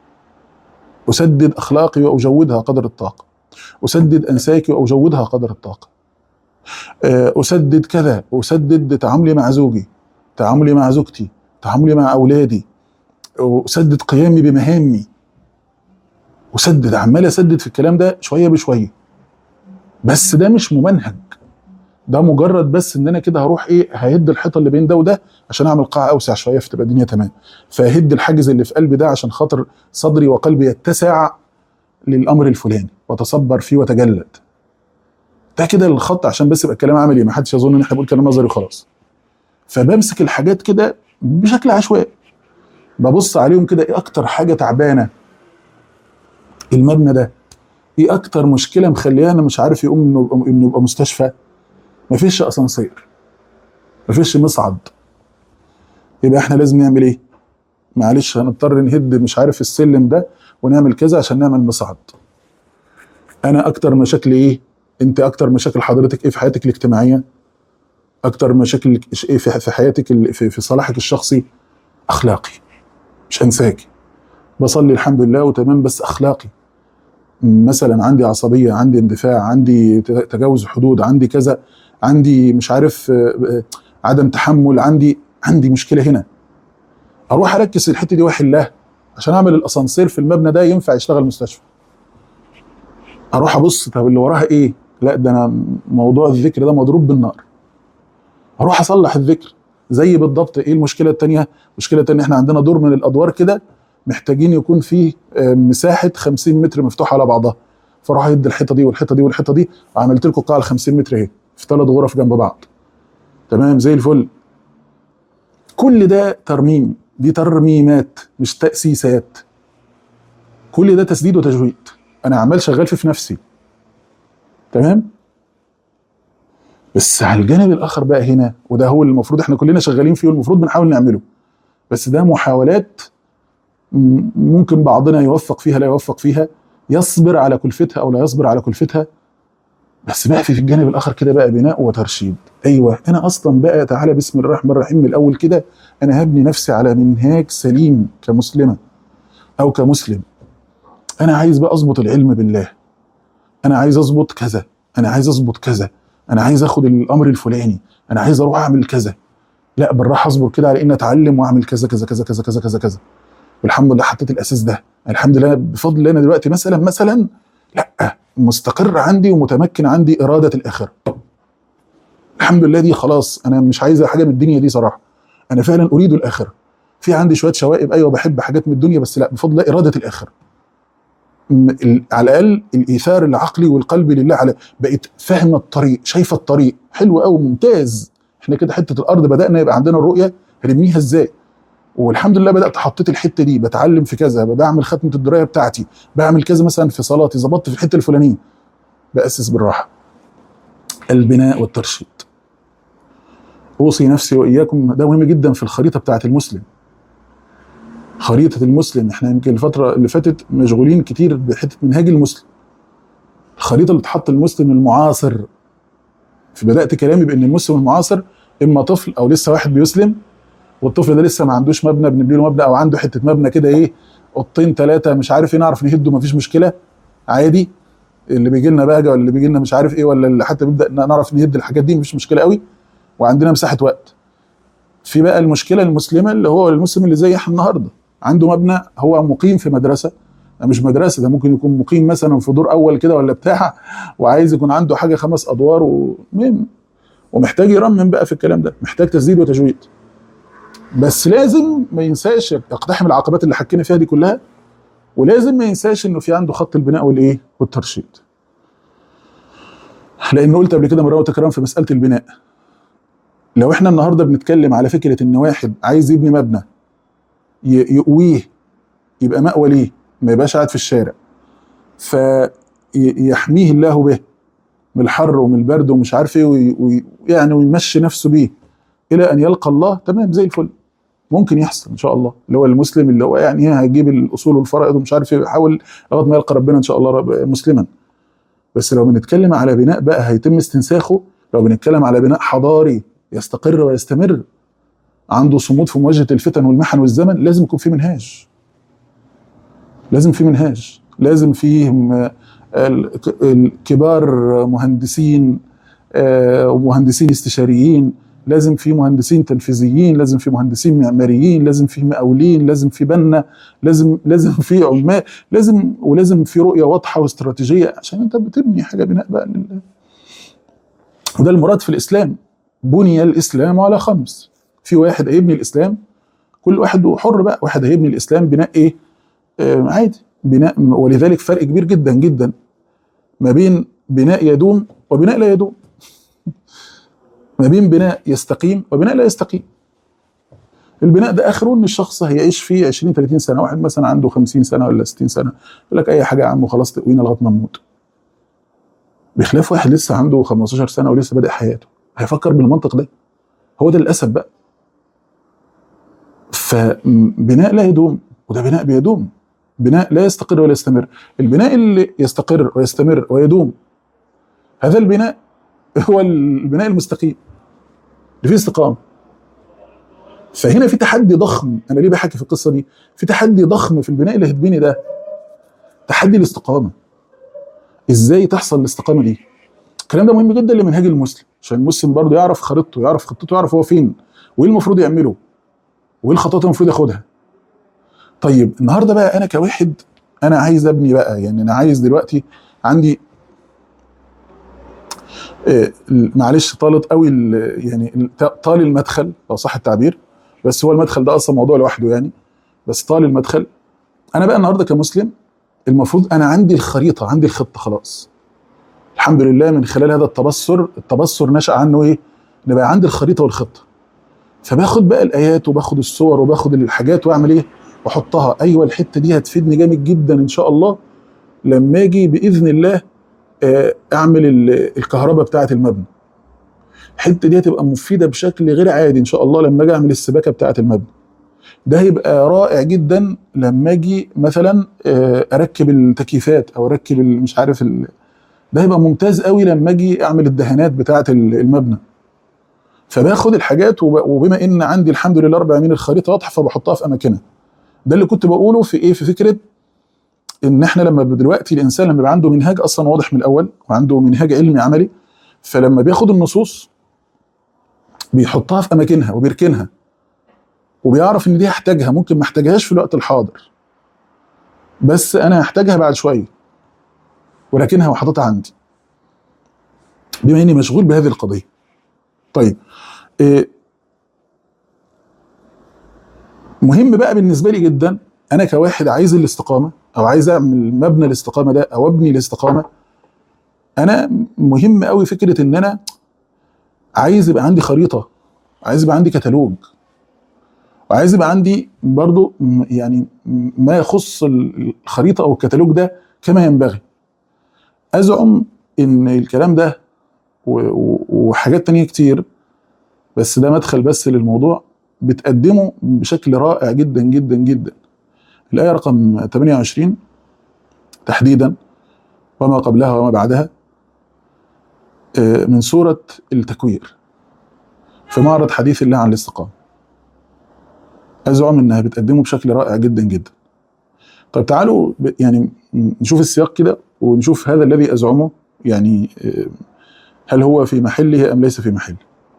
اسدد اخلاقي واجودها قدر الطاقه اسدد انساكي واجودها قدر الطاقه آه، اسدد كذا اسدد تعاملي مع زوجي تعاملي مع زوجتي تعاملي مع اولادي اسدد قيامي بمهامي اسدد عمال اسدد في الكلام ده شويه بشويه بس ده مش ممنهج ده مجرد بس ان انا كده هروح ايه ههد الحيطه اللي بين ده وده عشان اعمل قاعه اوسع شويه فتبقى الدنيا تمام فهد الحاجز اللي في قلبي ده عشان خاطر صدري وقلبي يتسع للامر الفلاني وتصبر فيه وتجلد ده كده الخط عشان بس يبقى الكلام عملي ما حدش يظن ان احنا بنقول كلام نظري وخلاص فبمسك الحاجات كده بشكل عشوائي ببص عليهم كده ايه اكتر حاجه تعبانه المبنى ده ايه اكتر مشكله مخليانا مش عارف يقوم انه يبقى- انه يبقى مستشفى مفيش اسانسير مفيش مصعد يبقى احنا لازم نعمل ايه معلش هنضطر نهد مش عارف السلم ده ونعمل كذا عشان نعمل مصعد انا اكتر مشاكلي ايه انت اكتر مشاكل حضرتك ايه في حياتك الاجتماعيه اكتر مشاكل ايه في في حياتك ال- في, في صلاحك الشخصي اخلاقي مش انساكي بصلي الحمد لله وتمام بس اخلاقي مثلا عندي عصبيه عندي اندفاع عندي ت- تجاوز حدود عندي كذا عندي مش عارف آه، آه، عدم تحمل عندي عندي مشكله هنا اروح اركز الحته دي واحلها عشان اعمل الاسانسير في المبنى ده ينفع يشتغل مستشفى اروح ابص طب اللي وراها ايه لا ده انا موضوع الذكر ده مضروب بالنار اروح اصلح الذكر زي بالضبط ايه المشكله الثانيه المشكله الثانيه احنا عندنا دور من الادوار كده محتاجين يكون فيه آه، مساحه 50 متر مفتوحه على بعضها فاروح ادي الحيطه دي والحيطه دي والحيطه دي وعملت لكم قاعه 50 متر اهي في ثلاث غرف جنب بعض تمام زي الفل كل ده ترميم دي ترميمات مش تاسيسات كل ده تسديد وتجويد انا عمال شغال فيه في نفسي تمام بس على الجانب الاخر بقى هنا وده هو اللي المفروض احنا كلنا شغالين فيه والمفروض بنحاول نعمله بس ده محاولات م- ممكن بعضنا يوفق فيها لا يوفق فيها يصبر على كلفتها او لا يصبر على كلفتها بس بقى في في الجانب الاخر كده بقى بناء وترشيد ايوه انا اصلا بقى تعالى بسم الله الرحمن الرحيم من الاول كده انا هبني نفسي على منهاج سليم كمسلمه او كمسلم انا عايز بقى اظبط العلم بالله انا عايز اظبط كذا انا عايز اظبط كذا انا عايز اخد الامر الفلاني انا عايز اروح اعمل كذا لا بالراحه اصبر كده على ان اتعلم واعمل كذا كذا كذا كذا كذا كذا كذا والحمد لله حطيت الاساس ده الحمد لله بفضل الله انا دلوقتي مثلا مثلا لا مستقر عندي ومتمكن عندي اراده الاخره الحمد لله دي خلاص انا مش عايز حاجه من الدنيا دي صراحه انا فعلا اريد الاخره في عندي شويه شوائب ايوه بحب حاجات من الدنيا بس لا بفضل الله اراده الاخره م- ال- على الاقل الايثار العقلي والقلبي لله على بقيت فاهمه الطريق شايفه الطريق حلو قوي ممتاز احنا كده حته الارض بدانا يبقى عندنا الرؤيه هنبنيها ازاي والحمد لله بدات حطيت الحته دي بتعلم في كذا بعمل ختمه الدرايه بتاعتي بعمل كذا مثلا في صلاتي ظبطت في الحته الفلانيه باسس بالراحه البناء والترشيد اوصي نفسي واياكم ده مهم جدا في الخريطه بتاعت المسلم خريطه المسلم احنا يمكن الفتره اللي فاتت مشغولين كتير بحته منهاج المسلم الخريطه اللي تحط المسلم المعاصر في بدات كلامي بان المسلم المعاصر اما طفل او لسه واحد بيسلم والطفل ده لسه ما عندوش مبنى بنبني له مبنى او عنده حته مبنى كده ايه اوضتين ثلاثه مش عارف ايه نعرف نهده مفيش مشكله عادي اللي بيجي لنا بهجه ولا اللي بيجي لنا مش عارف ايه ولا اللي حتى بيبدا نعرف نهد الحاجات دي مفيش مشكله قوي وعندنا مساحه وقت في بقى المشكله المسلمه اللي هو المسلم اللي زي احنا النهارده عنده مبنى هو مقيم في مدرسه ده مش مدرسه ده ممكن يكون مقيم مثلا في دور اول كده ولا بتاع وعايز يكون عنده حاجه خمس ادوار ومهم ومحتاج يرمم بقى في الكلام ده محتاج تسديد وتجويد بس لازم ما ينساش يقتحم العقبات اللي حكينا فيها دي كلها ولازم ما ينساش انه في عنده خط البناء والايه والترشيد لان قلت قبل كده مره وتكرار في مساله البناء لو احنا النهارده بنتكلم على فكره ان واحد عايز يبني مبنى ي- يقويه يبقى مأوى ليه ما يبقاش قاعد في الشارع فيحميه الله به من الحر ومن البرد ومش عارف ايه وي- وي- يعني ويمشي نفسه بيه الى ان يلقى الله تمام زي الفل ممكن يحصل ان شاء الله اللي هو المسلم اللي هو يعني إيه هيجيب الاصول والفرائض ومش عارف ايه يحاول لغايه ما يلقى ربنا ان شاء الله رب مسلما بس لو بنتكلم على بناء بقى هيتم استنساخه لو بنتكلم على بناء حضاري يستقر ويستمر عنده صمود في مواجهه الفتن والمحن والزمن لازم يكون في منهاج لازم في منهاج لازم فيه م- ال- الكبار مهندسين آه، ومهندسين استشاريين لازم في مهندسين تنفيذيين لازم في مهندسين معماريين لازم في مقاولين لازم في بنا لازم لازم في عمال لازم ولازم في رؤيه واضحه واستراتيجيه عشان انت بتبني حاجه بناء بقى لله وده المراد في الاسلام بني الاسلام على خمس في واحد هيبني الاسلام كل واحد حر بقى واحد هيبني الاسلام بناء ايه آه عادي بناء ولذلك فرق كبير جدا جدا ما بين بناء يدوم وبناء لا يدوم ما بين بناء يستقيم وبناء لا يستقيم البناء ده اخره ان الشخص هيعيش فيه 20 30 سنه واحد مثلا عنده 50 سنه ولا 60 سنه يقول لك اي حاجه يا عم خلاص تقوينا لغايه ما نموت بخلاف واحد لسه عنده 15 سنه ولسه بادئ حياته هيفكر بالمنطق ده هو ده للاسف بقى فبناء لا يدوم وده بناء بيدوم بناء لا يستقر ولا يستمر البناء اللي يستقر ويستمر ويدوم هذا البناء هو البناء المستقيم اللي فيه استقامه فهنا في تحدي ضخم انا ليه بحكي في القصه دي في تحدي ضخم في البناء اللي هتبني ده تحدي الاستقامه ازاي تحصل الاستقامه دي الكلام ده مهم جدا لمنهاج المسلم عشان المسلم برضه يعرف خريطته يعرف خطته يعرف هو فين وايه المفروض يعمله وايه الخطوات اللي المفروض ياخدها طيب النهارده بقى انا كواحد انا عايز ابني بقى يعني انا عايز دلوقتي عندي آه، معلش طالت قوي ال- يعني ال- طال المدخل لو صح التعبير بس هو المدخل ده اصلا موضوع لوحده يعني بس طال المدخل انا بقى النهارده كمسلم المفروض انا عندي الخريطه عندي الخطه خلاص الحمد لله من خلال هذا التبصر التبصر نشا عنه ايه ان بقى عندي الخريطه والخطه فباخد بقى الايات وباخد الصور وباخد الحاجات واعمل ايه واحطها ايوه الحته دي هتفيدني جامد جدا ان شاء الله لما اجي باذن الله آه، اعمل ال- الكهرباء بتاعه المبنى الحته دي هتبقى مفيده بشكل غير عادي ان شاء الله لما اجي اعمل السباكه بتاعه المبنى ده هيبقى رائع جدا لما اجي مثلا آه، اركب التكييفات او اركب ال- مش عارف ال... ده هيبقى ممتاز قوي لما اجي اعمل الدهانات بتاعه ال- المبنى فباخد الحاجات وب- وبما ان عندي الحمد لله رب العالمين الخريطه واضحه فبحطها في اماكنها ده اللي كنت بقوله في ايه في فكره ان احنا لما دلوقتي الانسان لما يبقى عنده منهاج اصلا واضح من الاول وعنده منهاج علمي عملي فلما بياخد النصوص بيحطها في اماكنها وبيركنها وبيعرف ان دي هحتاجها ممكن ما احتاجهاش في الوقت الحاضر بس انا هحتاجها بعد شويه ولكنها وحاططها عندي بما اني مشغول بهذه القضيه طيب إيه مهم بقى بالنسبه لي جدا انا كواحد عايز الاستقامه او عايز اعمل مبنى الاستقامه ده او ابني الاستقامه انا مهم قوي فكره ان انا عايز يبقى عندي خريطه عايز يبقى عندي كتالوج وعايز يبقى عندي برضو م- يعني م- ما يخص الخريطه او الكتالوج ده كما ينبغي ازعم ان الكلام ده و- و- وحاجات تانية كتير بس ده مدخل بس للموضوع بتقدمه بشكل رائع جدا جدا جدا الآية رقم 28 تحديدا وما قبلها وما بعدها آه، من سورة التكوير في معرض حديث الله عن الاستقامة أزعم إنها بتقدمه بشكل رائع جدا جدا طيب تعالوا ب- يعني نشوف السياق كده ونشوف هذا الذي أزعمه يعني آه، هل هو في محله أم ليس في محله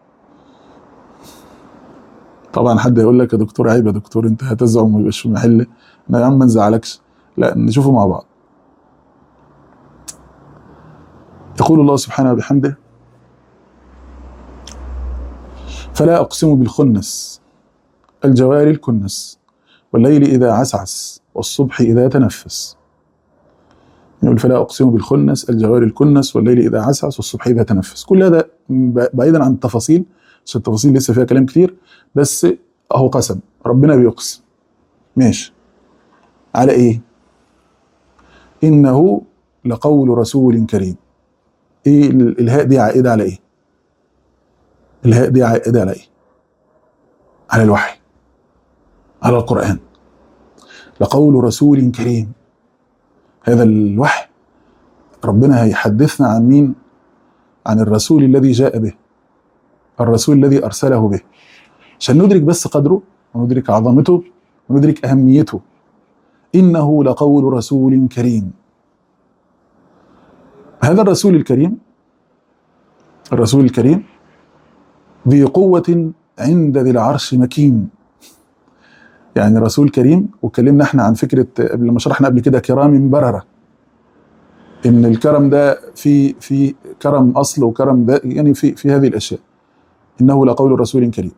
طبعا حد يقول لك يا دكتور عيب يا دكتور انت هتزعم وما يبقاش في محله لا يا عم ما نزعلكش لا نشوفه مع بعض يقول الله سبحانه وبحمده فلا أقسم بالخنس الجوار الكنس والليل إذا عسعس والصبح إذا تنفس يقول فلا أقسم بالخنس الجوار الكنس والليل إذا عسعس والصبح إذا تنفس كل هذا ب- بعيدا عن التفاصيل عشان التفاصيل لسه فيها كلام كتير بس أهو قسم ربنا بيقسم ماشي على إيه؟ إنه لقول رسول كريم إيه ال- الهاء دي عائدة على إيه؟ الهاء دي عائدة على إيه؟ على الوحي على القرآن لقول رسول كريم هذا الوحي ربنا هيحدثنا عن مين عن الرسول الذي جاء به الرسول الذي أرسله به عشان ندرك بس قدره وندرك عظمته وندرك أهميته إنه لقول رسول كريم هذا الرسول الكريم الرسول الكريم ذي قوة عند ذي العرش مكين يعني رسول كريم وكلمنا احنا عن فكرة قبل ما شرحنا قبل كده كرام بررة ان الكرم ده في في كرم اصل وكرم ده يعني في في هذه الاشياء انه لقول رسول كريم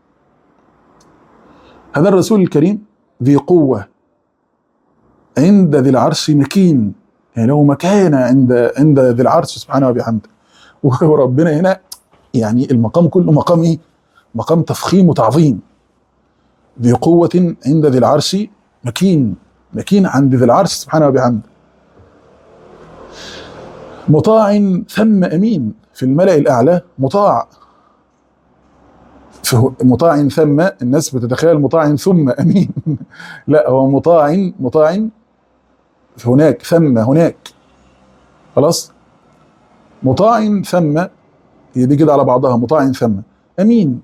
هذا الرسول الكريم ذي قوة عند ذي العرش مكين يعني له مكانة عند عند ذي العرش سبحانه وبحمده وربنا هنا يعني المقام كله مقام ايه؟ مقام تفخيم وتعظيم ذي قوة عند ذي العرش مكين مكين عند ذي العرش سبحانه وبحمده مطاع ثم أمين في الملأ الأعلى مطاع فهو- مطاع ثم الناس بتتخيل مطاع ثم أمين لا هو مطاع مطاع هناك ثم هناك خلاص مطاع ثم هي دي كده على بعضها مطاع ثم أمين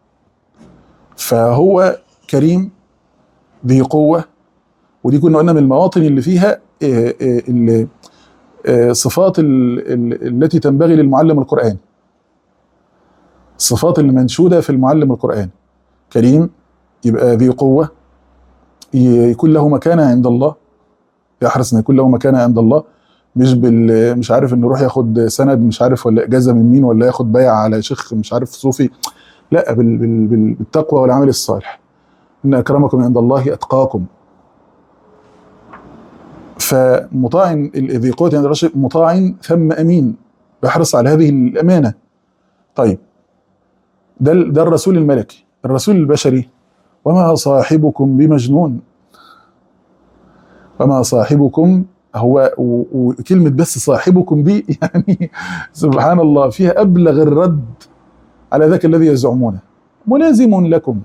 فهو كريم ذي قوة ودي كنا قلنا من المواطن اللي فيها آه، آه، ال- آه، صفات ال- ال- التي تنبغي للمعلم القرآن الصفات المنشودة في المعلم القرآن كريم يبقى ذي قوة ي- يكون له مكانة عند الله يحرص ان يكون له مكانة عند الله مش بال مش عارف انه يروح ياخد سند مش عارف ولا اجازه من مين ولا ياخد بيع على شيخ مش عارف صوفي لا بال بال بال بالتقوى والعمل الصالح ان اكرمكم عند الله اتقاكم فمطاع ال- ذي قوة عند الرشد مطاع ثم امين يحرص على هذه الامانه طيب ده ال- ده الرسول الملكي الرسول البشري وما صاحبكم بمجنون وما صاحبكم هو و- وكلمة بس صاحبكم دي يعني سبحان الله فيها أبلغ الرد على ذاك الذي يزعمونه ملازم لكم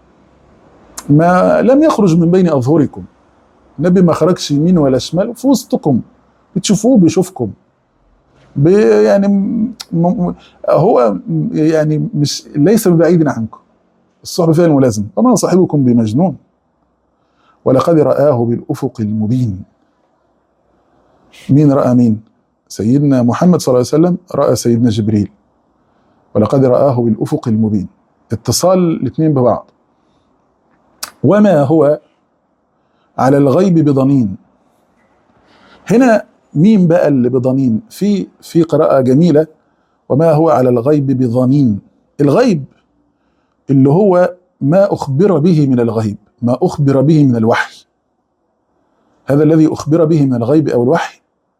ما لم يخرج من بين أظهركم النبي ما خرجش يمين ولا شمال في وسطكم بتشوفوه بيشوفكم ب- يعني م- م- هو يعني مش ليس ببعيد عنكم الصحبة فيها الملازم وما صاحبكم بمجنون ولقد رآه بالأفق المبين مين رأى مين سيدنا محمد صلى الله عليه وسلم رأى سيدنا جبريل ولقد رآه بالأفق المبين اتصال الاثنين ببعض وما هو على الغيب بضنين هنا مين بقى اللي بضنين في في قراءة جميلة وما هو على الغيب بضنين الغيب اللي هو ما أخبر به من الغيب ما أخبر به من الوحي هذا الذي أخبر به من الغيب أو الوحي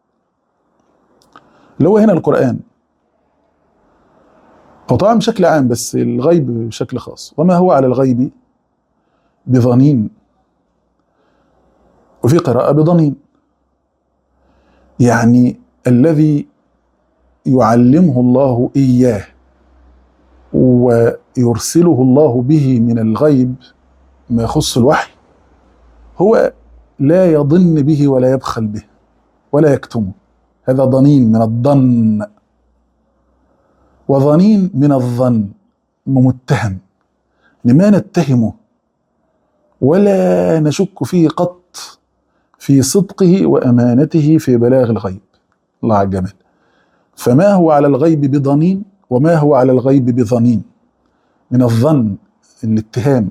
اللي هو هنا القرآن هو طبعا بشكل عام بس الغيب بشكل خاص وما هو على الغيب بضنين وفي قراءة بضنين يعني الذي يعلمه الله إياه ويرسله الله به من الغيب ما يخص الوحي هو لا يضن به ولا يبخل به ولا يكتمه هذا ضنين من الظن وظنين من الظن متهم لما نتهمه ولا نشك فيه قط في صدقه وامانته في بلاغ الغيب الله على الجمال فما هو على الغيب بضنين وما هو على الغيب بظنين من الظن الاتهام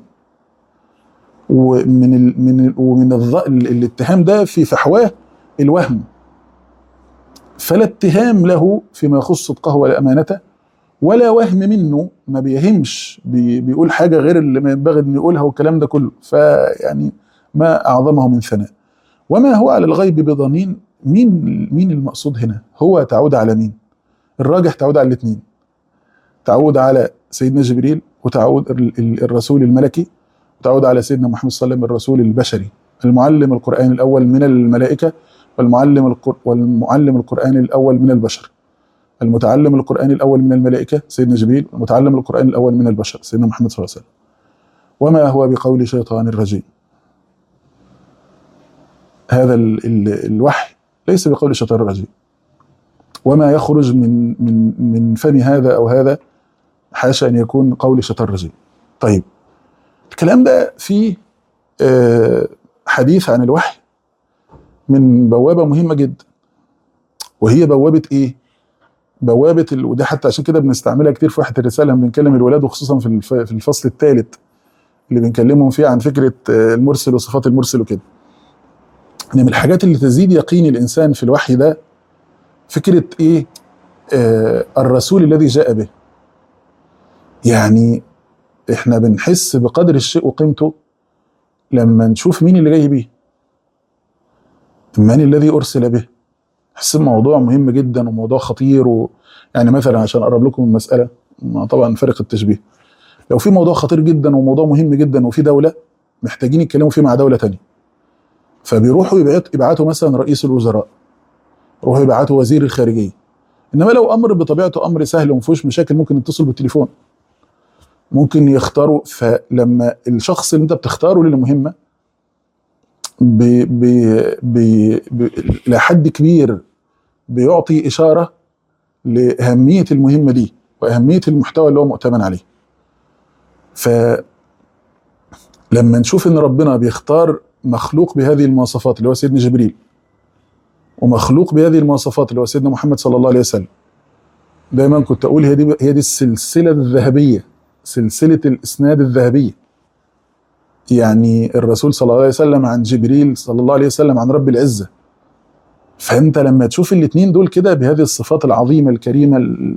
ومن ال من ال ومن الظ... الاتهام ده في فحواه الوهم فلا اتهام له فيما يخص صدقه ولا امانته ولا وهم منه ما بيهمش بي بيقول حاجه غير اللي ما ينبغي ان يقولها والكلام ده كله فيعني ما اعظمه من ثناء وما هو على الغيب بضنين مين مين المقصود هنا هو تعود على مين الراجح تعود على الاثنين تعود على سيدنا جبريل وتعود ال- ال- الرسول الملكي وتعود على سيدنا محمد صلى الله عليه وسلم الرسول البشري المعلم القرآن الأول من الملائكة والمعلم القر... والمعلم القرآن الأول من البشر المتعلم القرآن الأول من الملائكة سيدنا جبريل والمتعلم القرآن الأول من البشر سيدنا محمد صلى الله عليه وسلم وما هو بقول شيطان الرجيم هذا ال... ال... الوحي ليس بقول شيطان الرجيم وما يخرج من من من فم هذا او هذا حاشا ان يكون قول شيطان رجيم. طيب الكلام ده فيه آه، حديث عن الوحي من بوابه مهمه جدا وهي بوابه ايه؟ بوابه ال... وده حتى عشان كده بنستعملها كتير في وحده الرساله لما بنكلم الولاد وخصوصا في الف... في الفصل الثالث اللي بنكلمهم فيه عن فكره آه، المرسل وصفات المرسل وكده. ان من الحاجات اللي تزيد يقين الانسان في الوحي ده فكره ايه؟ آه الرسول الذي جاء به. يعني احنا بنحس بقدر الشيء وقيمته لما نشوف مين اللي جاي بيه. من الذي ارسل به. احس الموضوع مهم جدا وموضوع خطير و... يعني مثلا عشان اقرب لكم المساله مع طبعا فرق التشبيه. لو في موضوع خطير جدا وموضوع مهم جدا وفي دوله محتاجين يتكلموا فيه مع دوله تانية. فبيروحوا يبعت يبعتوا مثلا رئيس الوزراء يروحوا يبعتوا وزير الخارجيه انما لو امر بطبيعته امر سهل وما فيهوش مشاكل ممكن يتصل بالتليفون ممكن يختاروا فلما الشخص اللي انت بتختاره للمهمه ب ب ب ب لحد كبير بيعطي اشاره لاهميه المهمه دي واهميه المحتوى اللي هو مؤتمن عليه ف لما نشوف ان ربنا بيختار مخلوق بهذه المواصفات اللي هو سيدنا جبريل ومخلوق بهذه المواصفات اللي هو سيدنا محمد صلى الله عليه وسلم دايما كنت اقول هي دي هي دي السلسله الذهبيه سلسله الاسناد الذهبيه يعني الرسول صلى الله عليه وسلم عن جبريل صلى الله عليه وسلم عن رب العزه فانت لما تشوف الاثنين دول كده بهذه الصفات العظيمه الكريمه ال...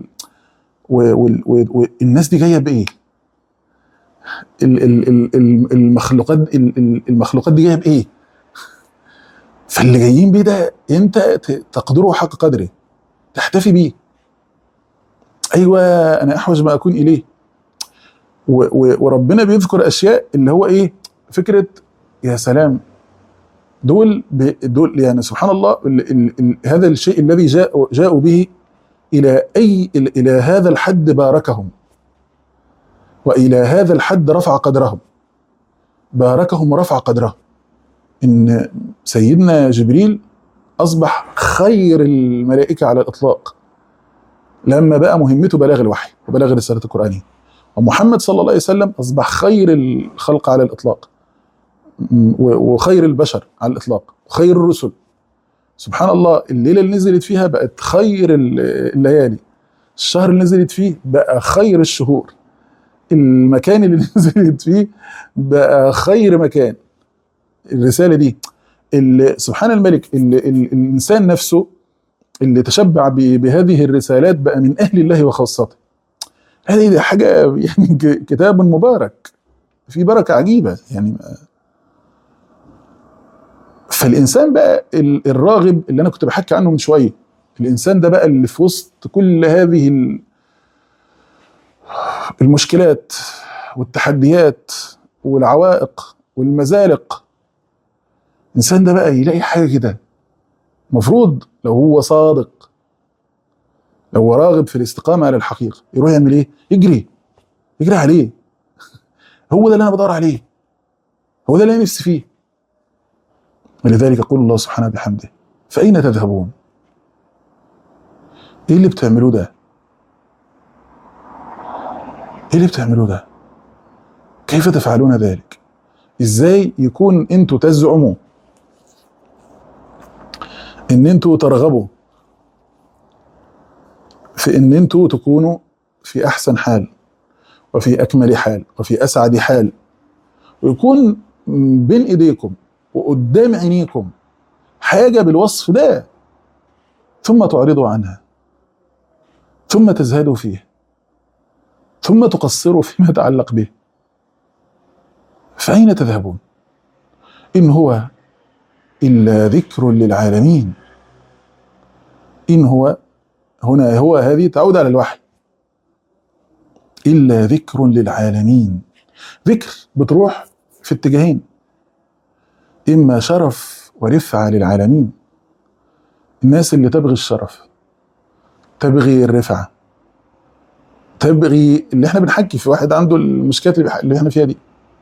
والناس دي جايه بايه؟ ال- ال- ال- ال- المخلوقات ال- ال- المخلوقات دي جايه بايه؟ فاللي جايين بيه ده انت ت- تقدره حق قدره تحتفي بيه ايوه انا احوج ما اكون اليه و- و- وربنا بيذكر اشياء اللي هو ايه فكره يا سلام دول ب- دول يعني سبحان الله ال ال ال هذا الشيء الذي جاء جاءوا به الى اي ال- الى هذا الحد باركهم والى هذا الحد رفع قدرهم باركهم ورفع قدرهم ان سيدنا جبريل اصبح خير الملائكه على الاطلاق لما بقى مهمته بلاغ الوحي وبلاغ الرساله القرانيه ومحمد صلى الله عليه وسلم اصبح خير الخلق على الاطلاق م- و- وخير البشر على الاطلاق وخير الرسل سبحان الله الليله اللي نزلت فيها بقت خير ال- الليالي الشهر اللي نزلت فيه بقى خير الشهور المكان اللي نزلت فيه بقى خير مكان الرساله دي اللي سبحان الملك اللي اللي الانسان نفسه اللي تشبع ب- بهذه الرسالات بقى من اهل الله وخاصته هذه حاجه يعني ك- كتاب مبارك في بركه عجيبه يعني فالانسان بقى ال- الراغب اللي انا كنت بحكي عنه من شويه الانسان ده بقى اللي في وسط كل هذه ال- المشكلات والتحديات والعوائق والمزالق الانسان ده بقى يلاقي حاجه كده المفروض لو هو صادق لو هو راغب في الاستقامه على الحقيقه يروح يعمل ايه؟ يجري يجري عليه هو ده اللي انا بدور عليه هو ده اللي انا نفسي فيه ولذلك يقول الله سبحانه بحمده فاين تذهبون؟ ايه اللي بتعملوه ده؟ ايه اللي بتعملوه ده كيف تفعلون ذلك ازاي يكون انتوا تزعموا ان انتوا ترغبوا في ان انتوا تكونوا في احسن حال وفي اكمل حال وفي اسعد حال ويكون بين ايديكم وقدام عينيكم حاجه بالوصف ده ثم تعرضوا عنها ثم تزهدوا فيه ثم تقصروا فيما يتعلق به فأين تذهبون؟ إن هو إلا ذكر للعالمين إن هو هنا هو هذه تعود على الوحي إلا ذكر للعالمين ذكر بتروح في اتجاهين إما شرف ورفعة للعالمين الناس اللي تبغي الشرف تبغي الرفعة تبغي اللي احنا بنحكي في واحد عنده المشكلات اللي, بح- اللي احنا فيها دي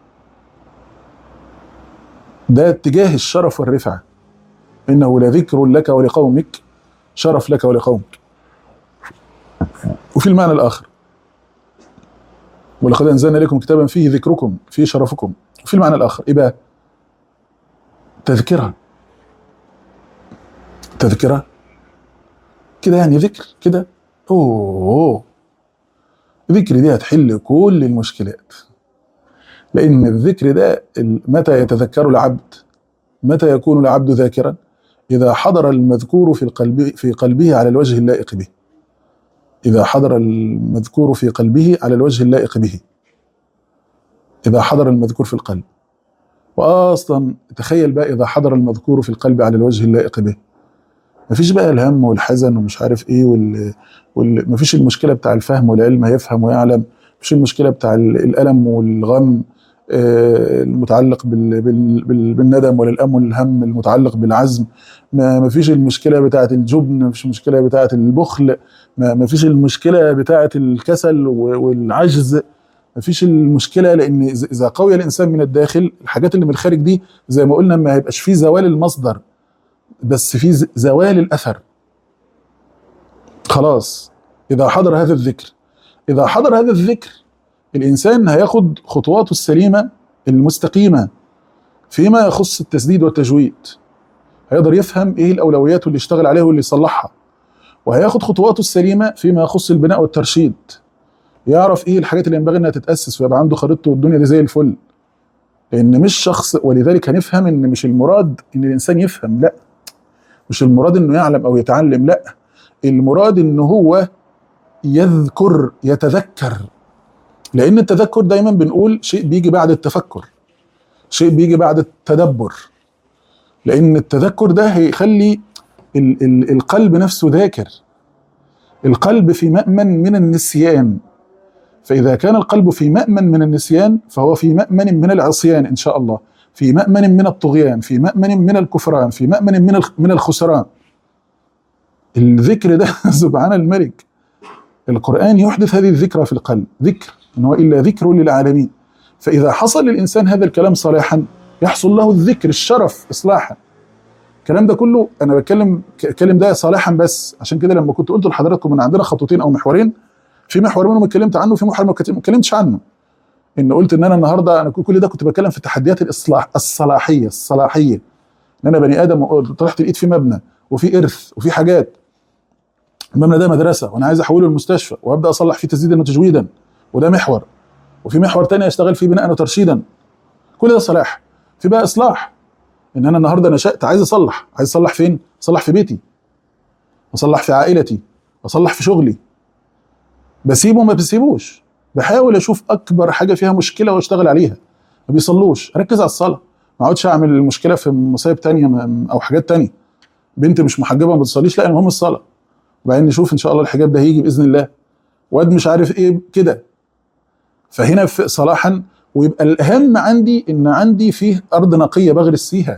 ده اتجاه الشرف والرفعة إنه لذكر لك ولقومك شرف لك ولقومك وفي المعنى الآخر ولقد أنزلنا إليكم كتابا فيه ذكركم فيه شرفكم وفي المعنى الآخر إيه بقى تذكرة تذكرة كده يعني ذكر كده أوه ذكر دي هتحل كل المشكلات لأن الذكر ده ال- متى يتذكر العبد متى يكون العبد ذاكرا إذا حضر المذكور في القلب في قلبه على الوجه اللائق به إذا حضر المذكور في قلبه على الوجه اللائق به إذا حضر المذكور في القلب وأصلا تخيل بقى إذا حضر المذكور في القلب على الوجه اللائق به مفيش بقى الهم والحزن ومش عارف ايه وال... وال... مفيش المشكله بتاع الفهم والعلم هيفهم ويعلم مفيش المشكله بتاع ال- الالم والغم آه، المتعلق بال... بال... بال... بالندم والالم والهم المتعلق بالعزم ما مفيش المشكله بتاعه الجبن مفيش المشكله بتاعه البخل ما مفيش المشكله بتاعه الكسل و- والعجز مفيش المشكله لان إذا- اذا قوي الانسان من الداخل الحاجات اللي من الخارج دي زي ما قلنا ما هيبقاش فيه زوال المصدر بس في ز- زوال الاثر خلاص اذا حضر هذا الذكر اذا حضر هذا الذكر الانسان هياخد خطواته السليمه المستقيمه فيما يخص التسديد والتجويد هيقدر يفهم ايه الاولويات واللي يشتغل عليها واللي يصلحها وهياخد خطواته السليمه فيما يخص البناء والترشيد يعرف ايه الحاجات اللي ينبغي انها تتاسس ويبقى عنده خريطته والدنيا دي زي الفل لان مش شخص ولذلك هنفهم ان مش المراد ان الانسان يفهم لا مش المراد انه يعلم او يتعلم لا المراد ان هو يذكر يتذكر لان التذكر دايما بنقول شيء بيجي بعد التفكر شيء بيجي بعد التدبر لان التذكر ده هيخلي ال ال القلب نفسه ذاكر القلب في مأمن من النسيان فإذا كان القلب في مأمن من النسيان فهو في مأمن من العصيان إن شاء الله في مأمن من الطغيان في مأمن من الكفران في مأمن من الخ- من الخسران الذكر ده سبحان الملك القرآن يحدث هذه الذكرى في القلب ذكر إن هو إلا ذكر للعالمين فإذا حصل للإنسان هذا الكلام صلاحا يحصل له الذكر الشرف إصلاحا الكلام ده كله أنا بتكلم الكلام ده صلاحا بس عشان كده لما كنت قلت لحضراتكم ان عندنا خطوتين او محورين في محور منهم اتكلمت عنه وفي محور ما اتكلمت- ما اتكلمتش عنه ان قلت ان انا النهارده انا كل ده كنت بتكلم في تحديات الاصلاح الصلاحيه الصلاحيه ان انا بني ادم طلعت لقيت في مبنى وفي ارث وفي حاجات المبنى ده مدرسه وانا عايز احوله لمستشفى وابدا اصلح فيه تسديدا وتجويدا وده محور وفي محور تاني اشتغل فيه بناء وترشيدا كل ده صلاح في بقى اصلاح ان انا النهارده نشات عايز اصلح عايز اصلح فين اصلح في بيتي اصلح في عائلتي اصلح في شغلي بسيبه ما بسيبوش بحاول اشوف اكبر حاجه فيها مشكله واشتغل عليها ما بيصلوش اركز على الصلاه ما اقعدش اعمل المشكله في مصايب تانية م- او حاجات تانية بنت مش محجبه ما بتصليش لا المهم الصلاه وبعدين نشوف ان شاء الله الحجاب ده هيجي باذن الله واد مش عارف ايه كده فهنا في صلاحا ويبقى الاهم عندي ان عندي فيه ارض نقيه بغرس فيها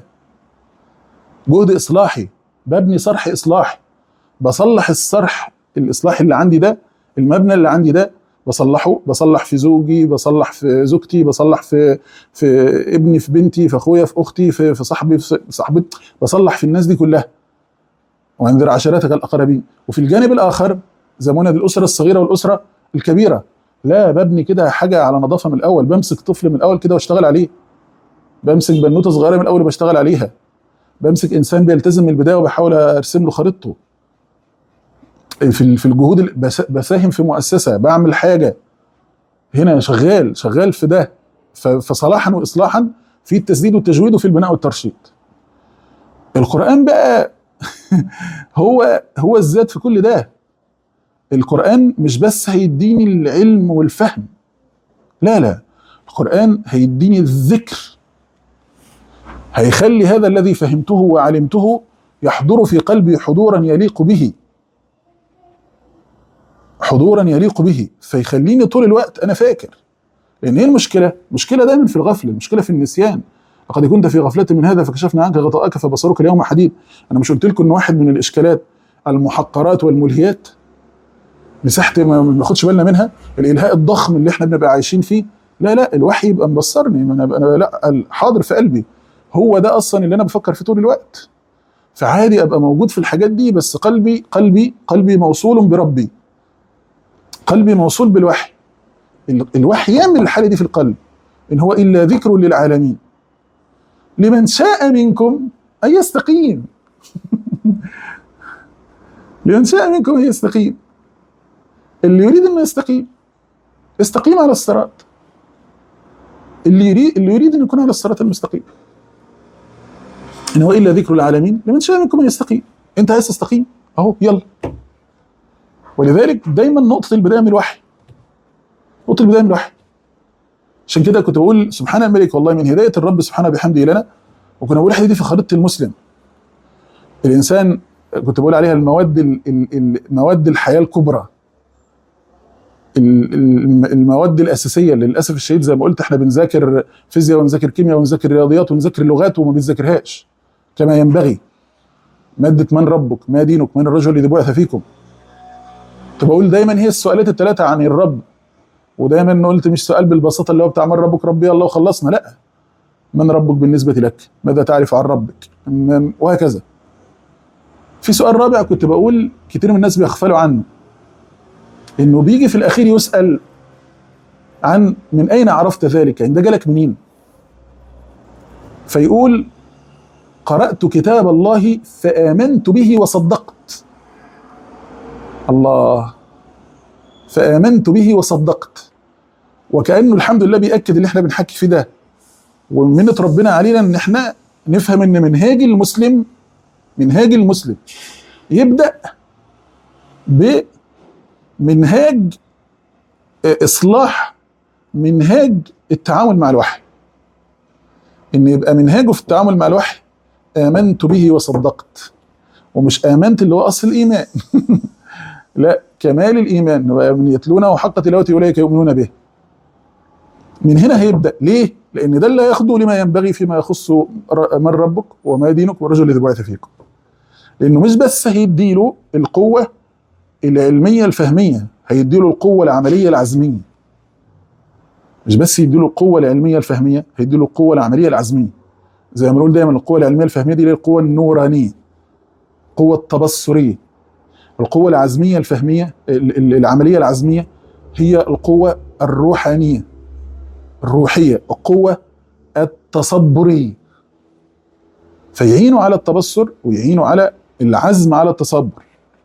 جهد اصلاحي ببني صرح اصلاحي بصلح الصرح الاصلاحي اللي عندي ده المبنى اللي عندي ده بصلحه بصلح في زوجي بصلح في زوجتي بصلح في في ابني في بنتي في اخويا في اختي في في صاحبي في صاحبتي بصلح في الناس دي كلها وانذر عشيرتك الاقربين وفي الجانب الاخر زي ما قلنا الاسره الصغيره والاسره الكبيره لا ببني كده حاجه على نظافه من الاول بمسك طفل من الاول كده واشتغل عليه بمسك بنوته صغيره من الاول وبشتغل عليها بمسك انسان بيلتزم من البدايه وبحاول ارسم له خريطته في ال- في الجهود ال- بس- بساهم في مؤسسه بعمل حاجه هنا شغال شغال في ده ف- فصلاحا واصلاحا في التسديد والتجويد وفي البناء والترشيد القران بقى هو هو الذات في كل ده القرآن مش بس هيديني العلم والفهم لا لا القرآن هيديني الذكر هيخلي هذا الذي فهمته وعلمته يحضر في قلبي حضورا يليق به حضورا يليق به فيخليني طول الوقت انا فاكر لان ايه المشكله؟ المشكله دايما في الغفله، المشكله في النسيان. لقد كنت في غفله من هذا فكشفنا عنك غطاءك فبصرك اليوم حديد. انا مش قلت لكم ان واحد من الاشكالات المحقرات والملهيات مساحه ما ما بناخدش بالنا منها الالهاء الضخم اللي احنا بنبقى عايشين فيه لا لا الوحي يبقى مبصرني ما انا انا لا حاضر في قلبي هو ده اصلا اللي انا بفكر فيه طول الوقت فعادي ابقى موجود في الحاجات دي بس قلبي قلبي قلبي موصول بربي قلبي موصول بالوحي ال- الوحي يعمل الحاله دي في القلب ان هو الا ذكر للعالمين لمن شاء منكم ان يستقيم لمن شاء منكم ان يستقيم اللي يريد انه يستقيم يستقيم على الصراط اللي يريد اللي يريد ان يكون على الصراط المستقيم ان هو الا ذكر العالمين لمن شاء منكم ان يستقيم انت عايز تستقيم اهو يلا ولذلك دايما نقطه البدايه من الوحي نقطه البدايه من الوحي عشان كده كنت بقول سبحان الملك والله من هدايه الرب سبحانه بحمده لنا وكنا بقول الحته دي في خريطه المسلم الانسان كنت بقول عليها المواد ال- ال- ال- مواد الحياه الكبرى ال- ال- المواد الاساسيه اللي للاسف الشديد زي ما قلت احنا بنذاكر فيزياء ونذاكر كيمياء ونذاكر رياضيات ونذاكر لغات وما بنذاكرهاش كما ينبغي ماده من ربك ما دينك من الرجل الذي بعث فيكم كنت بقول دايما هي السؤالات الثلاثه عن الرب ودايما قلت مش سؤال بالبساطه اللي هو بتاع من ربك ربي الله وخلصنا لا من ربك بالنسبه لك ماذا تعرف عن ربك من- وهكذا في سؤال رابع كنت بقول كتير من الناس بيغفلوا عنه انه بيجي في الاخير يسال عن من اين عرفت ذلك يعني ده جالك منين فيقول قرات كتاب الله فامنت به وصدقت الله فامنت به وصدقت وكانه الحمد لله بياكد اللي احنا بنحكي فيه ده ومنة ربنا علينا ان احنا نفهم ان منهاج المسلم منهاج المسلم يبدا بمنهاج اصلاح منهاج التعامل مع الوحي ان يبقى منهاجه في التعامل مع الوحي امنت به وصدقت ومش امنت اللي هو اصل الايمان لا كمال الايمان من يتلونه حق تلاوته اولئك يؤمنون به من هنا هيبدا ليه؟ لان ده اللي هياخده لما ينبغي فيما يخص ر- من ربك وما دينك والرجل الذي بعث فيكم لانه مش بس هيديله القوه العلميه الفهميه هيديله القوه العمليه العزميه مش بس يديله القوه العلميه الفهميه هيديله القوه العمليه العزميه زي ما بنقول دايما القوه العلميه الفهميه دي اللي هي القوه النورانيه القوه التبصريه القوه العزميه الفهميه ال- ال- العمليه العزميه هي القوه الروحانيه الروحيه القوه التصبريه فيعينوا على التبصر ويعينوا على العزم على التصبر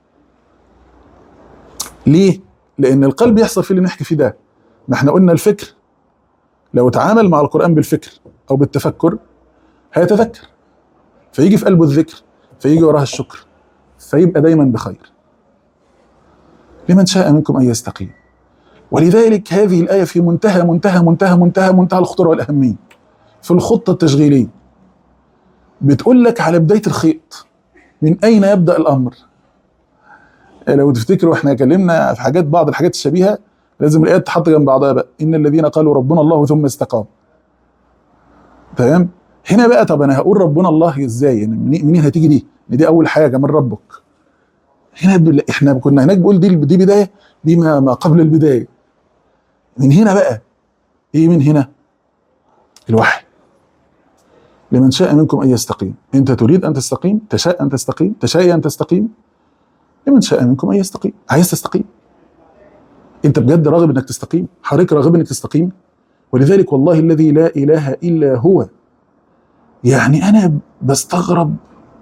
ليه؟ لأن القلب يحصل فيه اللي نحكي فيه ده ما احنا قلنا الفكر لو تعامل مع القرآن بالفكر أو بالتفكر هيتذكر فيجي في قلبه الذكر فيجي وراها الشكر فيبقى دايما بخير لمن شاء منكم أن يستقيم ولذلك هذه الآية في منتهى منتهى منتهى منتهى منتهى الخطورة والأهمية في الخطة التشغيلية بتقول لك على بداية الخيط من أين يبدأ الأمر لو تفتكروا احنا اتكلمنا في حاجات بعض الحاجات الشبيهة لازم الآيات تحط جنب بعضها بقى إن الذين قالوا ربنا الله ثم استقاموا تمام هنا بقى طب انا هقول ربنا الله ازاي يعني منين منين هتيجي دي إن دي اول حاجه من ربك هنا بل... احنا كنا هناك بقول دي دي بدايه دي ما, ما قبل البدايه من هنا بقى ايه من هنا الوحي لمن شاء منكم ان يستقيم انت تريد ان تستقيم تشاء ان تستقيم تشاء ان تستقيم لمن شاء منكم ان يستقيم عايز تستقيم انت بجد راغب انك تستقيم حضرتك راغب انك تستقيم ولذلك والله الذي لا اله الا هو يعني انا بستغرب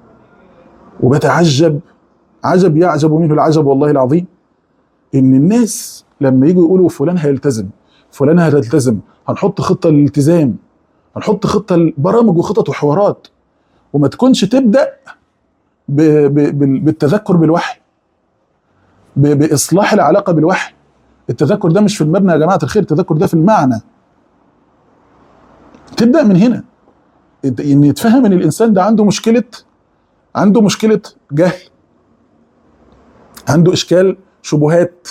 وبتعجب عجب يعجب منه العجب والله العظيم ان الناس لما يجوا يقولوا فلان هيلتزم فلان هتلتزم هنحط خطه للالتزام هنحط خطه لبرامج وخطط وحوارات وما تكونش تبدا ب ب بال- بالتذكر بالوحي ب- باصلاح العلاقه بالوحي التذكر ده مش في المبنى يا جماعه الخير التذكر ده في المعنى تبدا من هنا ان يتفهم ان الانسان ده عنده مشكله عنده مشكله جهل عنده اشكال شبهات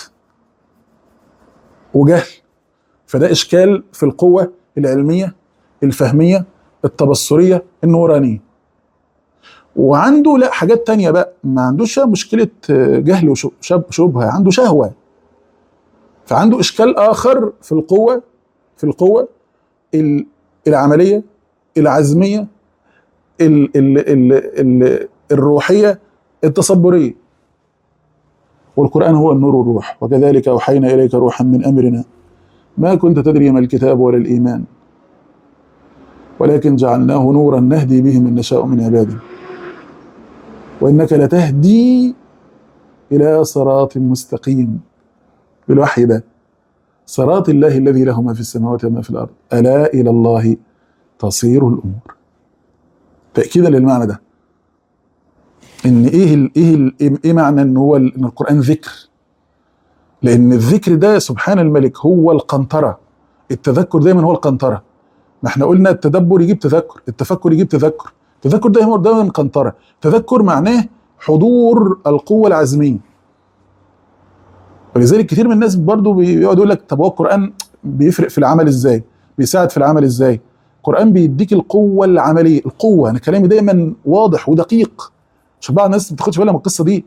وجهل فده اشكال في القوه العلميه الفهميه التبصريه النورانيه وعنده لا حاجات تانية بقى ما عندوش مشكله جهل وشبهه عنده شهوه فعنده اشكال اخر في القوه في القوه ال- العمليه العزميه ال ال ال ال الروحيه التصبريه والقران هو النور والروح وكذلك اوحينا اليك روحا من امرنا ما كنت تدري ما الكتاب ولا الايمان ولكن جعلناه نورا نهدي به من نشاء من عبادنا وانك لتهدي الى صراط مستقيم بالوحي ده صراط الله الذي له ما في السماوات وما في الارض الا الى الله تصير الامور تاكيدا للمعنى ده ان ايه ال ايه ال ايه معنى ان هو ال- ان القران ذكر لان الذكر ده سبحان الملك هو القنطره التذكر دايما هو القنطره ما احنا قلنا التدبر يجيب تذكر التفكر يجيب تذكر التذكر دايما دايما قنطره تذكر معناه حضور القوه العزميه ولذلك كتير من الناس برضو بيقعد يقول لك طب هو القران بيفرق في العمل ازاي بيساعد في العمل ازاي القران بيديك القوه العمليه القوه انا كلامي دايما واضح ودقيق عشان بعض الناس ما بتاخدش بالها من القصه دي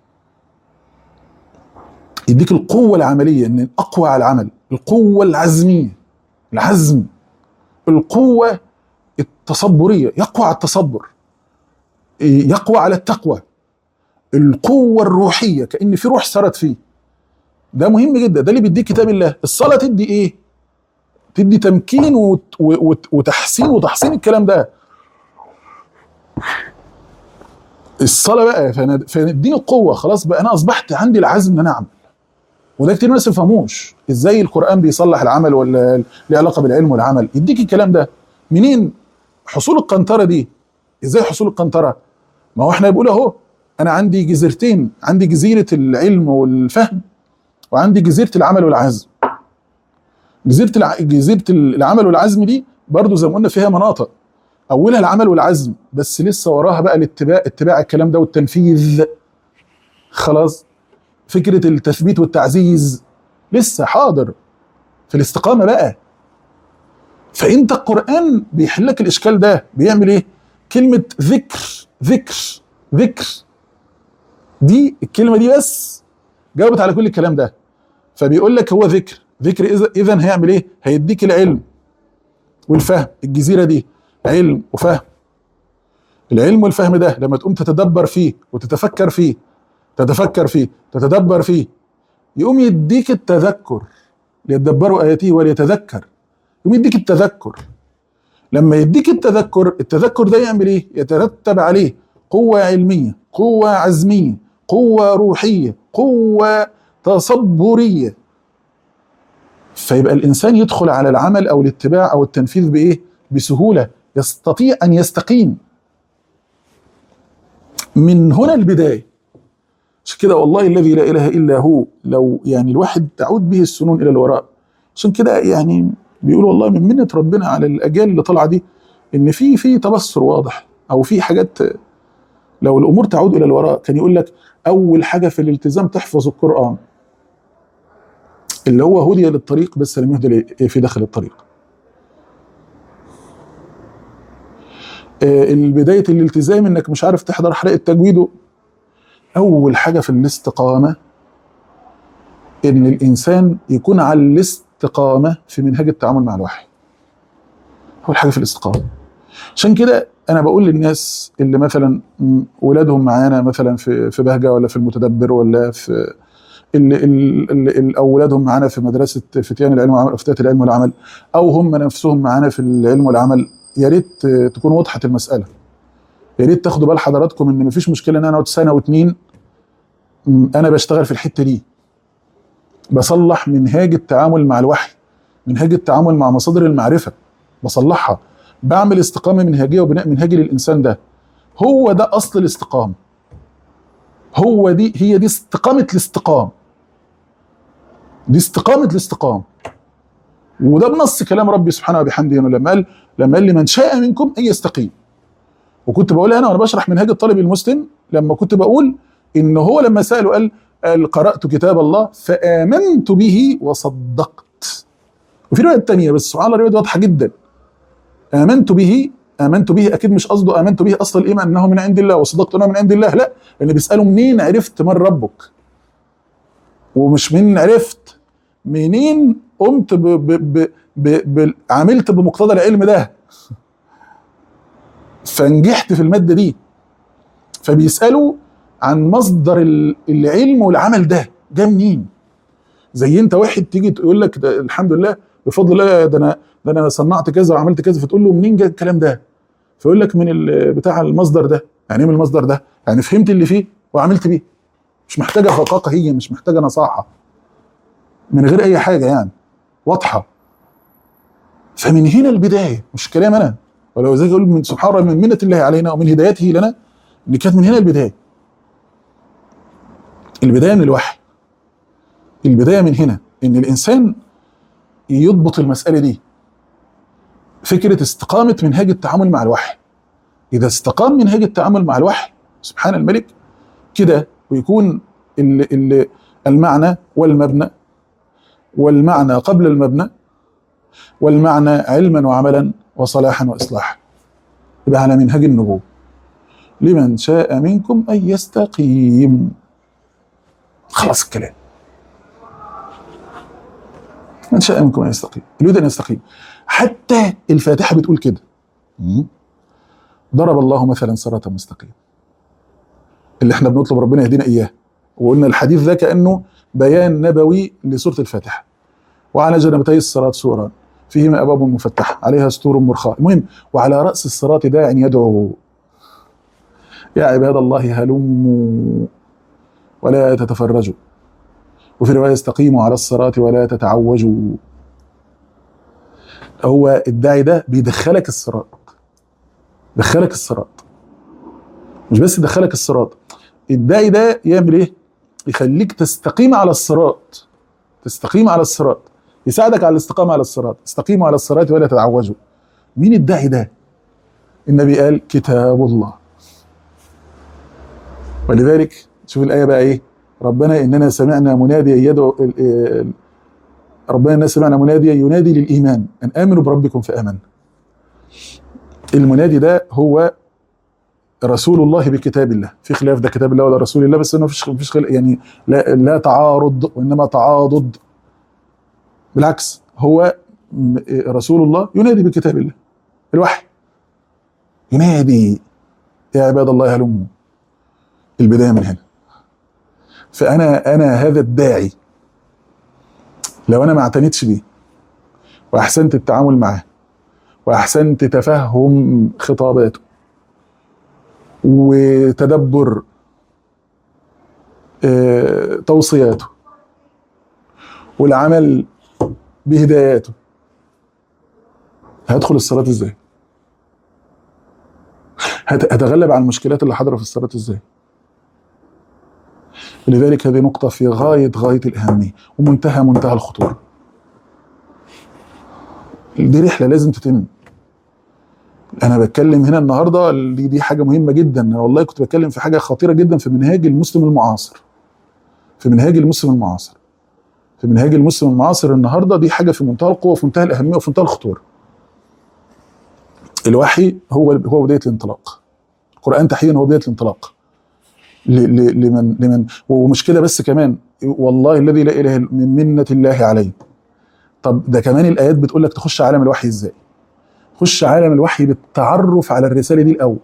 يديك القوه العمليه ان اقوى على العمل القوه العزميه العزم القوه التصبريه يقوى على التصبر يقوى على التقوى القوه الروحيه كان في روح سرت فيه ده مهم جدا ده اللي بيديك كتاب الله الصلاه تدي ايه تدي تمكين وت- وت- وتحسين وتحسين الكلام ده الصلاه بقى فانا فنديني القوه خلاص بقى انا اصبحت عندي العزم ان انا اعمل وده كتير ناس ما يفهموش ازاي القران بيصلح العمل ولا ليه علاقه بالعلم والعمل يديك الكلام ده منين حصول القنطره دي ازاي حصول القنطره ما هو احنا بنقول اهو انا عندي جزيرتين عندي جزيره العلم والفهم وعندي جزيره العمل والعزم جزيره الع... جزيره العمل والعزم دي برضو زي ما قلنا فيها مناطق اولها العمل والعزم بس لسه وراها بقى الاتباع اتباع الكلام ده والتنفيذ خلاص فكره التثبيت والتعزيز لسه حاضر في الاستقامه بقى فانت القران بيحل لك الاشكال ده بيعمل ايه كلمه ذكر ذكر ذكر دي الكلمه دي بس جاوبت على كل الكلام ده فبيقول لك هو ذكر ذكر اذا اذا هيعمل ايه هيديك العلم والفهم الجزيره دي علم وفهم العلم والفهم ده لما تقوم تتدبر فيه وتتفكر فيه تتفكر فيه تتدبر فيه يقوم يديك التذكر ليتدبروا اياته وليتذكر يقوم يديك التذكر لما يديك التذكر التذكر ده يعمل ايه يترتب عليه قوة علمية قوة عزمية قوة روحية قوة تصبرية فيبقى الإنسان يدخل على العمل أو الاتباع أو التنفيذ بإيه بسهولة يستطيع أن يستقيم من هنا البداية عشان كده والله الذي لا إله إلا هو لو يعني الواحد تعود به السنون إلى الوراء عشان كده يعني بيقول والله من منة ربنا على الأجيال اللي طالعة دي إن في في تبصر واضح أو في حاجات لو الأمور تعود إلى الوراء كان يقول لك أول حاجة في الالتزام تحفظ القرآن اللي هو هدي للطريق بس لم يهدى في داخل الطريق بداية الالتزام انك مش عارف تحضر حلقة تجويده اول حاجة في الاستقامة ان الانسان يكون على الاستقامة في منهج التعامل مع الوحي اول حاجة في الاستقامة عشان كده انا بقول للناس اللي مثلا ولادهم معانا مثلا في في بهجة ولا في المتدبر ولا في اللي, اللي, اللي اولادهم معانا في مدرسه فتيان العلم والعمل او فتاه العلم والعمل او هم نفسهم معانا في العلم والعمل يا ريت تكون وضحت المساله يا ريت تاخدوا بال حضراتكم ان مفيش مشكله ان انا اقعد سنه واتنين م، انا بشتغل في الحته دي بصلح منهاج التعامل مع الوحي منهاج التعامل مع مصادر المعرفه بصلحها بعمل استقامه منهجيه وبناء منهجي للانسان ده هو ده اصل الاستقامه هو دي هي دي استقامه الاستقامه دي استقامه الاستقامه وده بنص كلام ربي سبحانه وبحمده انه لما قال لما قال لمن شاء منكم ان يستقيم وكنت بقولها انا وانا بشرح منهاج الطالب المسلم لما كنت بقول ان هو لما ساله قال قال قرات كتاب الله فامنت به وصدقت وفي روايه تانية بس سبحان الله الروايه دي واضحه جدا امنت به امنت به اكيد مش قصده امنت به اصل الايمان انه من عند الله وصدقت انه من عند الله لا اللي بيساله منين عرفت من ربك ومش منين عرفت منين قمت ب ب ب ب ب عملت بمقتضى العلم ده فنجحت في الماده دي فبيسالوا عن مصدر ال- العلم والعمل ده جه منين زي انت واحد تيجي تقول لك ده الحمد لله بفضل الله ده انا ده انا صنعت كذا وعملت كذا فتقول له منين جه الكلام ده فيقول لك من ال- بتاع المصدر ده يعني ايه من المصدر ده يعني فهمت اللي فيه وعملت بيه مش محتاجه فقاقه هي مش محتاجه نصاحه من غير اي حاجه يعني واضحه فمن هنا البدايه مش كلام انا ولو زي يقول من سبحان الله من منه الله علينا ومن هدايته لنا ان كانت من هنا البدايه البدايه من الوحي البدايه من هنا ان الانسان يضبط المساله دي فكره استقامه منهاج التعامل مع الوحي اذا استقام منهاج التعامل مع الوحي سبحان الملك كده ويكون ال ال المعنى والمبنى والمعنى قبل المبنى والمعنى علما وعملا وصلاحا واصلاحا يبقى على منهج النبوه لمن شاء منكم ان يستقيم خلاص الكلام من شاء منكم ان يستقيم يريد ان يستقيم حتى الفاتحه بتقول كده مم. ضرب الله مثلا صراطا مستقيما اللي احنا بنطلب ربنا يهدينا اياه وقلنا الحديث ده كانه بيان نبوي لسوره الفاتحه وعلى جنبتي الصراط سوران فيهما ابواب مفتحه عليها ستور مرخاء المهم وعلى راس الصراط داع يدعو يا عباد الله هلموا ولا تتفرجوا وفي روايه استقيموا على الصراط ولا تتعوجوا هو الداعي ده بيدخلك الصراط دخلك الصراط مش بس يدخلك الصراط الداعي ده يعمل ايه يخليك تستقيم على الصراط تستقيم على الصراط يساعدك على الاستقامه على الصراط استقيموا على الصراط ولا تتعوجوا مين الداعي ده النبي قال كتاب الله ولذلك شوف الايه بقى ايه ربنا اننا سمعنا مناديا يدعو ال- ال- ربنا اننا سمعنا مناديا ينادي للايمان ان امنوا بربكم فامنوا المنادي ده هو رسول الله بكتاب الله في خلاف ده كتاب الله ولا رسول الله بس انه مفيش مفيش خلاف يعني لا لا تعارض وانما تعاضد بالعكس هو م- رسول الله ينادي بكتاب الله الوحي ينادي يا عباد الله هلموا البدايه من هنا فانا انا هذا الداعي لو انا ما اعتنيتش بيه واحسنت التعامل معاه واحسنت تفهم خطاباته وتدبر آه، توصياته والعمل بهداياته هدخل الصلاة ازاي؟ هت- هتغلب على المشكلات اللي حاضرة في الصلاة ازاي؟ لذلك هذه نقطة في غاية غاية الأهمية ومنتهى منتهى الخطورة دي رحلة لازم تتم أنا بتكلم هنا النهاردة دي, دي حاجة مهمة جدا أنا والله كنت بتكلم في حاجة خطيرة جدا في منهاج المسلم المعاصر في منهاج المسلم المعاصر في منهاج المسلم المعاصر النهارده دي حاجه في منتهى القوه وفي منتهى الاهميه وفي منتهى الخطوره. الوحي هو هو بدايه الانطلاق. القران تحديدا هو بدايه الانطلاق. ل- ل- لمن لمن ومش كده بس كمان والله الذي لا اله إلا- من منه الله عليه. طب ده كمان الايات بتقول لك تخش عالم الوحي ازاي؟ خش عالم الوحي بالتعرف على الرساله دي الاول.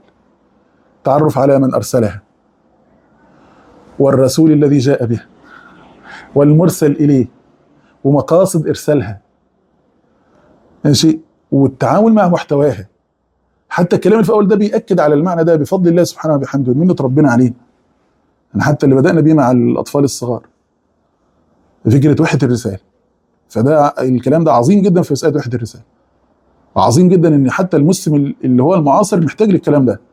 تعرف على من ارسلها. والرسول الذي جاء بها. والمرسل اليه ومقاصد ارسالها ماشي والتعامل مع محتواها حتى الكلام اللي في الاول ده بيأكد على المعنى ده بفضل الله سبحانه وبحمده منة ربنا علينا يعني حتى اللي بدأنا بيه مع الأطفال الصغار فكرة وحدة الرسالة فده الكلام ده عظيم جدا في مسألة وحدة الرسالة وعظيم جدا ان حتى المسلم اللي هو المعاصر محتاج للكلام ده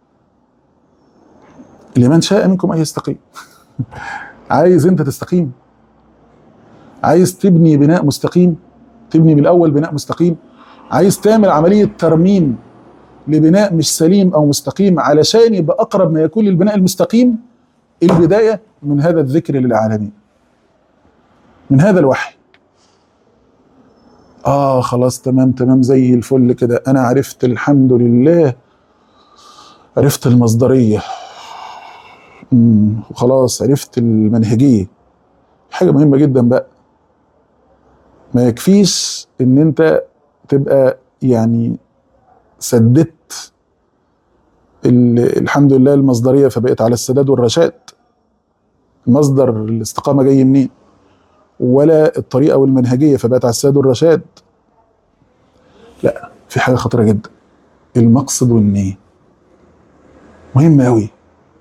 لمن شاء منكم ان يستقيم عايز انت تستقيم عايز تبني بناء مستقيم تبني من الاول بناء مستقيم عايز تعمل عمليه ترميم لبناء مش سليم او مستقيم علشان يبقى اقرب ما يكون للبناء المستقيم البدايه من هذا الذكر للعالمين من هذا الوحي اه خلاص تمام تمام زي الفل كده انا عرفت الحمد لله عرفت المصدريه امم وخلاص عرفت المنهجيه حاجه مهمه جدا بقى ما يكفيش ان انت تبقى يعني سددت الحمد لله المصدريه فبقيت على السداد والرشاد مصدر الاستقامه جاي منين ولا الطريقه والمنهجيه فبقت على السداد والرشاد لا في حاجه خطيره جدا المقصد والنيه مهم قوي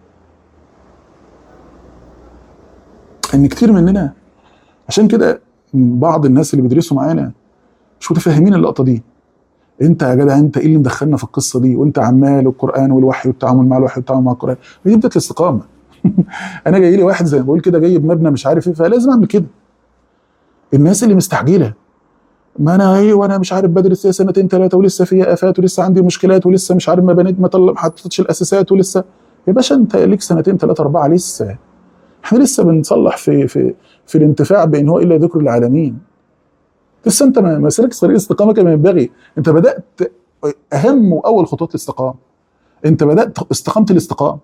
ان كتير مننا عشان كده بعض الناس اللي بيدرسوا معانا مش متفاهمين اللقطه دي انت يا جدع انت ايه اللي مدخلنا في القصه دي وانت عمال القران والوحي والتعامل مع الوحي والتعامل مع القران هي بدايه الاستقامه انا جاي لي واحد زي ما بقول كده جاي بمبنى مش عارف ايه فلازم اعمل كده الناس اللي مستعجله ما انا ايه وانا مش عارف بدرس فيها سنتين ثلاثه ولسه فيها افات ولسه عندي مشكلات ولسه مش عارف ما بنيت ما طلع ما حطيتش الاساسات ولسه يا باشا انت ليك سنتين ثلاثه اربعه لسه احنا لسه بنصلح في في في الانتفاع بان هو الا ذكر العالمين لسه انت ما ما سلكتش طريق الاستقامه كما ينبغي انت بدات اهم واول خطوات الاستقامه انت بدات استقامه الاستقامه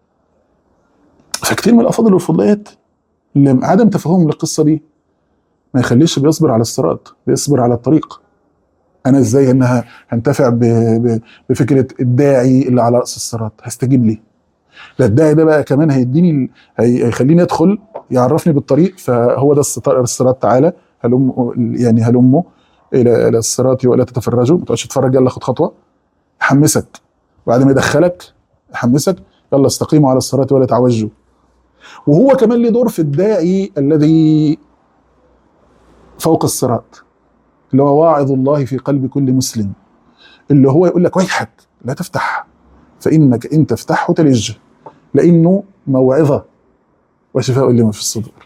فكتير من الافاضل والفضليات اللي عدم تفهمهم للقصه دي ما يخليش بيصبر على الصراط بيصبر على الطريق انا ازاي انها هنتفع ب... ب... بفكره الداعي اللي على راس الصراط هستجيب ليه لا الداعي ده بقى كمان هيديني هي... هيخليني ادخل يعرفني بالطريق فهو ده الصراط تعالى هلم يعني هلمه الى الى الصراط ولا تتفرجوا ما تقعدش تتفرج يلا خد خطوه يحمسك بعد ما يدخلك يحمسك يلا استقيموا على الصراط ولا تعوجوا وهو كمان له دور في الداعي الذي فوق الصراط اللي هو واعظ الله في قلب كل مسلم اللي هو يقول لك ويحك لا تفتح فانك ان تفتحه تلج لانه موعظه وشفاء لما في الصدور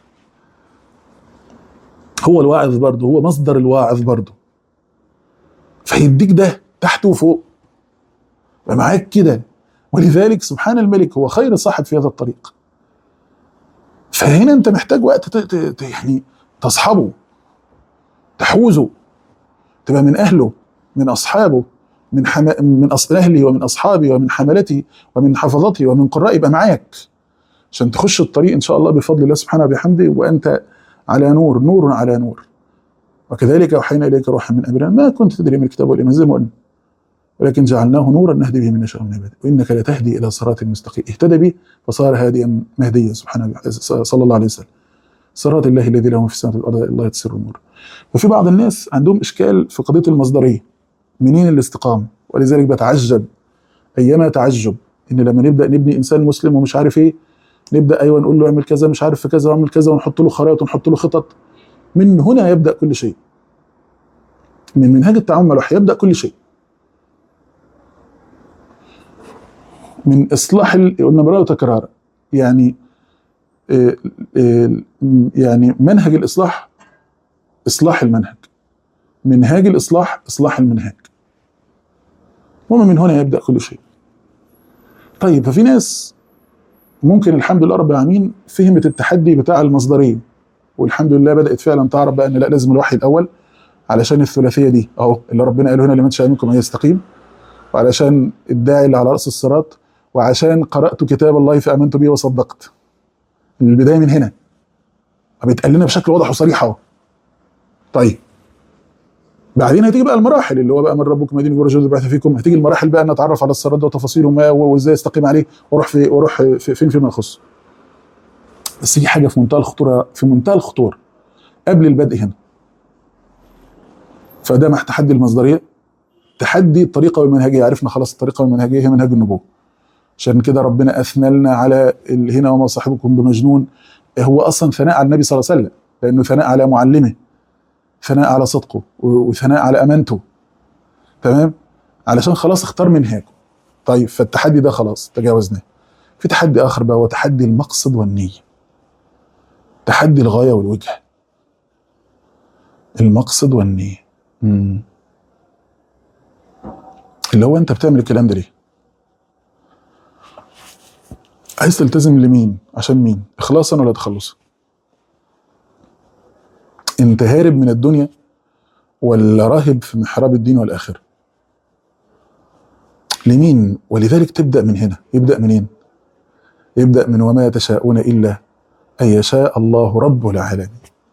هو الواعظ برضه هو مصدر الواعظ برضه فيديك ده تحت وفوق معاك كده ولذلك سبحان الملك هو خير صاحب في هذا الطريق فهنا انت محتاج وقت ت- ت- يعني تصحبه تحوزه تبقى من اهله من اصحابه من حما من أص... اهله ومن اصحابه ومن حملته ومن حفظته ومن قراء يبقى معاك عشان تخش الطريق ان شاء الله بفضل الله سبحانه وبحمده وانت على نور نور على نور وكذلك اوحينا اليك روحا من امرنا ما كنت تدري من الكتاب والايمان زي ما قلنا ولكن جعلناه نورا نهدي به من نشاء من عباده وانك لتهدي الى صراط مستقيم اهتدى به فصار هاديا مهديا سبحانه صلى الله عليه وسلم صراط الله الذي له في السماء والارض الله تسر الامور وفي بعض الناس عندهم اشكال في قضيه المصدريه منين الاستقامه ولذلك بتعجب ايما تعجب ان لما نبدا نبني انسان مسلم ومش عارف ايه نبدا ايوه نقول له اعمل كذا مش عارف في كذا واعمل كذا ونحط له خرائط ونحط له خطط من هنا يبدا كل شيء من منهاج التعامل مع الوحي يبدا كل شيء من اصلاح ال- قلنا مرارا وتكرارا يعني آه، آه، يعني منهج الاصلاح اصلاح المنهج منهاج الاصلاح اصلاح المنهاج ومن هنا يبدا كل شيء طيب ففي ناس ممكن الحمد لله رب العالمين فهمت التحدي بتاع المصدريه والحمد لله بدات فعلا تعرف بقى ان لا لازم الوحي الاول علشان الثلاثيه دي اهو اللي ربنا قال هنا لمن شاء منكم ان يستقيم وعلشان الداعي اللي على راس الصراط وعشان قرات كتاب الله فامنت به وصدقت البدايه من هنا بيتقال لنا بشكل واضح وصريح اهو طيب بعدين هتيجي بقى المراحل اللي هو بقى من ربكم مدين ورجل بعث فيكم هتيجي المراحل بقى نتعرف على الصراط ده وتفاصيله ما وازاي استقيم عليه واروح في واروح في فين فيما يخص بس دي حاجه في منتهى الخطوره في منتهى الخطوره قبل البدء هنا فده مع تحدي المصدريه تحدي الطريقه والمنهجيه عرفنا خلاص الطريقه والمنهجيه هي منهج النبوه عشان كده ربنا اثنى لنا على ال- هنا وما صاحبكم بمجنون هو اصلا ثناء على النبي صلى الله عليه وسلم لانه ثناء على معلمه ثناء على صدقه و- وثناء على امانته تمام علشان خلاص اختار منهاجه طيب فالتحدي ده خلاص تجاوزناه في تحدي اخر بقى هو تحدي المقصد والنيه تحدي الغايه والوجهه المقصد والنيه مم. اللي هو انت بتعمل الكلام ده ليه عايز تلتزم لمين عشان مين اخلاصا ولا تخلصا انت هارب من الدنيا ولا راهب في محراب الدين والاخره لمين ولذلك تبدا من هنا يبدا منين يبدا من وما تشاءون الا ان يشاء الله رب العالمين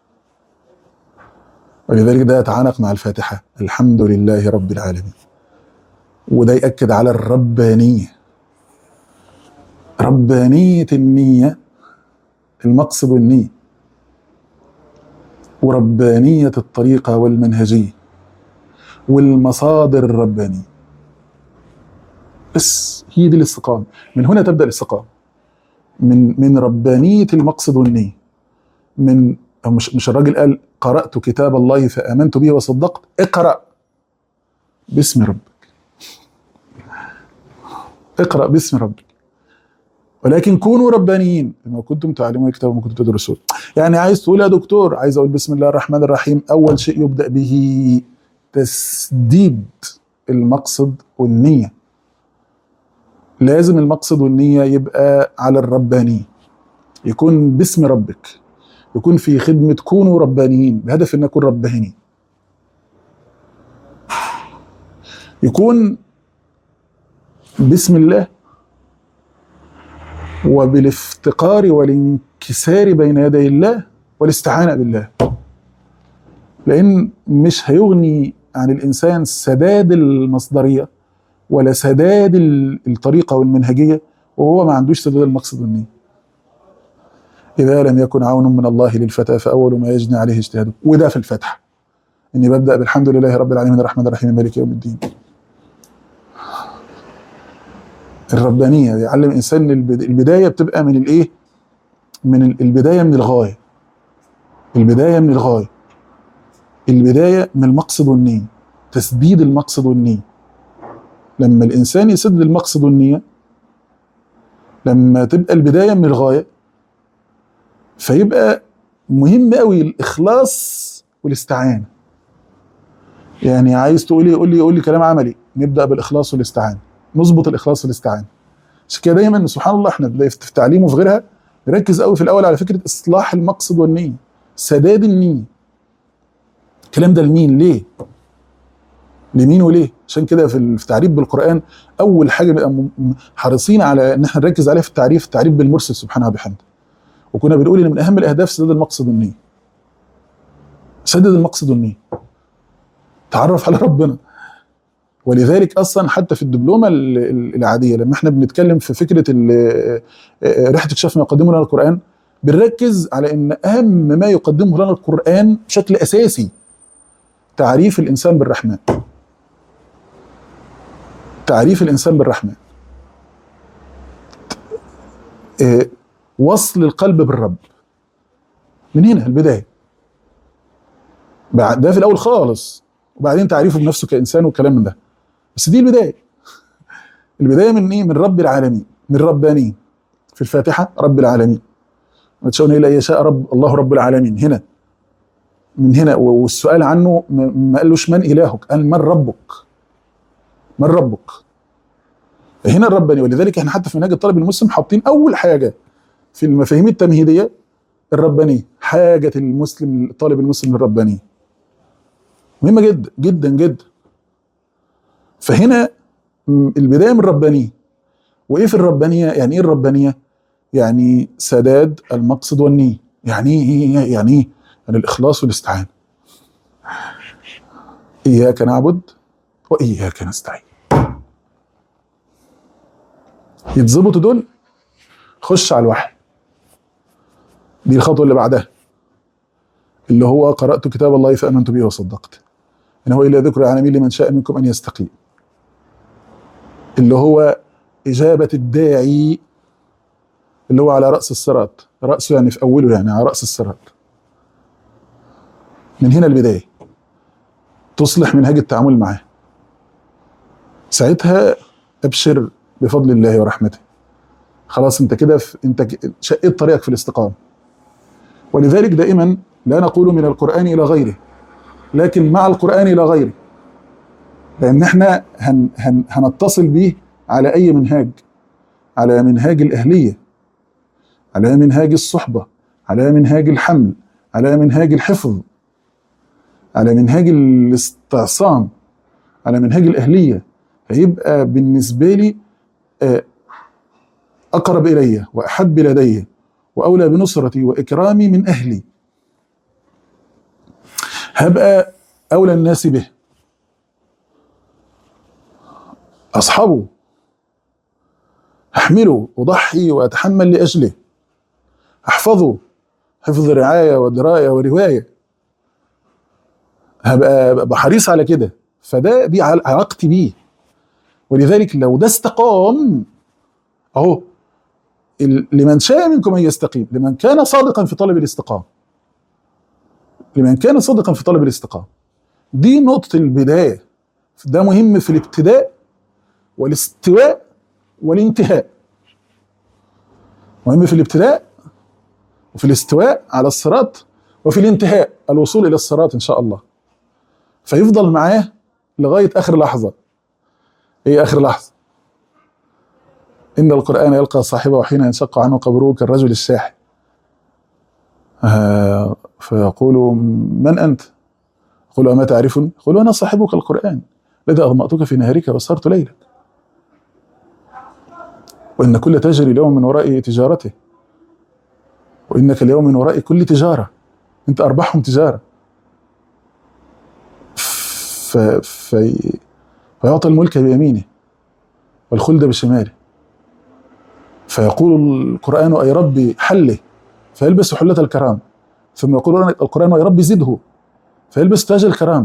ولذلك ده يتعانق مع الفاتحه الحمد لله رب العالمين وده ياكد على الربانيه ربانيه النيه المقصد والنيه وربانيه الطريقه والمنهجيه والمصادر الربانيه بس هي دي الاستقامه من هنا تبدا الاستقامه من من ربانيه المقصد والنيه من أو مش مش الراجل قال قرات كتاب الله فامنت به وصدقت اقرا باسم ربك اقرا باسم ربك ولكن كونوا ربانيين بما كنتم تعلمون الكتاب وما كنتم تدرسون يعني عايز تقول يا دكتور عايز اقول بسم الله الرحمن الرحيم اول شيء يبدا به تسديد المقصد والنيه لازم المقصد والنيه يبقى على الرباني يكون باسم ربك يكون في خدمه كونوا ربانيين بهدف ان اكون رباني يكون بسم الله وبالافتقار والانكسار بين يدي الله والاستعانة بالله لأن مش هيغني عن الإنسان سداد المصدرية ولا سداد ال- الطريقة والمنهجية وهو ما عندوش سداد المقصد والنية إذا لم يكن عون من الله للفتى فأول ما يجني عليه اجتهاده وده في الفتح إني ببدأ بالحمد لله رب العالمين الرحمن الرحيم مالك يوم الدين الربانيه يعلم الانسان إن البد- البدايه بتبقى من الايه؟ من ال- البدايه من الغايه. البدايه من الغايه. البدايه من المقصد والنيه. تسديد المقصد والنيه. لما الانسان يسد المقصد والنيه لما تبقى البدايه من الغايه فيبقى مهم قوي الاخلاص والاستعانه. يعني عايز تقول لي قول لي قول لي كلام عملي نبدا بالاخلاص والاستعانه. نظبط الاخلاص والاستعانه عشان كده دايما سبحان الله احنا في في تعليم وفي غيرها نركز قوي في الاول على فكره اصلاح المقصد والنيه سداد النيه الكلام ده لمين ليه لمين وليه عشان كده في ال- في التعريف بالقران اول حاجه نبقى م- م- حريصين على ان احنا نركز عليها في التعريف التعريف بالمرسل سبحانه وبحمده وكنا بنقول ان من اهم الاهداف سداد المقصد والنيه سدد المقصد والنيه تعرف على ربنا ولذلك اصلا حتى في الدبلومه ال- ال- العاديه لما احنا بنتكلم في فكره ال- آه، رحله اكتشاف ما يقدمه لنا القران بنركز على ان اهم ما يقدمه لنا القران بشكل اساسي تعريف الانسان بالرحمن تعريف الانسان بالرحمن آه، وصل القلب بالرب من هنا البدايه بعد ده في الاول خالص وبعدين تعريفه بنفسه كانسان والكلام من ده بس دي البدايه البدايه من ايه من رب العالمين من رباني في الفاتحه رب العالمين ما تشاءون الا ان يشاء رب الله رب العالمين هنا من هنا و- والسؤال عنه ما ما قالوش من الهك قال من ربك من ربك هنا الرباني ولذلك احنا حتى في منهج الطالب المسلم حاطين اول حاجه في المفاهيم التمهيديه الربانيه حاجه المسلم الطالب المسلم للربانيه مهمه جدا جدا جدا فهنا م، البدايه من الربانيه وايه في الربانيه يعني ايه الربانيه يعني سداد المقصد والنيه يعني ايه يعني ايه يعني الاخلاص والاستعانه اياك نعبد واياك نستعين يتظبطوا دول خش على الوحي دي الخطوه اللي بعدها اللي هو قرأت كتاب الله فآمنت به وصدقت إن هو إلا ذكر العالمين لمن شاء منكم أن يستقيم اللي هو إجابة الداعي اللي هو على رأس الصراط رأسه يعني في أوله يعني على رأس الصراط من هنا البداية تصلح منهج التعامل معاه ساعتها أبشر بفضل الله ورحمته خلاص انت كده في انت ك- شقيت طريقك في الاستقامه ولذلك دائما لا نقول من القران الى غيره لكن مع القران الى غيره لان احنا هن هن هنتصل به على اي منهاج على منهاج الاهليه على منهاج الصحبه على منهاج الحمل على منهاج الحفظ على منهاج الاستعصام على منهاج الاهليه هيبقى بالنسبه لي آه، أقرب إلي وأحب لدي وأولى بنصرتي وإكرامي من أهلي هبقى أولى الناس به أصحابه أحمله أضحي وأتحمل لأجله أحفظه حفظ رعاية ودراية ورواية هبقى أبقى حريص على كده فده دي عل- علاقتي بيه ولذلك لو ده استقام اهو ال- لمن شاء منكم ان يستقيم لمن كان صادقا في طلب الاستقامه لمن كان صادقا في طلب الاستقامه دي نقطه البدايه ده مهم في الابتداء والاستواء والانتهاء مهم في الابتداء وفي الاستواء على الصراط وفي الانتهاء الوصول الى الصراط ان شاء الله فيفضل معاه لغايه اخر لحظه ايه اخر لحظه إن القرآن يلقى صاحبه حين ينشق عنه قبره كالرجل الشاحي آه فيقول من أنت؟ يقول أما تعرفني؟ يقول أنا صاحبك القرآن الذي أظمأتك في نهارك وسهرت ليلك وإن كل تاجر اليوم من وراء تجارته وإنك اليوم من وراء كل تجارة أنت أربحهم تجارة ف... في... فيعطى الملك بيمينه والخلد بشماله فيقول القرآن أي ربي حله فيلبس حلة الكرامة ثم يقول القرآن أي ربي زده فيلبس تاج الكرامة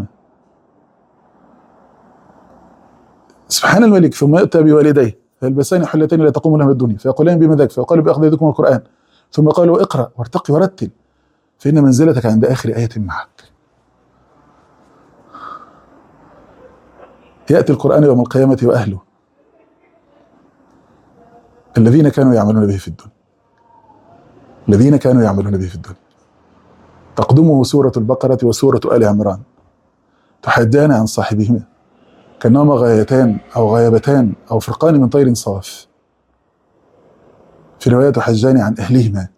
سبحان الملك ثم يؤتى بوالديه فيلبسان حلتين لا تقوم لهم الدنيا فيقولان بما ذاك فيقال بأخذ يدكم القرآن ثم قالوا اقرأ وارتقي ورتل فإن منزلتك عند آخر آية معك يأتي القرآن يوم القيامة وأهله الذين كانوا يعملون به في الدنيا الذين كانوا يعملون به في الدنيا تقدمه سورة البقرة وسورة آل عمران تحدان عن صاحبهما كأنهما غايتان أو غيابتان أو فرقان من طير صاف في رواية تحجان عن أهلهما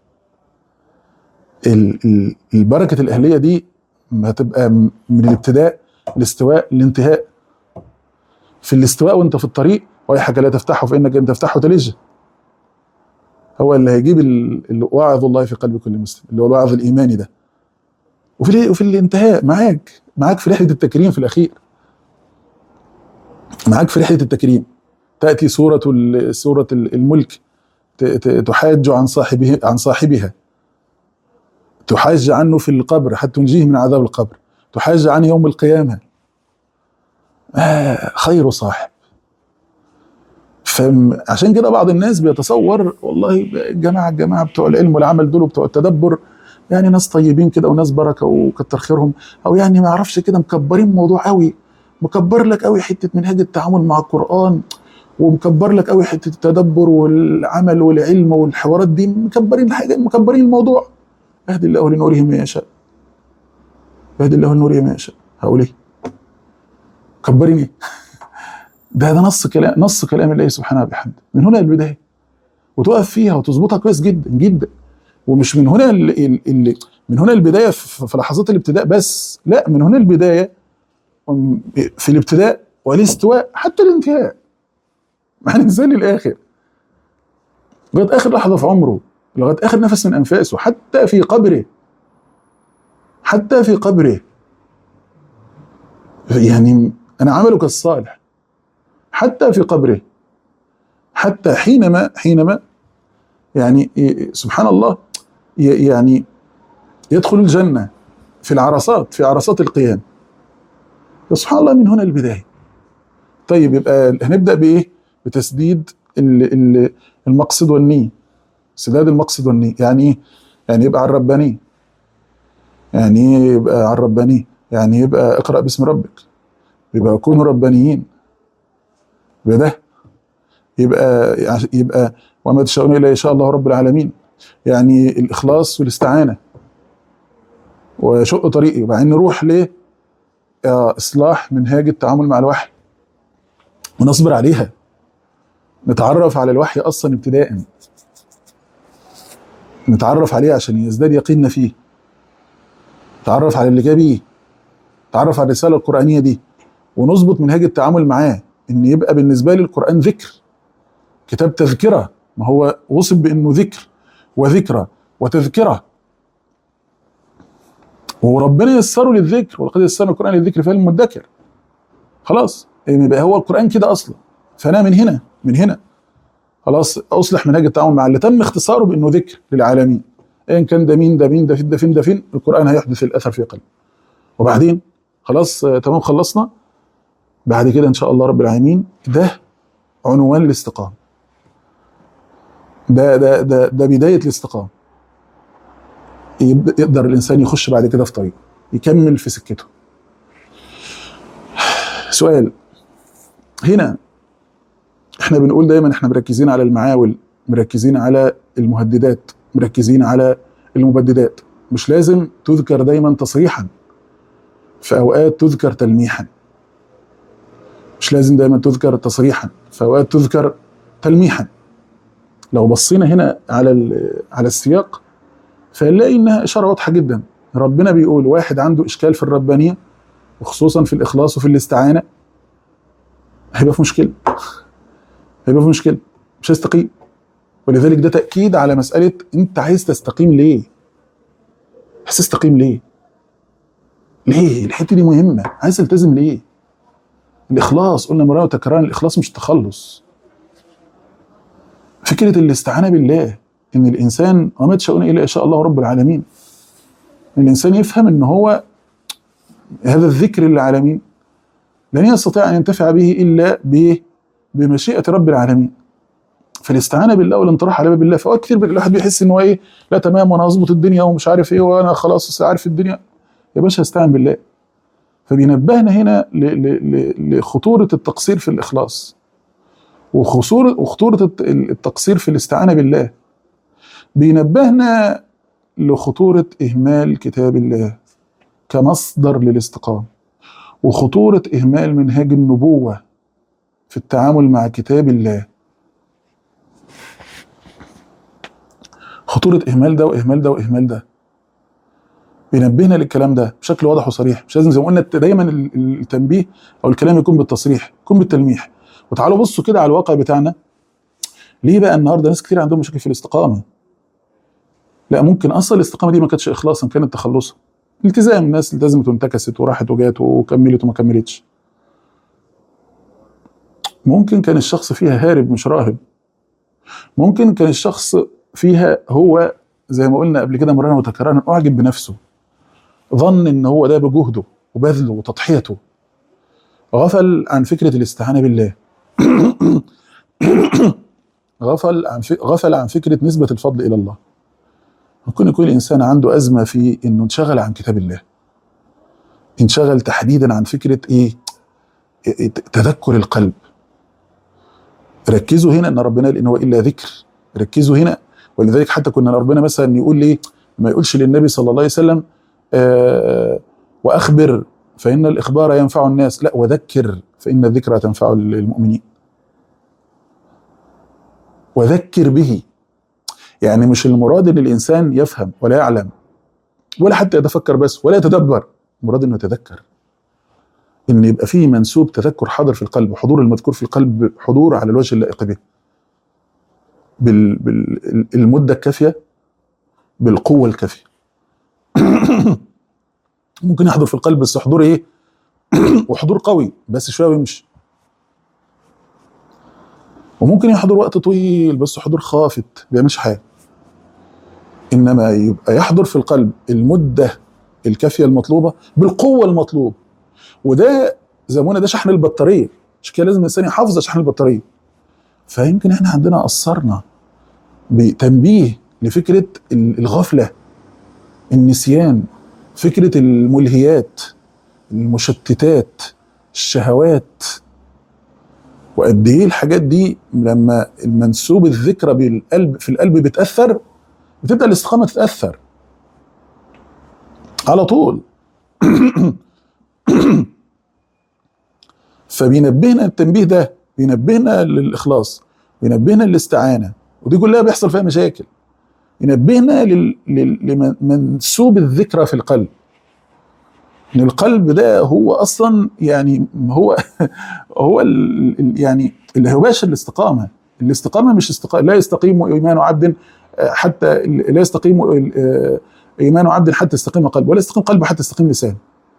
ال- ال- البركة الأهلية دي ما تبقى م- من الابتداء الاستواء الانتهاء في الاستواء وانت في الطريق ويحك لا تفتحه فإنك إن تفتحه تلجه هو اللي هيجيب ال- ال- وعظ الله في قلب كل مسلم اللي هو الوعظ الايماني ده وفي ال- وفي الانتهاء معاك معاك في رحله التكريم في الاخير معاك في رحله التكريم تاتي سوره ال- سوره ال- الملك ت- ت- تحاج عن صاحبه عن صاحبها تحاج عنه في القبر حتى تنجيه من عذاب القبر تحاج عنه يوم القيامه آه خير صاحب فعشان كده بعض الناس بيتصور والله الجماعه الجماعه بتوع العلم والعمل دول وبتوع التدبر يعني ناس طيبين كده وناس بركه وكتر خيرهم او يعني ما اعرفش كده مكبرين الموضوع قوي مكبر لك قوي حته منهج التعامل مع القران ومكبر لك قوي حته التدبر والعمل والعلم والحوارات دي مكبرين الحاجه مكبرين الموضوع يهدي الله لنوره من يشاء يهدي الله لنوره من يشاء هقول ايه؟ مكبرين ايه؟ ده ده نص كلام نص كلام الله سبحانه وبحمده من هنا البدايه وتقف فيها وتظبطها كويس جدا جدا ومش من هنا اللي, اللي من هنا البدايه في في لحظات الابتداء بس لا من هنا البدايه في الابتداء والاستواء حتى الانتهاء مع الانسان للاخر لغايه اخر لحظه في عمره لغايه اخر نفس من انفاسه حتى في قبره حتى في قبره يعني انا عملك الصالح حتى في قبره حتى حينما حينما يعني سبحان الله يعني يدخل الجنة في العرصات في عرصات القيام سبحان الله من هنا البدايه طيب يبقى هنبدا بايه بتسديد ال- ال- المقصد والنيه سداد المقصد والنيه يعني ايه يعني يبقى على الربانيه يعني ايه يبقى على الربانيه يعني يبقى اقرا باسم ربك يبقى كونوا ربانيين يبقى ده يبقى يبقى وما تشاءون الا ان شاء الله رب العالمين يعني الاخلاص والاستعانه وشق طريقي وبعدين نروح ل آه، اصلاح منهاج التعامل مع الوحي ونصبر عليها نتعرف على الوحي اصلا ابتداء نتعرف عليه عشان يزداد يقيننا فيه نتعرف على اللي جاي بيه نتعرف على الرساله القرانيه دي ونظبط منهاج التعامل معاه ان يبقى بالنسبه لي القران ذكر كتاب تذكره ما هو وصف بانه ذكر وذكرى وتذكره وربنا يسره للذكر ولقد يسرنا القران للذكر فهل مدكر خلاص يعني يبقى هو القران كده اصلا فانا من هنا من هنا خلاص اصلح منهج التعامل مع اللي تم اختصاره بانه ذكر للعالمين ايا كان ده مين ده مين ده فين ده فين ده فين القران هيحدث الاثر في قلبه وبعدين خلاص آه، تمام خلصنا بعد كده ان شاء الله رب العالمين ده عنوان الاستقامه ده ده ده ده بدايه الاستقامه يبدأ يقدر الانسان يخش بعد كده في طريق يكمل في سكته سؤال هنا احنا بنقول دايما احنا مركزين على المعاول مركزين على المهددات مركزين على المبددات مش لازم تذكر دايما تصريحا في اوقات تذكر تلميحا مش لازم دايما تذكر تصريحا في اوقات تذكر تلميحا لو بصينا هنا على ال- على السياق فنلاقي انها اشاره واضحه جدا ربنا بيقول واحد عنده اشكال في الربانيه وخصوصا في الاخلاص وفي الاستعانه هيبقى في مشكله هيبقى في مشكله مش هيستقيم ولذلك ده تاكيد على مساله انت عايز تستقيم ليه؟ عايز تستقيم ليه؟ ليه؟ الحته دي مهمه عايز تلتزم ليه؟ الاخلاص قلنا مرة وتكرارا الاخلاص مش تخلص فكره الاستعانه بالله ان الانسان وما تشاءون الا ان شاء الله رب العالمين ان الانسان يفهم ان هو هذا الذكر للعالمين لن يستطيع ان ينتفع به الا ب- بمشيئه رب العالمين فالاستعانه بالله والانطراح على باب الله فوقت كتير الواحد بيحس ان هو ايه لا تمام وانا هظبط الدنيا ومش عارف ايه وانا خلاص عارف الدنيا يا باشا استعن بالله فبينبهنا هنا ل- ل- ل- لخطوره التقصير في الاخلاص وخطوره وخطوره الت- التقصير في الاستعانه بالله بينبهنا لخطوره اهمال كتاب الله كمصدر للاستقامه وخطوره اهمال منهاج النبوه في التعامل مع كتاب الله خطورة إهمال ده وإهمال ده وإهمال ده بينبهنا للكلام ده بشكل واضح وصريح مش لازم زي ما قلنا دايما ال- ال- التنبيه أو الكلام يكون بالتصريح يكون بالتلميح وتعالوا بصوا كده على الواقع بتاعنا ليه بقى النهارده ناس كتير عندهم مشاكل في الاستقامة لا ممكن أصلا الاستقامة دي ما كانتش إخلاصا كانت تخلصا التزام الناس التزمت وانتكست وراحت وجات وكملت وما كملتش ممكن كان الشخص فيها هارب مش راهب ممكن كان الشخص فيها هو زي ما قلنا قبل كده مرارا وتكرارا اعجب بنفسه ظن ان هو ده بجهده وبذله وتضحيته غفل عن فكره الاستعانه بالله غفل عن ف... غفل عن فكره نسبه الفضل الى الله ممكن يكون الانسان عنده ازمه في انه انشغل عن كتاب الله انشغل تحديدا عن فكره ايه إيه- تذكر القلب ركزوا هنا ان ربنا قال ان هو الا ذكر ركزوا هنا ولذلك حتى كنا ربنا مثلا يقول ليه ما يقولش للنبي صلى الله عليه وسلم آه واخبر فان الاخبار ينفع الناس لا وذكر فان الذكرى تنفع المؤمنين وذكر به يعني مش المراد ان الانسان يفهم ولا يعلم ولا حتى يتفكر بس ولا يتدبر المراد انه يتذكر ان يبقى فيه منسوب تذكر حاضر في القلب حضور المذكور في القلب حضور على الوجه اللائق به بال بالمده الكافيه بالقوه الكافيه ممكن يحضر في القلب بس حضور ايه وحضور قوي بس شويه ويمشي وممكن يحضر وقت طويل بس حضور خافت ما بيعملش حاجه انما يبقى يحضر في القلب المده الكافيه المطلوبه بالقوه المطلوبه وده زي ما قلنا ده شحن البطاريه عشان كده لازم الانسان يحافظ شحن البطاريه فيمكن احنا عندنا قصرنا بتنبيه لفكره الغفله النسيان فكره الملهيات المشتتات الشهوات وقد ايه الحاجات دي لما المنسوب الذكرى بالقلب في القلب بتاثر بتبدا الاستقامه تتاثر على طول فبينبهنا التنبيه ده بينبهنا للاخلاص بينبهنا للاستعانه ودي كلها بيحصل فيها مشاكل ينبهنا لل... لل... لمنسوب الذكرى في القلب ان القلب ده هو اصلا يعني هو هو ال... يعني اللي هو باشا الاستقامه الاستقامه مش استقامه لا يستقيم ايمان عبد حتى لا يستقيم ايمان عبد حتى يستقيم قلبه ولا يستقيم قلبه حتى يستقيم لسانه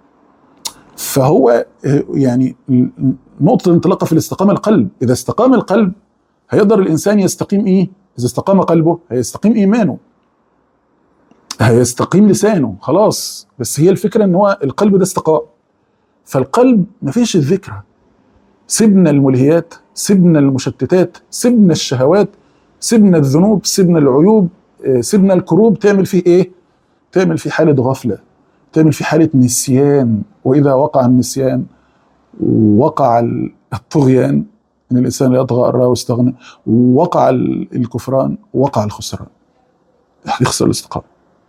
فهو يعني نقطه الانطلاقه في الاستقامه القلب اذا استقام القلب هيقدر الانسان يستقيم ايه اذا استقام قلبه هيستقيم ايمانه هيستقيم لسانه خلاص بس هي الفكره ان هو القلب ده استقاء فالقلب مفيش الذكرى سيبنا الملهيات سيبنا المشتتات سيبنا الشهوات سيبنا الذنوب سيبنا العيوب سيبنا الكروب تعمل فيه ايه تعمل فيه حاله غفله تعمل فيه حاله نسيان واذا وقع النسيان وقع الطغيان ان الانسان يطغى ان راه واستغنى وقع الكفران وقع الخسران يخسر الاستقامه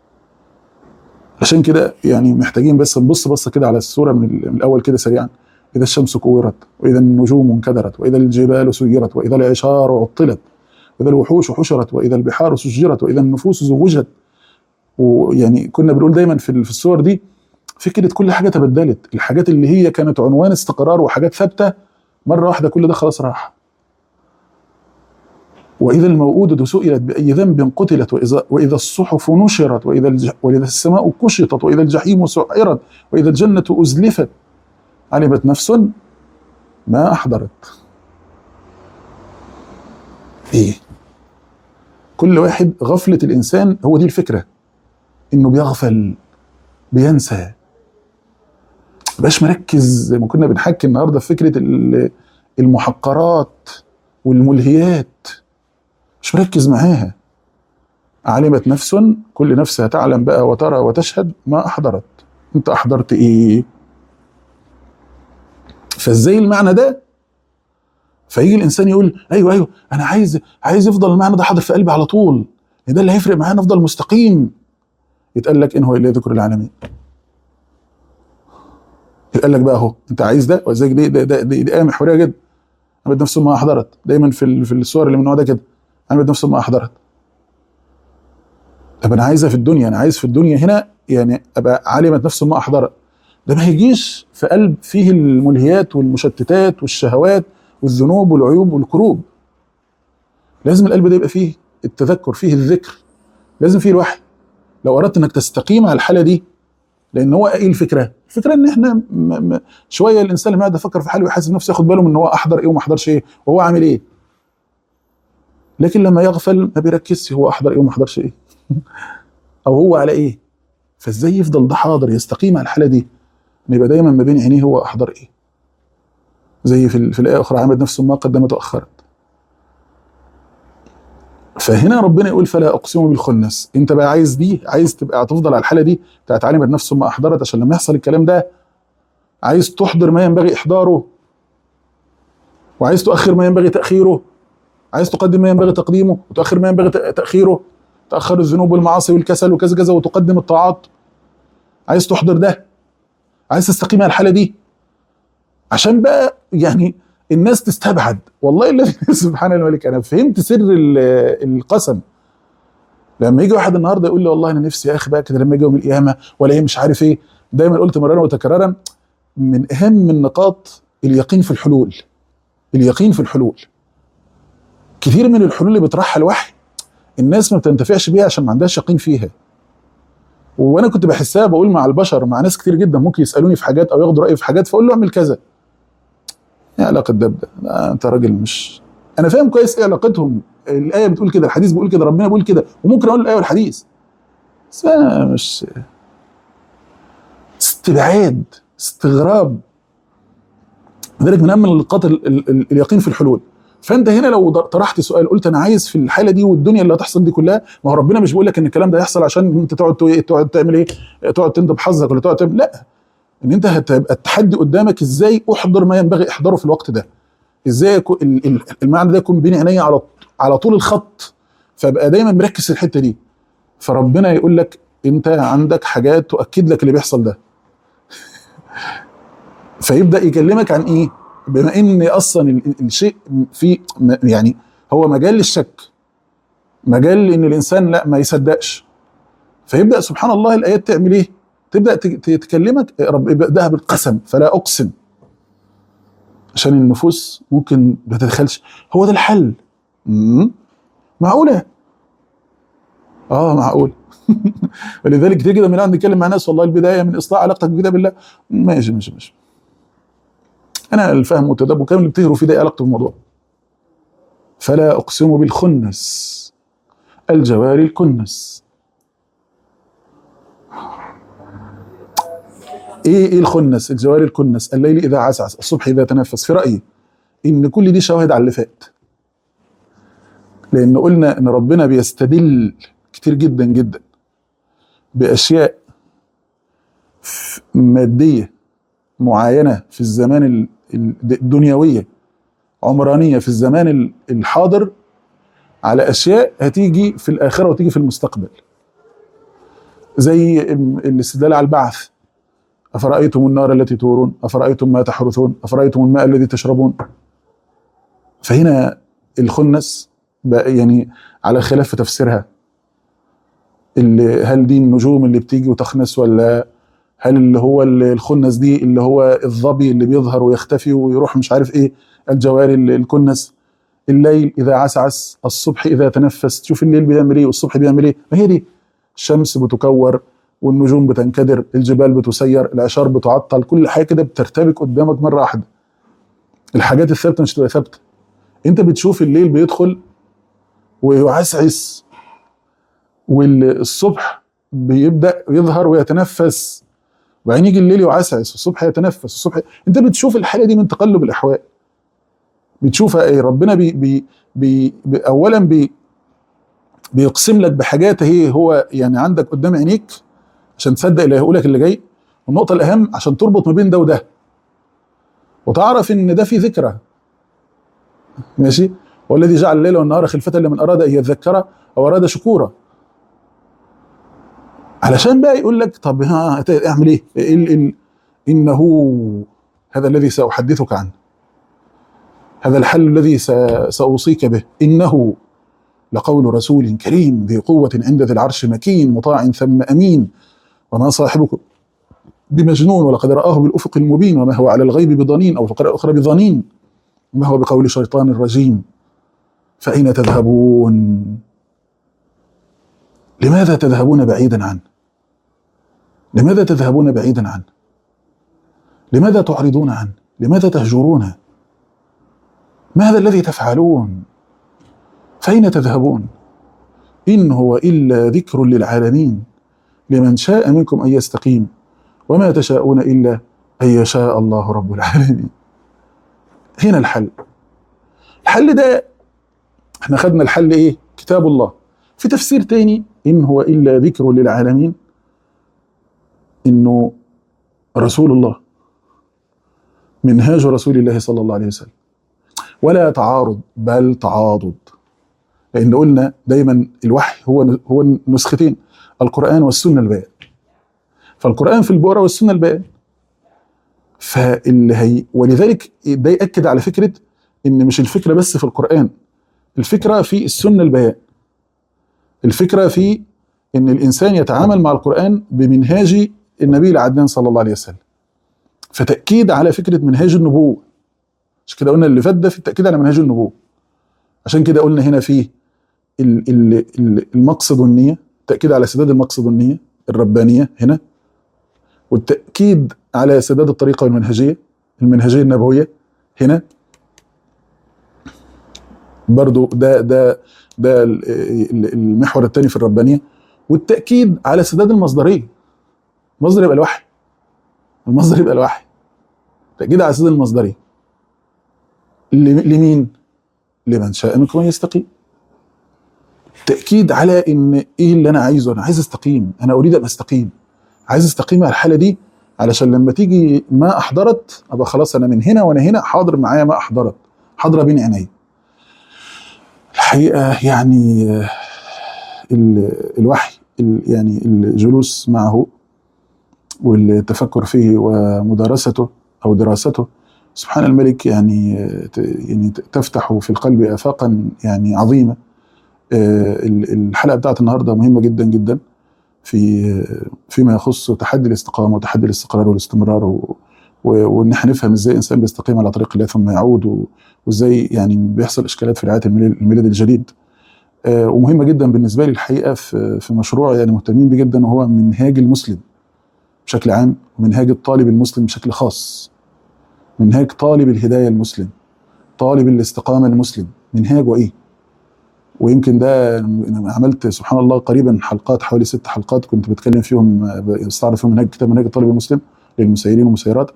عشان كده يعني محتاجين بس نبص بصه كده على الصوره من, من الاول كده سريعا اذا الشمس كورت واذا النجوم انكدرت واذا الجبال سيرت واذا العشار عطلت واذا الوحوش حشرت واذا البحار سجرت واذا النفوس زوجت ويعني كنا بنقول دايما في في الصور دي فكره كل حاجه تبدلت الحاجات اللي هي كانت عنوان استقرار وحاجات ثابته مره واحده كل ده خلاص راح واذا الموءودة سئلت باي ذنب قتلت واذا واذا الصحف نشرت واذا الج... واذا السماء كشطت واذا الجحيم سعرت واذا الجنه ازلفت علمت نفس ما احضرت ايه كل واحد غفله الانسان هو دي الفكره انه بيغفل بينسى مبقاش مركز زي ما كنا بنحكي النهارده في فكره المحقرات والملهيات مش مركز معاها علمت نفس كل نفس هتعلم بقى وترى وتشهد ما احضرت انت احضرت ايه فازاي المعنى ده فيجي الانسان يقول ايوه ايوه انا عايز عايز يفضل المعنى ده حاضر في قلبي على طول ده اللي هيفرق معانا افضل مستقيم يتقال لك ان هو الا ذكر العالمين يتقال لك بقى اهو انت عايز ده وازاي دي ده ده دي, دي ايه محوريه جدا عملت نفسه ما احضرت دايما في في الصور اللي من النوع ده كده عملت نفسه ما احضرت طب انا عايزها في الدنيا انا عايز في الدنيا هنا يعني ابقى علمت نفسه ما احضرت ده ما هيجيش في قلب فيه الملهيات والمشتتات والشهوات والذنوب والعيوب والكروب لازم القلب ده يبقى فيه التذكر فيه الذكر لازم فيه الوحي لو اردت انك تستقيم على الحاله دي لان هو ايه الفكره؟ الفكره ان احنا م م شويه الانسان لما يقعد يفكر في حاله ويحاسب نفسه ياخد باله من ان هو احضر ايه وما احضرش ايه وهو عامل ايه لكن لما يغفل ما بيركزش هو احضر ايه وما احضرش ايه او هو على ايه فازاي يفضل ده حاضر يستقيم على الحاله دي ان يبقى دايما ما بين عينيه هو احضر ايه زي في, في الايه الاخرى عمد نفسه ما قدمت واخرت فهنا ربنا يقول فلا اقسم بالخنس انت بقى عايز دي عايز تبقى تفضل على الحاله دي بتاعت علمت نفسه ما احضرت عشان لما يحصل الكلام ده عايز تحضر ما ينبغي احضاره وعايز تؤخر ما ينبغي تاخيره عايز تقدم ما ينبغي تقديمه وتؤخر ما ينبغي تاخيره تاخر الذنوب والمعاصي والكسل وكذا كذا وتقدم الطاعات عايز تحضر ده عايز تستقيم على الحاله دي عشان بقى يعني الناس تستبعد والله الذي سبحان الملك انا فهمت سر القسم لما يجي واحد النهارده يقول لي والله انا نفسي يا اخي بقى كده لما يجي يوم القيامه ولا ايه مش عارف ايه دايما قلت مرارا وتكرارا من اهم النقاط اليقين في الحلول اليقين في الحلول كثير من الحلول اللي بيطرحها الوحي الناس ما بتنتفعش بيها عشان ما عندهاش يقين فيها وانا كنت بحسها بقول مع البشر مع ناس كتير جدا ممكن يسالوني في حاجات او ياخدوا رايي في حاجات فاقول له اعمل كذا ايه علاقه ده بده؟ انت راجل مش انا فاهم كويس ايه علاقتهم الايه بتقول كده الحديث بيقول كده ربنا بيقول كده وممكن اقول الايه والحديث بس انا مش استبعاد استغراب لذلك من اهم النقاط ال- ال- ال- اليقين في الحلول فانت هنا لو در- طرحت سؤال قلت انا عايز في الحاله دي والدنيا اللي هتحصل دي كلها ما هو ربنا مش بيقول لك ان الكلام ده يحصل عشان انت تقعد تو- تقعد تعمل ايه تقعد تندب حظك ولا تقعد تعمل لا ان انت هتبقى التحدي قدامك ازاي احضر ما ينبغي احضاره في الوقت ده ازاي يكون ال- ال- المعنى ده يكون بين عينيا على على طول الخط فابقى دايما مركز في الحته دي فربنا يقول لك انت عندك حاجات تؤكد لك اللي بيحصل ده فيبدا يكلمك عن ايه بما ان اصلا ال- ال- الشيء في م- يعني هو مجال للشك مجال ان الانسان لا ما يصدقش فيبدا سبحان الله الايات تعمل ايه تبدا ت- ت- تكلمك رب يبداها بالقسم فلا اقسم عشان النفوس ممكن ما تتدخلش هو ده الحل مم. معقوله اه معقول ولذلك كتير كده بنقعد نتكلم مع ناس والله البدايه من اصلاح علاقتك بكتاب الله ماشي ماشي ماشي انا الفهم والتدبر كامل اللي بتهروا فيه ده إيه علاقته بالموضوع فلا اقسم بالخنس الجواري الكنس ايه ايه الخنس الجواري الكنس الليل اذا عسعس الصبح اذا تنفس في رايي ان كل دي شواهد على اللي فات لان قلنا ان ربنا بيستدل كتير جدا جدا باشياء ف- ماديه معينه في الزمان ال- ال- الدنيويه عمرانيه في الزمان ال- الحاضر على اشياء هتيجي في الاخره وتيجي في المستقبل زي ال- الاستدلال على البعث افرايتم النار التي تورون افرايتم ما تحرثون افرايتم الماء الذي تشربون فهنا الخنس بقى يعني على خلاف في تفسيرها اللي هل دي النجوم اللي بتيجي وتخنس ولا هل اللي هو ال- الخنس دي اللي هو الظبي اللي بيظهر ويختفي ويروح مش عارف ايه الجواري ال- الكنس الليل اذا عسعس الصبح اذا تنفس تشوف الليل بيعمل ايه والصبح بيعمل ايه ما هي دي الشمس بتكور والنجوم بتنكدر الجبال بتسير الاشجار بتعطل كل حاجه كده بترتبك قدامك مره واحده الحاجات الثابته مش تبقى ثابته انت بتشوف الليل بيدخل ويعسعس والصبح بيبدا يظهر ويتنفس وبعدين يجي الليل يعسعس الصبح يتنفس الصبح انت بتشوف الحاله دي من تقلب الاحوال بتشوفها ايه ربنا بي بي بي بي اولا بي بيقسم لك بحاجات هي هو يعني عندك قدام عينيك عشان تصدق اللي هيقول لك اللي جاي والنقطه الاهم عشان تربط ما بين ده وده وتعرف ان ده في ذكرى ماشي والذي جعل الليل والنهار خلفة لمن اراد ان يذكر او اراد شكورا علشان بقى يقول لك طب ها اعمل ايه؟ ال ال انه هذا الذي ساحدثك عنه هذا الحل الذي س- ساوصيك به انه لقول رسول كريم ذي قوة عند ذي العرش مكين مطاع ثم امين وما صاحبكم بمجنون ولقد رآه بالافق المبين وما هو على الغيب بضنين او في قراءة اخرى بضنين وما هو بقول شيطان رجيم فأين تذهبون لماذا تذهبون بعيدا عنه لماذا تذهبون بعيدا عنه لماذا تعرضون عنه لماذا تهجرونه ما هذا الذي تفعلون فأين تذهبون إن هو إلا ذكر للعالمين لمن شاء منكم أن يستقيم وما تشاءون إلا أن يشاء الله رب العالمين هنا الحل الحل ده احنا خدنا الحل ايه كتاب الله في تفسير تاني ان هو الا ذكر للعالمين انه رسول الله منهاج رسول الله صلى الله عليه وسلم ولا تعارض بل تعاضد لان قلنا دايما الوحي هو هو نسختين القران والسنه البيان فالقران في البؤره والسنه البيان فاللي هي ولذلك ده ياكد على فكره ان مش الفكره بس في القران الفكره في السنه البيان الفكره في ان الانسان يتعامل مع القران بمنهاج النبي العدنان صلى الله عليه وسلم فتاكيد على فكره منهاج النبوه عشان كده قلنا اللي فات ده في التاكيد على منهاج النبوه عشان كده قلنا هنا في ال- ال- ال- المقصد والنيه تاكيد على سداد المقصد والنيه الربانيه هنا والتاكيد على سداد الطريقه والمنهجيه المنهجيه النبويه هنا برضو ده ده ده ال- ال- المحور الثاني في الربانيه والتاكيد على سداد المصدريه مصدر يبقى الوحي المصدر يبقى الوحي تأكيد على الأساس المصدري ل- لمين؟ لمن شاء منكم ان يستقيم تأكيد على إن إيه اللي أنا عايزه أنا عايز أستقيم أنا أريد أن أستقيم عايز أستقيم على الحالة دي علشان لما تيجي ما أحضرت أبقى خلاص أنا من هنا وأنا هنا حاضر معايا ما أحضرت حاضرة بين عيني الحقيقة يعني آه، ال- الوحي ال- يعني الجلوس معه والتفكر فيه ومدارسته أو دراسته سبحان الملك يعني آه، ت- يعني ت- تفتح في القلب آفاقا يعني عظيمة آه، ال- الحلقة بتاعت النهاردة مهمة جدا جدا في آه، فيما يخص تحدي الاستقامة وتحدي الاستقرار والاستمرار و- و- وان احنا نفهم ازاي الانسان بيستقيم على طريق الله ثم يعود و- وازاي يعني بيحصل اشكالات في رعايه الميلاد الميلاد الجديد آه، ومهمه جدا بالنسبه لي الحقيقه في في مشروع يعني مهتمين بيه جدا وهو منهاج المسلم بشكل عام ومنهاج الطالب المسلم بشكل خاص منهاج طالب الهدايه المسلم طالب الاستقامه المسلم منهاجه ايه ويمكن ده أنا عملت سبحان الله قريبا حلقات حوالي ست حلقات كنت بتكلم فيهم آه، بستعرض فيهم منهج كتاب منهج الطالب المسلم للمسيرين والمسيرات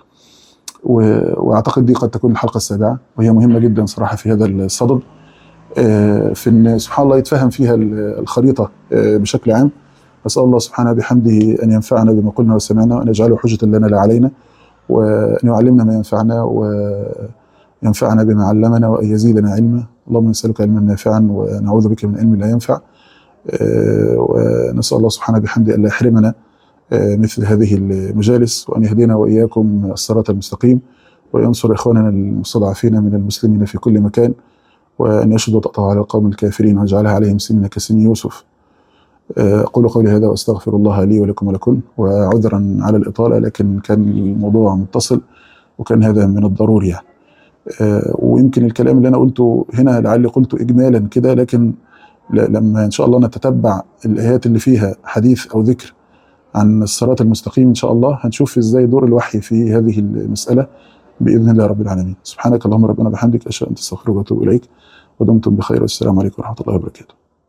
و- واعتقد دي قد تكون الحلقه السابعه وهي مهمه جدا صراحه في هذا الصدد آه، في ان سبحان الله يتفهم فيها ال- الخريطه آه، بشكل عام اسال الله سبحانه بحمده ان ينفعنا بما قلنا وسمعنا وان يجعله حجه لنا لا علينا وان يعلمنا ما ينفعنا وينفعنا بما علمنا وان يزيدنا علما اللهم نسالك علما نافعا ونعوذ بك من علم لا ينفع آه، ونسال الله سبحانه بحمده ان لا يحرمنا آه، مثل هذه المجالس وأن يهدينا وإياكم الصراط المستقيم وينصر إخواننا المستضعفين من المسلمين في كل مكان وأن يشهد وتقطع على القوم الكافرين ويجعلها عليهم سنين كسن يوسف آه، أقول قولي هذا وأستغفر الله لي ولكم ولكم وعذرا على الإطالة لكن كان الموضوع متصل وكان هذا من الضروري يعني آه، ويمكن الكلام اللي أنا قلته هنا لعلي قلته إجمالا كده لكن ل- لما إن شاء الله نتتبع الآيات اللي فيها حديث أو ذكر عن الصراط المستقيم إن شاء الله هنشوف إزاي دور الوحي في هذه المسألة بإذن الله رب العالمين سبحانك اللهم ربنا بحمدك أشهد أن تستغفرك وأتوب إليك ودمتم بخير والسلام عليكم ورحمة الله وبركاته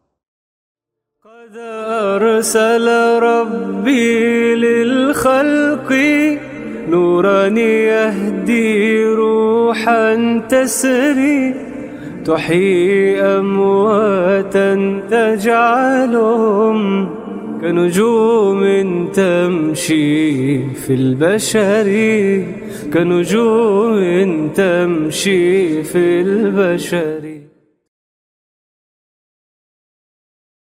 قد أرسل ربي للخلق نورا يهدي روحا تسري تحيي أمواتا تجعلهم كنجوم تمشي في البشر كنجوم تمشي في البشر